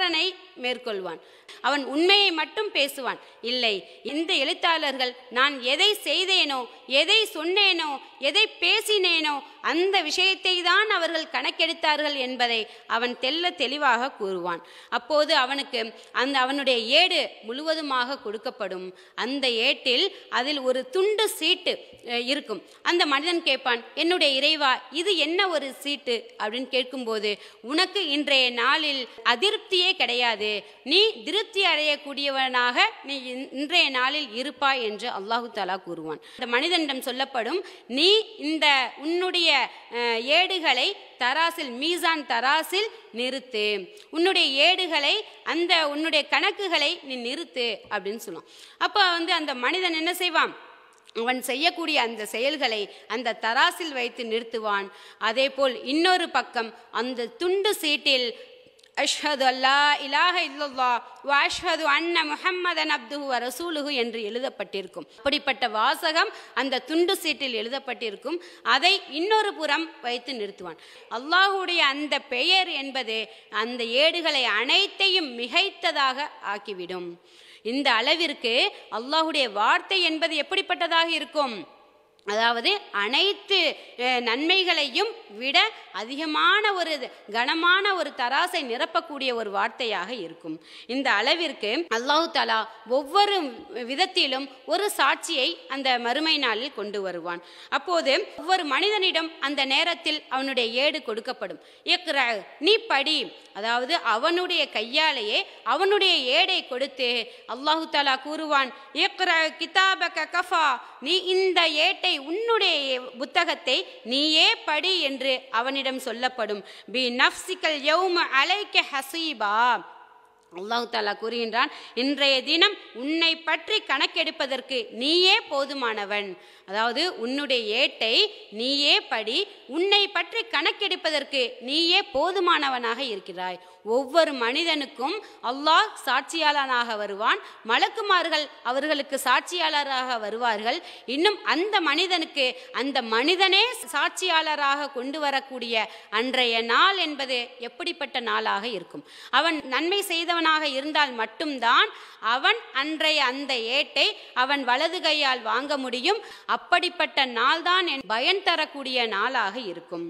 மேற்கொள்வான் அவன் உண்மையை மட்டும் பேசுவான் இல்லை இந்த எழுத்தாளர்கள் நான் எதை செய்தேனோ எதை சொன்னேனோ எதை பேசினேனோ அந்த விஷயத்தை தான் அவர்கள் கணக்கெடுத்தார்கள் என்பதை அவன் தெல்ல தெளிவாக கூறுவான் அப்போது அவனுக்கு அந்த அவனுடைய ஏடு முழுவதுமாக கொடுக்கப்படும் அந்த ஏட்டில் அதில் ஒரு துண்டு சீட்டு அஹ், இருக்கும் அந்த மனிதன் கேட்பான் என்னுடைய இறைவா இது என்ன ஒரு சீட்டு அப்படின்னு கேட்கும்போது உனக்கு இன்றைய நாளில் அதிருப்தியே கிடையாது நீ திருப்தி அடையக்கூடியவனாக நீ இன்- இன்றைய நாளில் இருப்பாய் என்று அல்லாஹு தாலா கூறுவான் இந்த மனிதனிடம் சொல்லப்படும் நீ இந்த உன்னுடைய அஹ், ஏடுகளை தராசில் மீசான் தராசில் நிறுத்து உன்னுடைய ஏடுகளை அந்த உன்னுடைய கணக்குகளை நீ நிறுத்து அப்படின்னு சொல்லுவான் அப்போ வந்து அந்த மனிதன் என்ன செய்வான் அவன் செய்யக்கூடிய அந்த செயல்களை அந்த தராசில் வைத்து நிறுத்துவான் அதேபோல் இன்னொரு பக்கம் அந்த துண்டு சீட்டில் அஷ்ஹது அல்லா இலாஹ இல்லல்லா வ அஷ்ஹது அன்ன முஹம்மதன் அப்துஹு வ ரசூலுஹு என்று எழுதப்பட்டிருக்கும் அப்படிப்பட்ட வாசகம் அந்த துண்டு சீட்டில் எழுதப்பட்டிருக்கும் அதை இன்னொரு புறம் வைத்து நிறுத்துவான் அல்லாஹுடைய அந்த பெயர் என்பது அந்த ஏடுகளை அனைத்தையும் மிகைத்ததாக ஆக்கிவிடும் இந்த அளவிற்கு அல்லாஹுடைய வார்த்தை என்பது எப்படிப்பட்டதாக இருக்கும் அதாவது அனைத்து அஹ், நன்மைகளையும் விட அதிகமான ஒரு கனமான ஒரு தராசை நிரப்பக்கூடிய ஒரு வார்த்தையாக இருக்கும் இந்த அளவிற்கு அல்லாஹு தாலா ஒவ்வொரு விதத்திலும் ஒரு சாட்சியை அந்த மறுமை நாளில் கொண்டு வருவான் அப்போது ஒவ்வொரு மனிதனிடம் அந்த நேரத்தில் அவனுடைய ஏடு கொடுக்கப்படும் இக்ர நீ படி அதாவது அவனுடைய கையாலேயே அவனுடைய ஏடை கொடுத்து அல்லாஹு தாலா கூறுவான் இக்ர கிதாபக கஃபா நீ இந்த ஏட்டை உன்னுடைய புத்தகத்தை நீயே படி என்று அவனிடம் சொல்லப்படும் பி நஃப்சிக்கல் யௌம அலைக்க ஹசீபா அல்லாஹு தாலா கூறுகின்றான் இன்றைய தினம் உன்னை பற்றி கணக்கெடுப்பதற்கு நீயே போதுமானவன் அதாவது உன்னுடைய ஏட்டை நீயே படி உன்னை பற்றி கணக்கெடுப்பதற்கு நீயே போதுமானவனாக இருக்கிறாய் ஒவ்வொரு மனிதனுக்கும் அல்லாஹ் சாட்சியாளனாக வருவான் மலக்குமார்கள் அவர்களுக்கு சாட்சியாளராக வருவார்கள் இன்னும் அந்த மனிதனுக்கு அந்த மனிதனே சாட்சியாளராக கொண்டு வரக்கூடிய அன்றைய நாள் என்பது எப்படிப்பட்ட நாளாக இருக்கும் அவன் நன்மை செய்தவனாக இருந்தால் மட்டும்தான் அவன் அன்றைய அந்த ஏட்டை அவன் வலது கையால் வாங்க முடியும் அப்படிப்பட்ட நாள்தான் என் பயன் தரக்கூடிய நாளாக இருக்கும்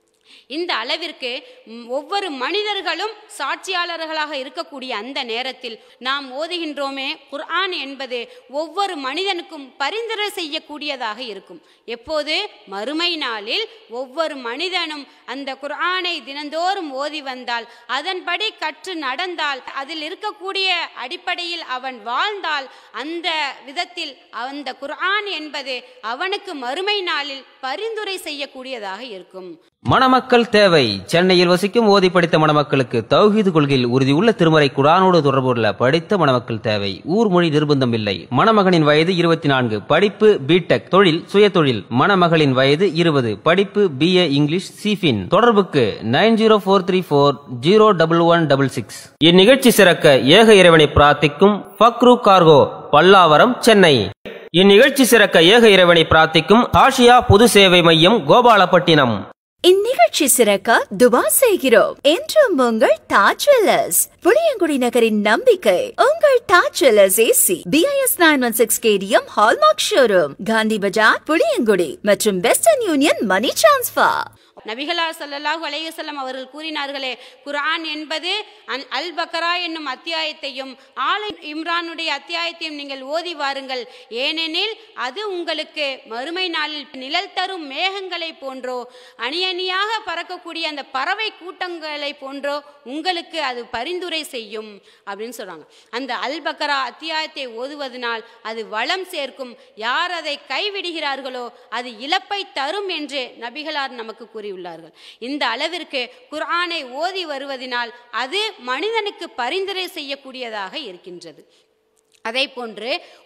இந்த அளவிற்கு ம், ஒவ்வொரு மனிதர்களும் சாட்சியாளர்களாக இருக்கக்கூடிய அந்த நேரத்தில் நாம் ஓதுகின்றோமே குர்ஆன் என்பது ஒவ்வொரு மனிதனுக்கும் பரிந்துரை செய்யக்கூடியதாக இருக்கும் எப்போது மறுமை நாளில் ஒவ்வொரு மனிதனும் அந்த குர்ஆனை தினந்தோறும் ஓதி வந்தால் அதன்படி கற்று நடந்தால் அதில் இருக்கக்கூடிய அடிப்படையில் அவன் வாழ்ந்தால் அந்த விதத்தில் அந்த குர்ஆன் என்பது அவனுக்கு மறுமை நாளில் பரிந்துரை செய்யக்கூடியதாக இருக்கும் மணமக்கள் தேவை சென்னையில் வசிக்கும் ஓதி படித்த மணமக்களுக்கு தௌஹீது கொள்கையில் உறுதியுள்ள திருமறை குரானோடு தொடர்புள்ள படித்த மணமக்கள் தேவை ஊர் மொழி நிர்பந்தம் இல்லை மணமகனின் வயது இருபத்தி நான்கு படிப்பு பிடெக் தொழில் சுயதொழில் மணமகளின் வயது இருபது படிப்பு பிஏ இங்கிலீஷ் சிஃபின் தொடர்புக்கு nine zero four three four zero double one double six இந்நிகழ்ச்சி சிறக்க ஏக இறைவனை பிரார்த்திக்கும் ஃபக்ரு கார்கோ பல்லாவரம் சென்னை இந்நிகழ்ச்சி சிறக்க ஏக இறைவனை பிரார்த்திக்கும் ஆசியா பொது சேவை மையம் கோபாலப்பட்டினம் இந்நிகழ்ச்சி சிறக்க துவா செய்கிறோம் என்றும் உங்கள் தாஜ் ஜுவல்லர்ஸ் புளியங்குடி நகரின் நம்பிக்கை உங்கள் Taj jewellers AC BIS nine one six KDM hallmark showroom Gandhi Bazaar Puliyangudi மற்றும் வெஸ்டர்ன் யூனியன் மணி டிரான்ஸ்பர் நபிகளார் ஸல்லல்லாஹு அலைஹி வஸல்லம் அவர்கள் கூறினார்களே குர்ஆன் என்பது அல்- அல் பக்கரா என்னும் அத்தியாயத்தையும் ஆல் இம்ரானுடைய அத்தியாயத்தையும் நீங்கள் ஓதி வாருங்கள் ஏனெனில் அது உங்களுக்கு மறுமை நாளில் நிழல் தரும் மேகங்களை போன்றோ அணி அணியாக பறக்கக்கூடிய அந்த பறவை கூட்டங்களை போன்றோ உங்களுக்கு அது பரிந்துரை செய்யும் அப்படின்னு சொல்றாங்க அந்த அல் பக்கரா அத்தியாயத்தை ஓதுவதனால் அது வளம் சேர்க்கும் யார் அதை கைவிடுகிறார்களோ அது இழப்பை தரும் என்று நபிகளார் நமக்கு கூறியுள்ளார்கள் இந்த அளவிற்கு குர்ஆனை ஓதி வருவதனால் அது மனிதனுக்கு பரிந்துரை செய்யக்கூடியதாக இருக்கின்றது அதே போன்று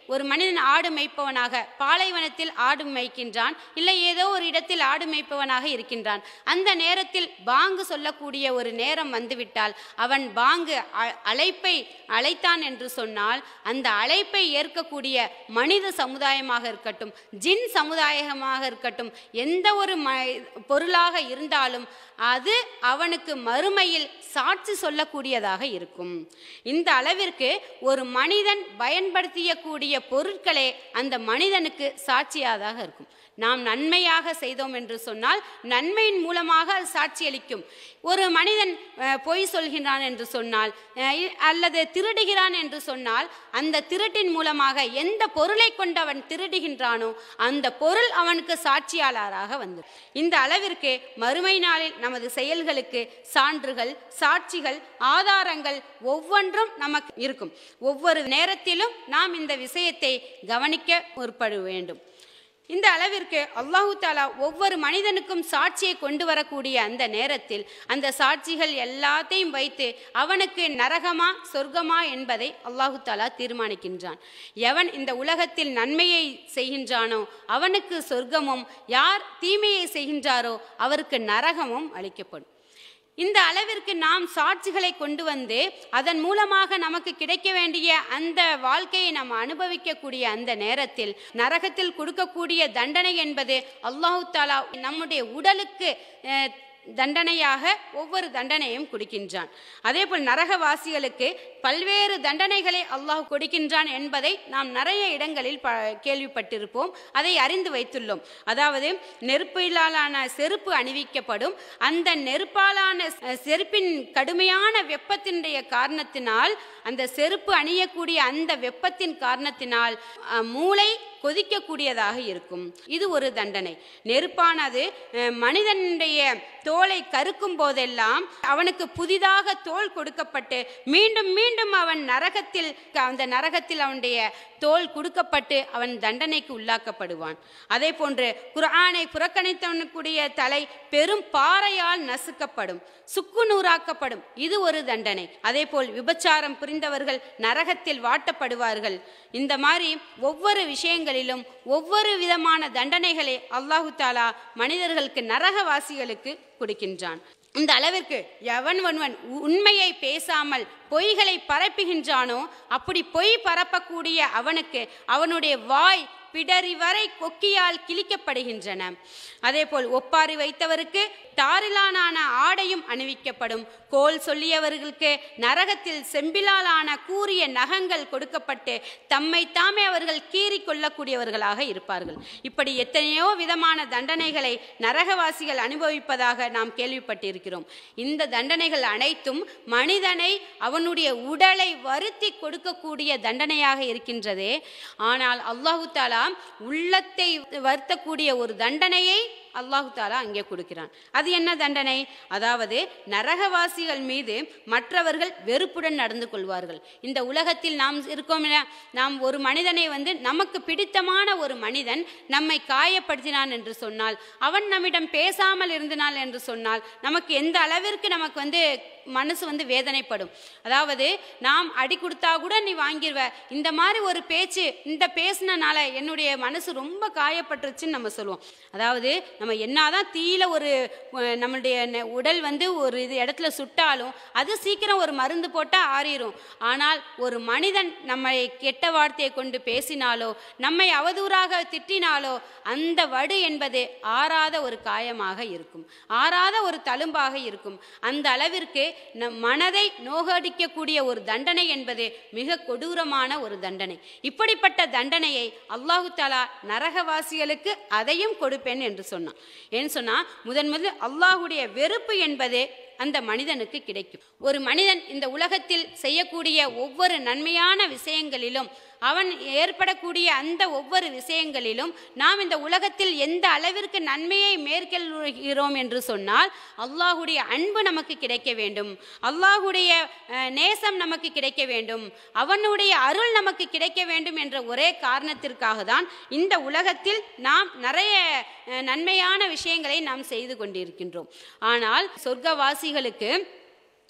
ஒரு மனிதன் ஆடு மேய்ப்பவனாக பாலைவனத்தில் ஆடு மேய்க்கின்றான் இல்லை ஏதோ ஒரு இடத்தில் ஆடு மேய்ப்பவனாக இருக்கின்றான் அந்த நேரத்தில் பாங்கு சொல்லக்கூடிய ஒரு நேரம் வந்துவிட்டால் அவன் பாங்கு அ- அழைப்பை அழைத்தான் என்று சொன்னால் அந்த அழைப்பை ஏற்கக்கூடிய மனித சமுதாயமாக இருக்கட்டும் ஜின் சமுதாயமாக இருக்கட்டும் எந்த ஒரு ம பொருளாக இருந்தாலும் அது அவனுக்கு மறுமையில் சாட்சி சொல்லக்கூடியதாக இருக்கும் இந்த அளவிற்கு ஒரு மனிதன் பயன்படுத்தியக்கூடிய பொருட்களே அந்த மனிதனுக்கு சாட்சியாதாக இருக்கும் நாம் நன்மையாக செய்தோம் என்று சொன்னால் நன்மையின் மூலமாக அது சாட்சியளிக்கும் ஒரு மனிதன் அஹ், பொய் சொல்கின்றான் என்று சொன்னால் அஹ், இ- அல்லது திருடுகிறான் என்று சொன்னால் அந்த திருட்டின் மூலமாக எந்த பொருளை கொண்டு அவன் திருடுகின்றானோ அந்த பொருள் அவனுக்கு சாட்சியாளராக வந்து இந்த அளவிற்கு மறுமை நாளில் நமது செயல்களுக்கு சான்றுகள் சாட்சிகள் ஆதாரங்கள் ஒவ்வொன்றும் நமக்கு இருக்கும் ஒவ்வொரு நேரத்திலும் நாம் இந்த விஷயத்தை கவனிக்க முற்பட வேண்டும் இந்த அளவிற்கு அல்லாஹு தாலா ஒவ்வொரு மனிதனுக்கும் சாட்சியை கொண்டு வரக்கூடிய அந்த நேரத்தில் அந்த சாட்சிகள் எல்லாத்தையும் வைத்து அவனுக்கு நரகமா சொர்க்கமா என்பதை அல்லாஹு தாலா தீர்மானிக்கின்றான் எவன் இந்த உலகத்தில் நன்மையை செய்கின்றானோ அவனுக்கு சொர்க்கமும் யார் தீமையை செய்கின்றாரோ அவருக்கு நரகமும் அளிக்கப்படும் இந்த அளவிற்கு நாம் சாட்சிகளை கொண்டு வந்து அதன் மூலமாக நமக்கு கிடைக்க வேண்டிய அந்த வாழ்க்கையை நாம் அனுபவிக்கக்கூடிய அந்த நேரத்தில் நரகத்தில் கொடுக்கக்கூடிய தண்டனை என்பது அல்லாஹு தாலா நம்முடைய உடலுக்கு அஹ், தண்டனையாக ஒவ்வொரு தண்டனையும் கொடுக்கின்றான் அதேபோல் நரகவாசிகளுக்கு பல்வேறு தண்டனைகளை அல்லாஹ் கொடுக்கின்றான் என்பதை நாம் நிறைய இடங்களில் ப கேள்விப்பட்டிருப்போம் அதை அறிந்து வைத்துள்ளோம் அதாவது நெருப்பிலான செருப்பு அணிவிக்கப்படும் அந்த நெருப்பாலான அஹ், செருப்பின் கடுமையான வெப்பத்தினுடைய காரணத்தினால் அந்த செருப்பு அணியக்கூடிய அந்த வெப்பத்தின் காரணத்தினால் அஹ், மூளை கொதிக்கக்கூடியதாக இருக்கும் இது ஒரு தண்டனை நெருப்பானது அஹ், மனிதனுடைய தோலை கருக்கும் போதெல்லாம் அவனுக்கு புதிதாக தோல் கொடுக்கப்பட்டு மீண்டும் மீண்டும் அவன் நரகத்தில் அந்த நரகத்தில் அவனுடைய தோல் கொடுக்கப்பட்டு அவன் தண்டனைக்கு உள்ளாக்கப்படுவான் அதே போன்று குர்ஆனை புறக்கணித்தவனுக்குடைய தலை பெரும் பாறையால் நசுக்கப்படும் சுக்கு நூறாக்கப்படும் இது ஒரு தண்டனை அதே போல் விபச்சாரம் புரிந்தவர்கள் நரகத்தில் வாட்டப்படுவார்கள் இந்த மாதிரி ஒவ்வொரு விஷயங்களிலும் ஒவ்வொரு விதமான தண்டனைகளை அல்லாஹு தாலா மனிதர்களுக்கு நரகவாசிகளுக்கு கொடுக்கின்றான் இந்த அளவிற்கு எவன் ஒருவன் உண்மையை பேசாமல் பொய்களை பரப்புகின்றானோ அப்படி பொய் பரப்பக்கூடிய அவனுக்கு அவனுடைய வாய் பிடரி வரை கொக்கியால் கிழிக்கப்படுகின்றன அதேபோல் ஒப்பாரி வைத்தவருக்கு தாரிலான ஆடையும் அணிவிக்கப்படும் கோல் சொல்லியவர்களுக்கு நரகத்தில் செம்பிலாலான கூரிய நகங்கள் கொடுக்கப்பட்டு தம்மை தாமே அவர்கள் கீறி கொள்ளக்கூடியவர்களாக இருப்பார்கள் இப்படி எத்தனையோ விதமான தண்டனைகளை நரகவாசிகள் அனுபவிப்பதாக நாம் கேள்விப்பட்டிருக்கிறோம் இந்த தண்டனைகள் அனைத்தும் மனிதனை அவனுடைய உடலை வருத்தி கொடுக்கக்கூடிய தண்டனையாக இருக்கின்றதே ஆனால் அல்லாஹு தாலா உள்ளத்தை வருத்தக்கூடிய ஒரு தண்டனையை அல்லாஹு தாலா அங்கே கொடுக்கிறான் அது என்ன தண்டனை அதாவது நரகவாசிகள் மீது மற்றவர்கள் வெறுப்புடன் நடந்து கொள்வார்கள் இந்த உலகத்தில் நாம் இருக்கோம் இல்லையா, நாம் ஒரு மனிதனை வந்து நமக்கு பிடித்தமான ஒரு மனிதன் நம்மை காயப்படுத்தினான் என்று சொன்னால் அவன் நம்மிடம் பேசாமல் இருந்தால் என்று சொன்னால் நமக்கு எந்த அளவிற்கு நமக்கு வந்து மனசு வந்து வேதனைப்படும் அதாவது நாம் அடி கொடுத்தா கூட நீ வாங்கிடுவ இந்த மாதிரி ஒரு பேச்சு இந்த பேசுனனால என்னுடைய மனசு ரொம்ப காயப்பட்டுருச்சுன்னு நம்ம சொல்லுவோம் அதாவது நம்ம என்னதான் தீயில ஒரு அஹ், நம்மளுடைய நெ- உடல் வந்து ஒரு இது இடத்துல சுட்டாலும் அது சீக்கிரம் ஒரு மருந்து போட்டால் ஆறிடும் ஆனால் ஒரு மனிதன் நம்மை கெட்ட வார்த்தையை கொண்டு பேசினாலோ நம்மை அவதூறாக திட்டினாலோ அந்த வடு என்பது ஆறாத ஒரு காயமாக இருக்கும் ஆறாத ஒரு தழும்பாக இருக்கும் அந்த அளவிற்கு நம் மனதை நோகடிக்கக்கூடிய ஒரு தண்டனை என்பது மிக கொடூரமான ஒரு தண்டனை இப்படிப்பட்ட தண்டனையை அல்லாஹு தாலா நரகவாசிகளுக்கு அதையும் கொடுப்பேன் என்று சொன்னான் ஏன்னு சொன்னா முதன் முதல் அல்லாஹுடைய வெறுப்பு என்பது அந்த மனிதனுக்கு கிடைக்கும் ஒரு மனிதன் இந்த உலகத்தில் செய்யக்கூடிய ஒவ்வொரு நன்மையான விஷயங்களிலும் அவன் ஏற்படக்கூடிய அந்த ஒவ்வொரு விஷயங்களிலும் நாம் இந்த உலகத்தில் எந்த அளவிற்கு நன்மையை மேற்கொள்கிறோம் என்று சொன்னால் அல்லாஹுடைய அன்பு நமக்கு கிடைக்க வேண்டும் அல்லாஹுடைய அஹ், நேசம் நமக்கு கிடைக்க வேண்டும் அவனுடைய அருள் நமக்கு கிடைக்க வேண்டும் என்ற ஒரே காரணத்திற்காக தான் இந்த உலகத்தில் நாம் நிறைய அஹ், நன்மையான விஷயங்களை நாம் செய்து கொண்டிருக்கின்றோம் ஆனால் சொர்க்கவாசிகளுக்கு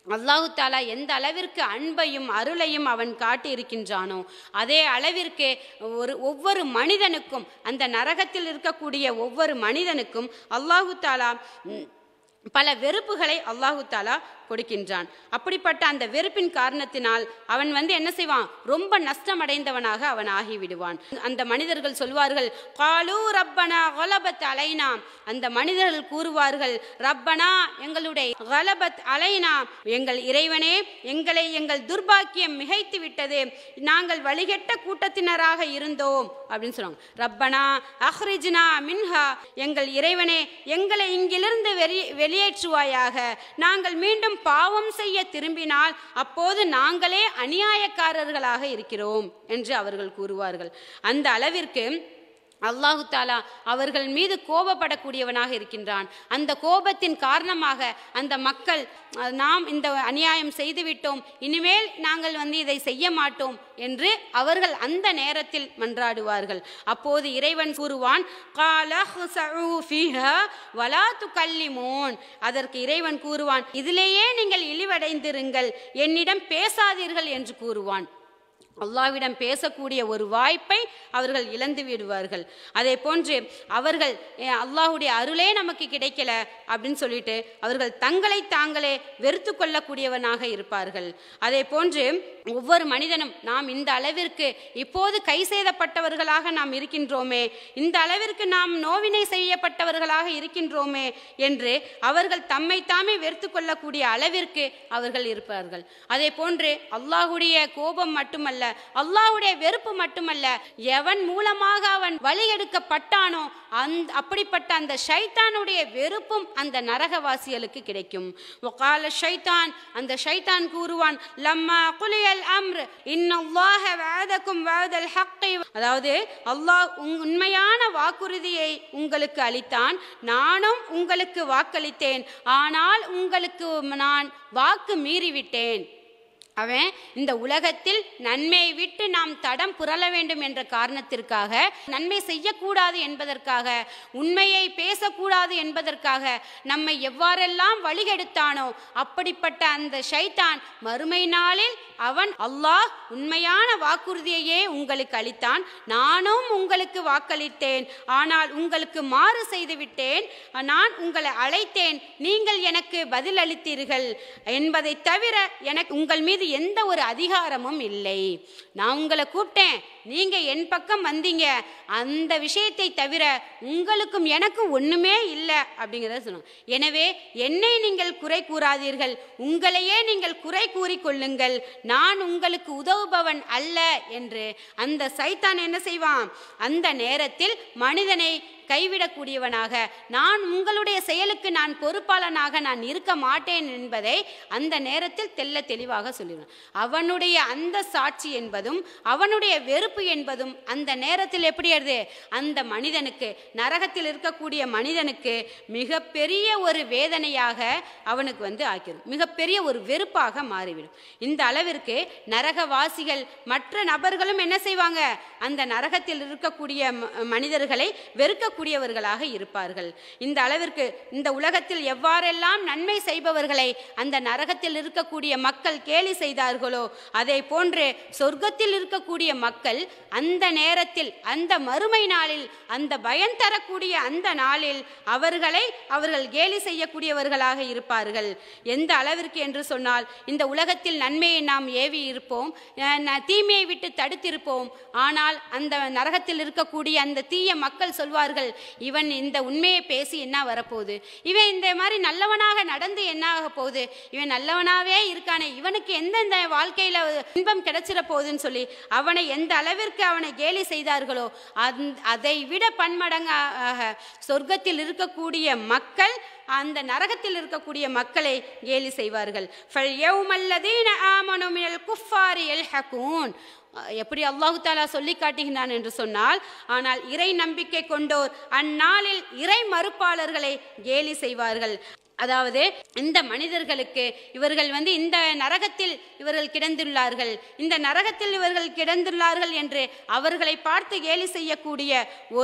அல்லாஹு தாலா எந்த அளவிற்கு அன்பையும் அருளையும் அவன் காட்டி இருக்கின்றானோ அதே அளவிற்கு ஒரு ஒவ்வொரு மனிதனுக்கும் அந்த நரகத்தில் இருக்கக்கூடிய ஒவ்வொரு மனிதனுக்கும் அல்லாஹு தாலா ம், பல வெறுப்புகளை அல்லாஹு தாலா கொடுக்கின்றான் அப்படிப்பட்ட அந்த வெறுப்பின் காரணத்தினால் அவன் வந்து என்ன செய்வான் ரொம்ப நஷ்டமடைந்தவனாக அவன் ஆகிவிடுவான் அந்த மனிதர்கள் சொல்வார்கள் காலூ ரப்பனா கலபத் அலைனா அந்த மனிதர்கள் கூறுவார்கள் ரப்பனா எங்களுடைய கலபத் அலைனா எங்கள் இறைவனே எங்களை எங்கள் துர்பாக்கியம் மிகைத்து விட்டது நாங்கள் வழிகெட்ட கூட்டத்தினராக இருந்தோம் அப்படின்னு சொல்லுவாங்க ரப்பனா அஹ்ரிஜ்னா மின்ஹா எங்கள் இறைவனே எங்களை இங்கிலிருந்து வெளி வெளியேற்றுவாயாக நாங்கள் மீண்டும் பாவம் செய்ய திரும்பினால் அப்போது நாங்களே அநியாயக்காரர்களாக இருக்கிறோம் என்று அவர்கள் கூறுவார்கள் அந்த அளவிற்கு அல்லாஹு தாலா அவர்கள் மீது கோபப்படக்கூடியவனாக இருக்கின்றான் அந்த கோபத்தின் காரணமாக அந்த மக்கள் அஹ், நாம் இந்த அநியாயம் செய்துவிட்டோம் இனிமேல் நாங்கள் வந்து இதை செய்ய மாட்டோம் என்று அவர்கள் அந்த நேரத்தில் மன்றாடுவார்கள் அப்போது இறைவன் கூறுவான் "கால ஹுஸஉ ஃபீஹா வலா துகல்லிமூன்." அதற்கு இறைவன் கூறுவான் இதிலேயே நீங்கள் இழிவடைந்திருங்கள் என்னிடம் பேசாதீர்கள் என்று கூறுவான் அல்லாவிடம் பேசக்கூடிய ஒரு வாய்ப்பை அவர்கள் இழந்து விடுவார்கள் அதே போன்று அவர்கள் "ஏ, அல்லாஹ்வுடைய அருளே நமக்கு கிடைக்கல அப்படின்னு சொல்லிட்டு அவர்கள் தங்களை தாங்களே வெறுத்து கொள்ளக்கூடியவனாக இருப்பார்கள் அதே போன்று ஒவ்வொரு மனிதனும் நாம் இந்த அளவிற்கு இப்போது கை செய்தப்பட்டவர்களாக நாம் இருக்கின்றோமே இந்த அளவிற்கு நாம் நோவினை செய்யப்பட்டவர்களாக இருக்கின்றோமே என்று அவர்கள் தம்மை தாமே வெறுத்து கொள்ளக்கூடிய அளவிற்கு அவர்கள் இருப்பார்கள் அதே போன்று அல்லாஹுடைய கோபம் மட்டுமல்ல அல்லாஹுடைய வெறுப்பு மட்டுமல்ல எவன் மூலமாக அவன் வழியெடுக்கப்பட்டானோ அந்த அப்படிப்பட்ட அந்த ஷைத்தானுடைய வெறுப்பும் அந்த நரகவாசிகளுக்கு கிடைக்கும் வகால ஷைத்தான் அந்த ஷைத்தான் கூறுவான் லம்மா குலியல் அம்ர் இன்னல்லாஹ வஅதக்கும் வஅதல் ஹக்கி அதாவது அல்லாஹ் உன் உண்மையான வாக்குறுதியை உங்களுக்கு அளித்தான் நானும் உங்களுக்கு வாக்களித்தேன் ஆனால் உங்களுக்கு நான் வாக்கு மீறிவிட்டேன் அவன் இந்த உலகத்தில் நன்மையை விட்டு நாம் தடம் புரள வேண்டும் என்ற காரணத்திற்காக நன்மை செய்யக்கூடாது என்பதற்காக உண்மையை பேசக்கூடாது என்பதற்காக நம்மை எவ்வாறெல்லாம் வழிகெடுத்தானோ அப்படிப்பட்ட அந்த ஷைத்தான் மறுமை நாளில் அவன் அல்லாஹ் உண்மையான வாக்குறுதியையே உங்களுக்கு அளித்தான் நானும் உங்களுக்கு வாக்களித்தேன் ஆனால் உங்களுக்கு மாறு செய்து விட்டேன் நான் உங்களை அழைத்தேன் நீங்கள் எனக்கு பதில் அளித்தீர்கள் என்பதை தவிர எனக்கு உங்கள் மீது எந்த ஒரு அதிகாரமும் இல்லை நான் உங்களை கூப்பிட்டேன் நீங்க என் பக்கம் வந்தீங்க அந்த விஷயத்தை தவிர உங்களுக்கும் எனக்கும் ஒண்ணுமே இல்லை அப்படிங்கிறத சொன்னாங்க எனவே என்னை நீங்கள் குறை கூறாதீர்கள் உங்களையே நீங்கள் குறை கூறிக்கொள்ளுங்கள் நான் உங்களுக்கு உதவுபவன் அல்ல என்று அந்த சைத்தான் என்ன செய்வான் அந்த நேரத்தில் மனிதனை கைவிடக்கூடியவனாக நான் உங்களுடைய செயலுக்கு நான் பொறுப்பாளனாக நான் இருக்க மாட்டேன் என்பதை அந்த நேரத்தில் தெல்ல தெளிவாக சொல்லிடுவான் அவனுடைய அந்த சாட்சி என்பதும் அவனுடைய வெறுப்பு என்பதும் அந்த நேரத்தில் எப்படி ஆகுது அந்த மனிதனுக்கு நரகத்தில் இருக்கக்கூடிய மனிதனுக்கு மிகப்பெரிய ஒரு வேதனையாக அவனுக்கு வந்து ஆக்கிடும் மிகப்பெரிய ஒரு வெறுப்பாக மாறிவிடும் இந்த அளவிற்கு நரகவாசிகள் மற்ற நபர்களும் என்ன செய்வாங்க அந்த நரகத்தில் இருக்கக்கூடிய ம- மனிதர்களை வெறுக்கக்கூடியவர்களாக இருப்பார்கள் இந்த அளவிற்கு இந்த உலகத்தில் எவ்வாறெல்லாம் நன்மை செய்பவர்களை அந்த நரகத்தில் இருக்கக்கூடிய மக்கள் கேலி செய்தார்களோ அதே போன்று சொர்க்கத்தில் இருக்கக்கூடிய மக்கள் அந்த நேரத்தில் அந்த மறுமை நாளில் அந்த பயன் தரக்கூடிய அந்த நாளில் அவர்களை அவர்கள் கேலி செய்யக்கூடியவர்களாக இருப்பார்கள் எந்த அளவிற்கு என்று சொன்னால் இந்த உலகத்தில் நன்மையை நாம் ஏவி இருப்போம் அஹ் ந- தீமையை விட்டு தடுத்திருப்போம் ஆனால் அந்த நரகத்தில் இருக்கக்கூடிய அந்த தீய மக்கள் சொல்வார்கள் இவன் இந்த உண்மையை பேசி என்ன வரப்போகுது இவன் இந்த மாதிரி நல்லவனாக நடந்து என்ன ஆக போகுது இவன் நல்லவனாவே இருக்கானே இவனுக்கு எந்தெந்த வாழ்க்கையில இன்பம் கிடைச்சிட போகுதுன்னு சொல்லி அவனை எந்த அளவிற்கு அவனை கேலி செய்தார்களோ அந்த அதை விட பன்மடங்காக சொர்க்கத்தில் இருக்கக்கூடிய மக்கள் அந்த நரகத்தில் இருக்கக்கூடிய மக்களை கேலி செய்வார்கள் فَالْيَوْمَ الَّذِينَ آمَنُوا مِنَ الْكُفَّارِ يَلْحَقُونَ எப்படி அல்லாஹு தாலா சொல்லி காட்டுகிறான் என்று சொன்னால் ஆனால் இறை நம்பிக்கை கொண்டோர் அந்நாளில் இறை மறுப்பாளர்களை கேலி செய்வார்கள் அதாவது இந்த மனிதர்களுக்கு இவர்கள் வந்து இந்த நரகத்தில் இவர்கள் கிடந்துள்ளார்கள் இந்த நரகத்தில் இவர்கள் கிடந்துள்ளார்கள் என்று அவர்களை பார்த்து கேலி செய்யக்கூடிய ஒரு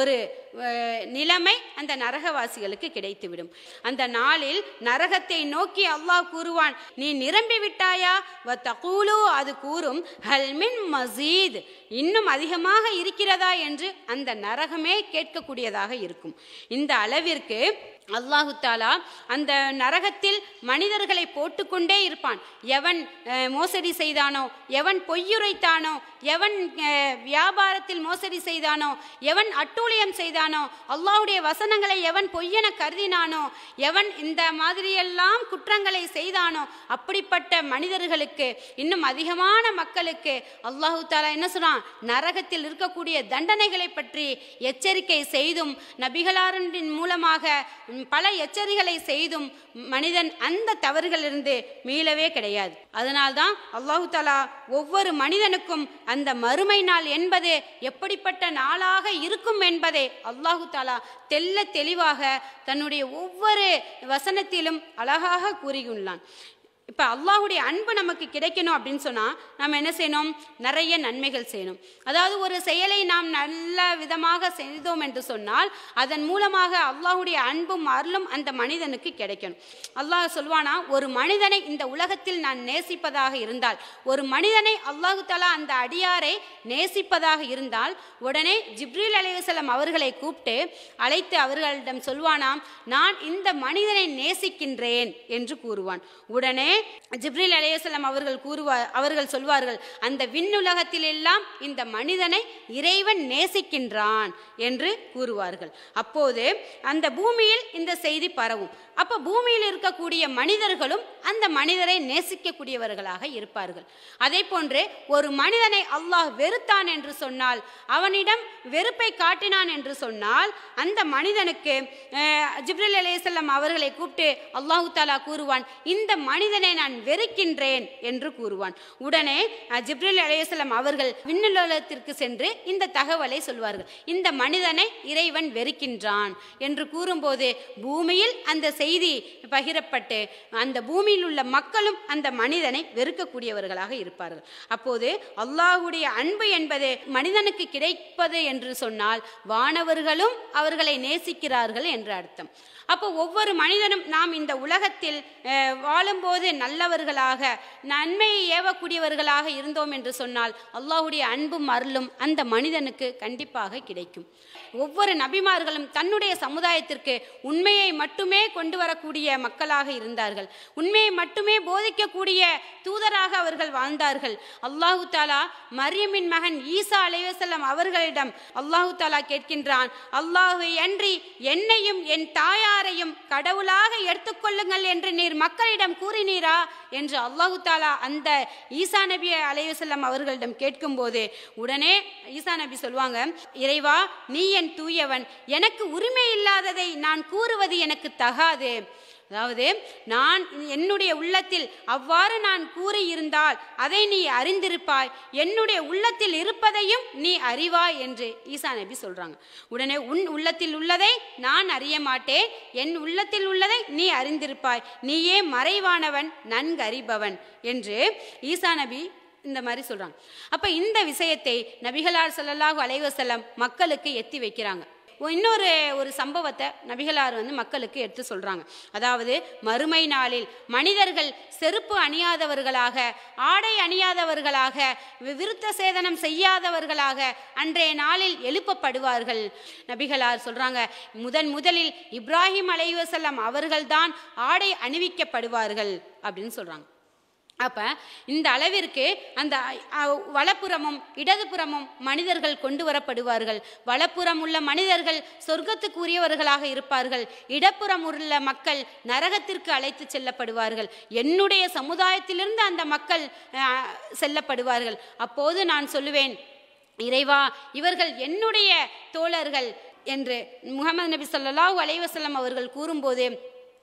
அஹ், நிலைமை அந்த நரகவாசிகளுக்கு கிடைத்துவிடும் அந்த நாளில் நரகத்தை நோக்கி அல்லாஹ் கூறுவான் நீ நிரம்பி விட்டாயா வ தகூலு அது கூறும் ஹல்மின் மசீத் இன்னும் அதிகமாக இருக்கிறதா என்று அந்த நரகமே கேட்கக்கூடியதாக இருக்கும் இந்த அளவிற்கு அல்லாஹு தாலா அந்த நரகத்தில் மனிதர்களை போட்டுக்கொண்டே இருப்பான் எவன் அஹ், மோசடி செய்தானோ எவன் பொய்யுரைத்தானோ எவன் அஹ், வியாபாரத்தில் மோசடி செய்தானோ எவன் அட்டூழியம் செய்தானோ அல்லாஹ்வுடைய வசனங்களை எவன் பொய்யென கருதினானோ எவன் இந்த மாதிரியெல்லாம் குற்றங்களை செய்தானோ அப்படிப்பட்ட மனிதர்களுக்கு இன்னும் அதிகமான மக்களுக்கு அல்லாஹு தாலா என்ன சொல்றான் நரகத்தில் இருக்கக்கூடிய தண்டனைகளை பற்றி எச்சரிக்கை செய்தும் நபிகளாரின் மூலமாக ம், பல எச்சரிகளை செய்தும் மனிதன் அந்த தவறுகளிலிருந்து மீளவே கிடையாது அதனால்தான் அல்லாஹு தாலா ஒவ்வொரு மனிதனுக்கும் அந்த மறுமை நாள் என்பது எப்படிப்பட்ட நாளாக இருக்கும் என்பதை அல்லாஹு தாலா தெல்ல தெளிவாக தன்னுடைய ஒவ்வொரு வசனத்திலும் அழகாக கூறியுள்ளான் இப்போ அல்லாஹுடைய அன்பு நமக்கு கிடைக்கணும் அப்படின்னு சொன்னால் நாம் என்ன செய்யணும் நிறைய நன்மைகள் செய்யணும் அதாவது ஒரு செயலை நாம் நல்ல விதமாக செய்தோம் என்று சொன்னால் அதன் மூலமாக அல்லாஹுடைய அன்பும் அருளும் அந்த மனிதனுக்கு கிடைக்கணும் அல்லாஹ் சொல்வானா ஒரு மனிதனை இந்த உலகத்தில் நான் நேசிப்பதாக இருந்தால் ஒரு மனிதனை அல்லாஹு தஆலா அந்த அடியாரை நேசிப்பதாக இருந்தால் உடனே ஜிப்ரீல் அலைவசலம் அவர்களை கூப்பிட்டு அழைத்து அவர்களிடம் சொல்வானாம் நான் இந்த மனிதனை நேசிக்கின்றேன் என்று கூறுவான் உடனே ஜிப்ரீல் அலையசலம் அவர்கள் கூறுவார் அவர்கள் சொல்வார்கள் அந்த விண்ணுலகத்தில் எல்லாம் இந்த மனிதனை இறைவன் நேசிக்கின்றான் என்று கூறுவார்கள் அப்போது அந்த பூமியில் இந்த செய்தி பரவும் அப்ப பூமியில் இருக்கக்கூடிய மனிதர்களும் அந்த மனிதரை நேசிக்கக்கூடியவர்களாக இருப்பார்கள் அதே போன்று ஒரு மனிதனை அல்லாஹ் வெறுத்தான் என்று சொன்னால் அவனிடம் வெறுப்பை காட்டினான் என்று சொன்னால் அந்த மனிதனுக்கு அஹ், ஜிப்ரில் அலைஹிஸ்ஸலாம் அவர்களை கூப்பிட்டு அல்லாஹு தாலா கூறுவான் இந்த மனிதனை நான் வெறுக்கின்றேன் என்று கூறுவான் உடனே அஹ், ஜிப்ரில் அலைஹிஸ்ஸலாம் அவர்கள் விண்ணுலகத்திற்கு சென்று இந்த தகவலை சொல்வார்கள் இந்த மனிதனை இறைவன் வெறுக்கின்றான் என்று கூறும்போது பூமியில் அந்த செய்தி பகிரப்பட்டு அந்த பூமியில் உள்ள மக்களும் அந்த மனிதனை வெறுக்கக்கூடியவர்களாக இருப்பார்கள் அப்போது அல்லாஹ்வுடைய அன்பு என்பது மனிதனுக்கு கிடைப்பது என்று சொன்னால் வானவர்களும் அவர்களை நேசிக்கிறார்கள் என்று அர்த்தம் அப்போ ஒவ்வொரு மனிதனும் நாம் இந்த உலகத்தில் அஹ், வாழும்போது நல்லவர்களாக நன்மையை ஏவக்கூடியவர்களாக இருந்தோம் என்று சொன்னால் அல்லாஹ்வுடைய அன்பும் அருளும் அந்த மனிதனுக்கு கண்டிப்பாக கிடைக்கும் ஒவ்வொரு நபிமார்களும் தன்னுடைய சமுதாயத்திற்கு உண்மையை மட்டுமே கொண்டு வரக்கூடிய மக்களாக இருந்தார்கள் உண்மையை மட்டுமே போதிக்கக்கூடிய தூதராக அவர்கள் வாழ்ந்தார்கள் அல்லாஹு தாலா மரியமின் மகன் ஈசா அலைவசல்லம் அவர்களிடம் அல்லாஹு தாலா கேட்கின்றான் அல்லாஹு அன்றி என்னையும் என் தாயாரையும் கடவுளாக எடுத்துக்கொள்ளுங்கள் என்று நீர் மக்களிடம் கூறினீரா என்று அல்லாஹு தாலா அந்த ஈசா நபி அலைவசல்லம் அவர்களிடம் கேட்கும்போது உடனே ஈசா நபி சொல்லுவாங்க இறைவா நீ என் தூயவன் எனக்கு உரிமை இல்லாததை நான் கூறுவது எனக்கு தகாது அதாவது நான் என்னுடைய உள்ளத்தில் அவ்வாறு நான் கூறியிருந்தால் அதை நீ அறிந்திருப்பாய் என்னுடைய உள்ளத்தில் இருப்பதையும் நீ அறிவாய் என்று ஈசா நபி சொல்றாங்க உடனே உன் உள்ளத்தில் உள்ளதை நான் அறிய மாட்டேன் என் உள்ளத்தில் உள்ளதை நீ அறிந்திருப்பாய் நீயே மறைவானவன் நன்கறிபவன் என்று ஈசா நபி இந்த மாதிரி சொல்றாங்க அப்ப இந்த விஷயத்தை நபிகளார் ஸல்லல்லாஹு அலைஹி வஸல்லம் மக்களுக்கு எத்தி வைக்கிறாங்க இன்னொரு ஒரு சம்பவத்தை நபிகளார் வந்து மக்களுக்கு எடுத்து சொல்றாங்க அதாவது மறுமை நாளில் மனிதர்கள் செருப்பு அணியாதவர்களாக ஆடை அணியாதவர்களாக வி- விருத்த சேதனம் செய்யாதவர்களாக அன்றைய நாளில் எழுப்பப்படுவார்கள் நபிகளார் சொல்றாங்க முதன் முதலில் இப்ராஹிம் அலைவசல்லம் அவர்கள்தான் ஆடை அணிவிக்கப்படுவார்கள் அப்படின்னு சொல்றாங்க அப்ப இந்த அளவிற்கு அந்த அ, வலப்புறமும் இடதுபுறமும் மனிதர்கள் கொண்டு வரப்படுவார்கள் வலப்புறம் உள்ள மனிதர்கள் சொர்க்கத்துக்கு உரியவர்களாக இருப்பார்கள் இடப்புறம் உள்ள மக்கள் நரகத்திற்கு அழைத்து செல்லப்படுவார்கள் என்னுடைய சமுதாயத்திலிருந்து அந்த மக்கள் அ, செல்லப்படுவார்கள் அப்போது நான் சொல்லுவேன் இறைவா இவர்கள் என்னுடைய தோழர்கள் என்று முகமது நபி ஸல்லல்லாஹு அலைஹி வஸல்லம் அவர்கள் கூறும்போது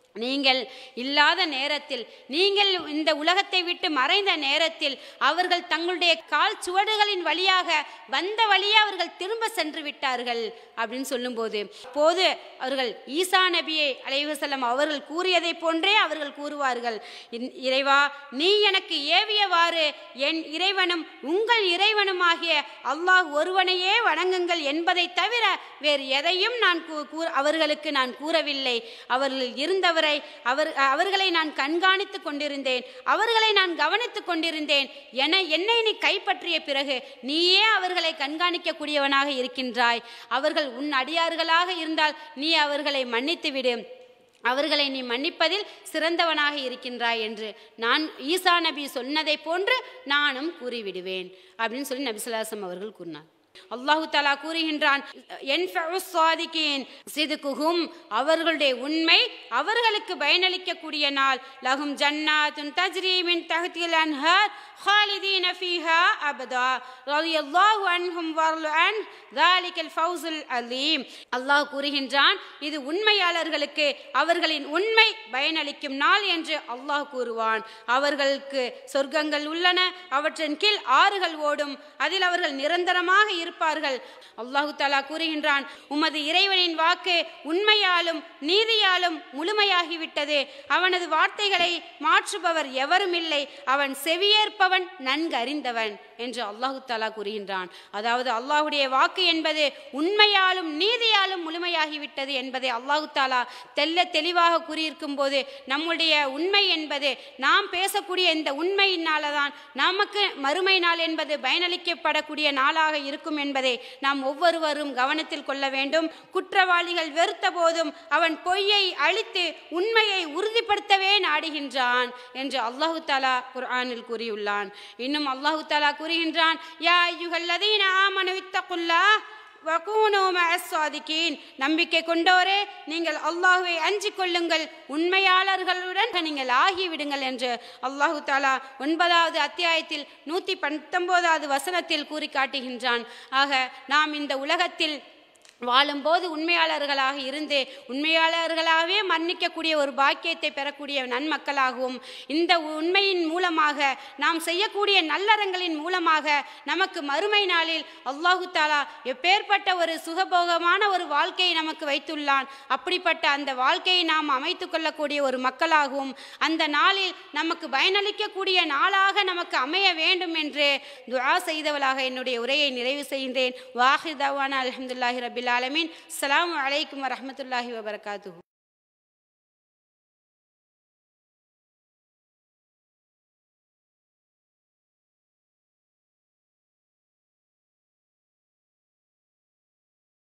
நீங்கள் இல்லாத நேரத்தில் நீங்கள் இந்த உலகத்தை விட்டு மறைந்த நேரத்தில் அவர்கள் தங்களுடைய கால் சுவடுகளின் வழியாக வந்த வழியே அவர்கள் திரும்ப சென்று விட்டார்கள் அப்படின்னு சொல்லும்போது போது அவர்கள் ஈசா நபியை அலைவசல்லம் அவர்கள் கூறியதை போன்றே அவர்கள் கூறுவார்கள் "இன்- இறைவா நீ எனக்கு ஏவியவாறு என் இறைவனும் உங்கள் இறைவனுமாகிய அல்லாஹ் ஒருவனையே வணங்குங்கள் என்பதை தவிர வேறு எதையும் நான் கூ- கூற- அவர்களுக்கு நான் கூறவில்லை அவர்கள் இருந்தவரை அவர் அவர்களை நான் கண்காணித்துக் கொண்டிருந்தேன் அவர்களை நான் கவனித்துக் கொண்டிருந்தேன் என என்னை நீ கைப்பற்றிய பிறகு நீயே அவர்களை கண்காணிக்கக்கூடியவனாக இருக்கின்றாய் அவர்கள் உன் அடியார்களாக இருந்தால் நீ அவர்களை மன்னித்து விடு அவர்களை நீ மன்னிப்பதில் சிறந்தவனாக இருக்கின்றாய் என்று நான் ஈசா நபி சொன்னதை போன்று நானும் கூறிவிடுவேன் அப்படின்னு சொல்லி நபிசுல்லாசம் அவர்கள் கூறினார் அல்லாஹு தஆலா கூறுகின்றான் "யன்ஃபஉ ஸாதிகீன் சிதுகுஹும் அவர்களுடைய உண்மை அவர்களுக்கு பயனளிக்கக்கூடிய நாள் லஹும் ஜன்னாத்துன் தஜ்ரி மின் தஹ்தில் அன்ஹார் خالدين فيها أبدا رضي الله عنهم ورضوا عنه ذلك الفوز العظيم அல்லாஹ் கூறுகின்றான் இது உண்மையாளர்களுக்கு அவர்களின் உண்மை பயனளிக்கும் நாள் என்று அல்லாஹ் கூறுவான் அவர்களுக்கு சொர்க்கங்கள் உள்ளன அவற்றின் கீழ் ஆறுகள் ஓடும் அதில் அவர்கள் நிரந்தரமாக இருப்பார்கள் அல்லாஹு தஆலா கூறுகின்றான் உமது இறைவனின் வாக்கு உண்மையாலும் நீதியாலும் முழுமையாகிவிட்டது அவனது வார்த்தைகளை மாற்றுபவர் எவரும் இல்லை அவன் செவியேற்பவன் நன்கு அறிந்தவன் என்று அல்லாஹு தாலா கூறுகின்றான் அதாவது அல்லாஹுடைய வாக்கு என்பது உண்மையாலும் நீதியாலும் முழுமையாகிவிட்டது என்பதை அல்லாஹு தாலா தெல்ல தெளிவாக கூறியிருக்கும் போது நம்முடைய உண்மை என்பது நாம் பேசக்கூடிய இந்த உண்மையினால தான் நமக்கு மறுமை நாள் என்பது பயனளிக்கப்படக்கூடிய நாளாக இருக்கும் என்பதை நாம் ஒவ்வொருவரும் கவனத்தில் கொள்ள வேண்டும் குற்றவாளிகள் வெறுத்த போதும் அவன் பொய்யை அழித்து உண்மையை உறுதிப்படுத்தவே நாடுகின்றான் என்று அல்லாஹு தாலா குர்ஆனில் கூறியுள்ளான் இன்னும் அல்லாஹு தாலா கூறுகின்றான் யா ஐயுகல்லதீன ஆமனு இத்தகுல்லாஹ் வகூனு மஅஸ்ஸாதிகீன் நம்பிக்கை கொண்டோரே நீங்கள் அல்லாஹ்வை அஞ்சிக் கொள்ளுங்கள் உண்மையாளர்களுடன் நீங்கள் ஆகிவிடுங்கள் என்று அல்லாஹு தாலா ஒன்பதாவது அத்தியாயத்தில் நூற்றி பத்தொன்பதாவது வசனத்தில் கூறி காட்டுகின்றான் ஆக நாம் இந்த உலகத்தில் வாழும்போது உண்மையாளர்களாக இருந்து உண்மையாளர்களாகவே மன்னிக்கக்கூடிய ஒரு பாக்கியத்தை பெறக்கூடிய நன்மக்களாகவும் இந்த உண்மையின் மூலமாக நாம் செய்யக்கூடிய நல்லறங்களின் மூலமாக நமக்கு மறுமை நாளில் அல்லாஹு தாலா எப்பேற்பட்ட ஒரு சுகபோகமான ஒரு வாழ்க்கையை நமக்கு வைத்துள்ளான் அப்படிப்பட்ட அந்த வாழ்க்கையை நாம் அமைத்து கொள்ளக்கூடிய ஒரு மக்களாகவும் அந்த நாளில் நமக்கு பயனளிக்கக்கூடிய நாளாக நமக்கு அமைய வேண்டும் என்று துஆ செய்தவளாக என்னுடைய உரையை நிறைவு செய்கின்றேன் வாஹிதவான அல்ஹம்துலில்லாஹி ரபில் ஆலமீன் அஸ்ஸலாமு அலைக்கும் வரஹ்மத்துல்லாஹி வபரகாத்துஹு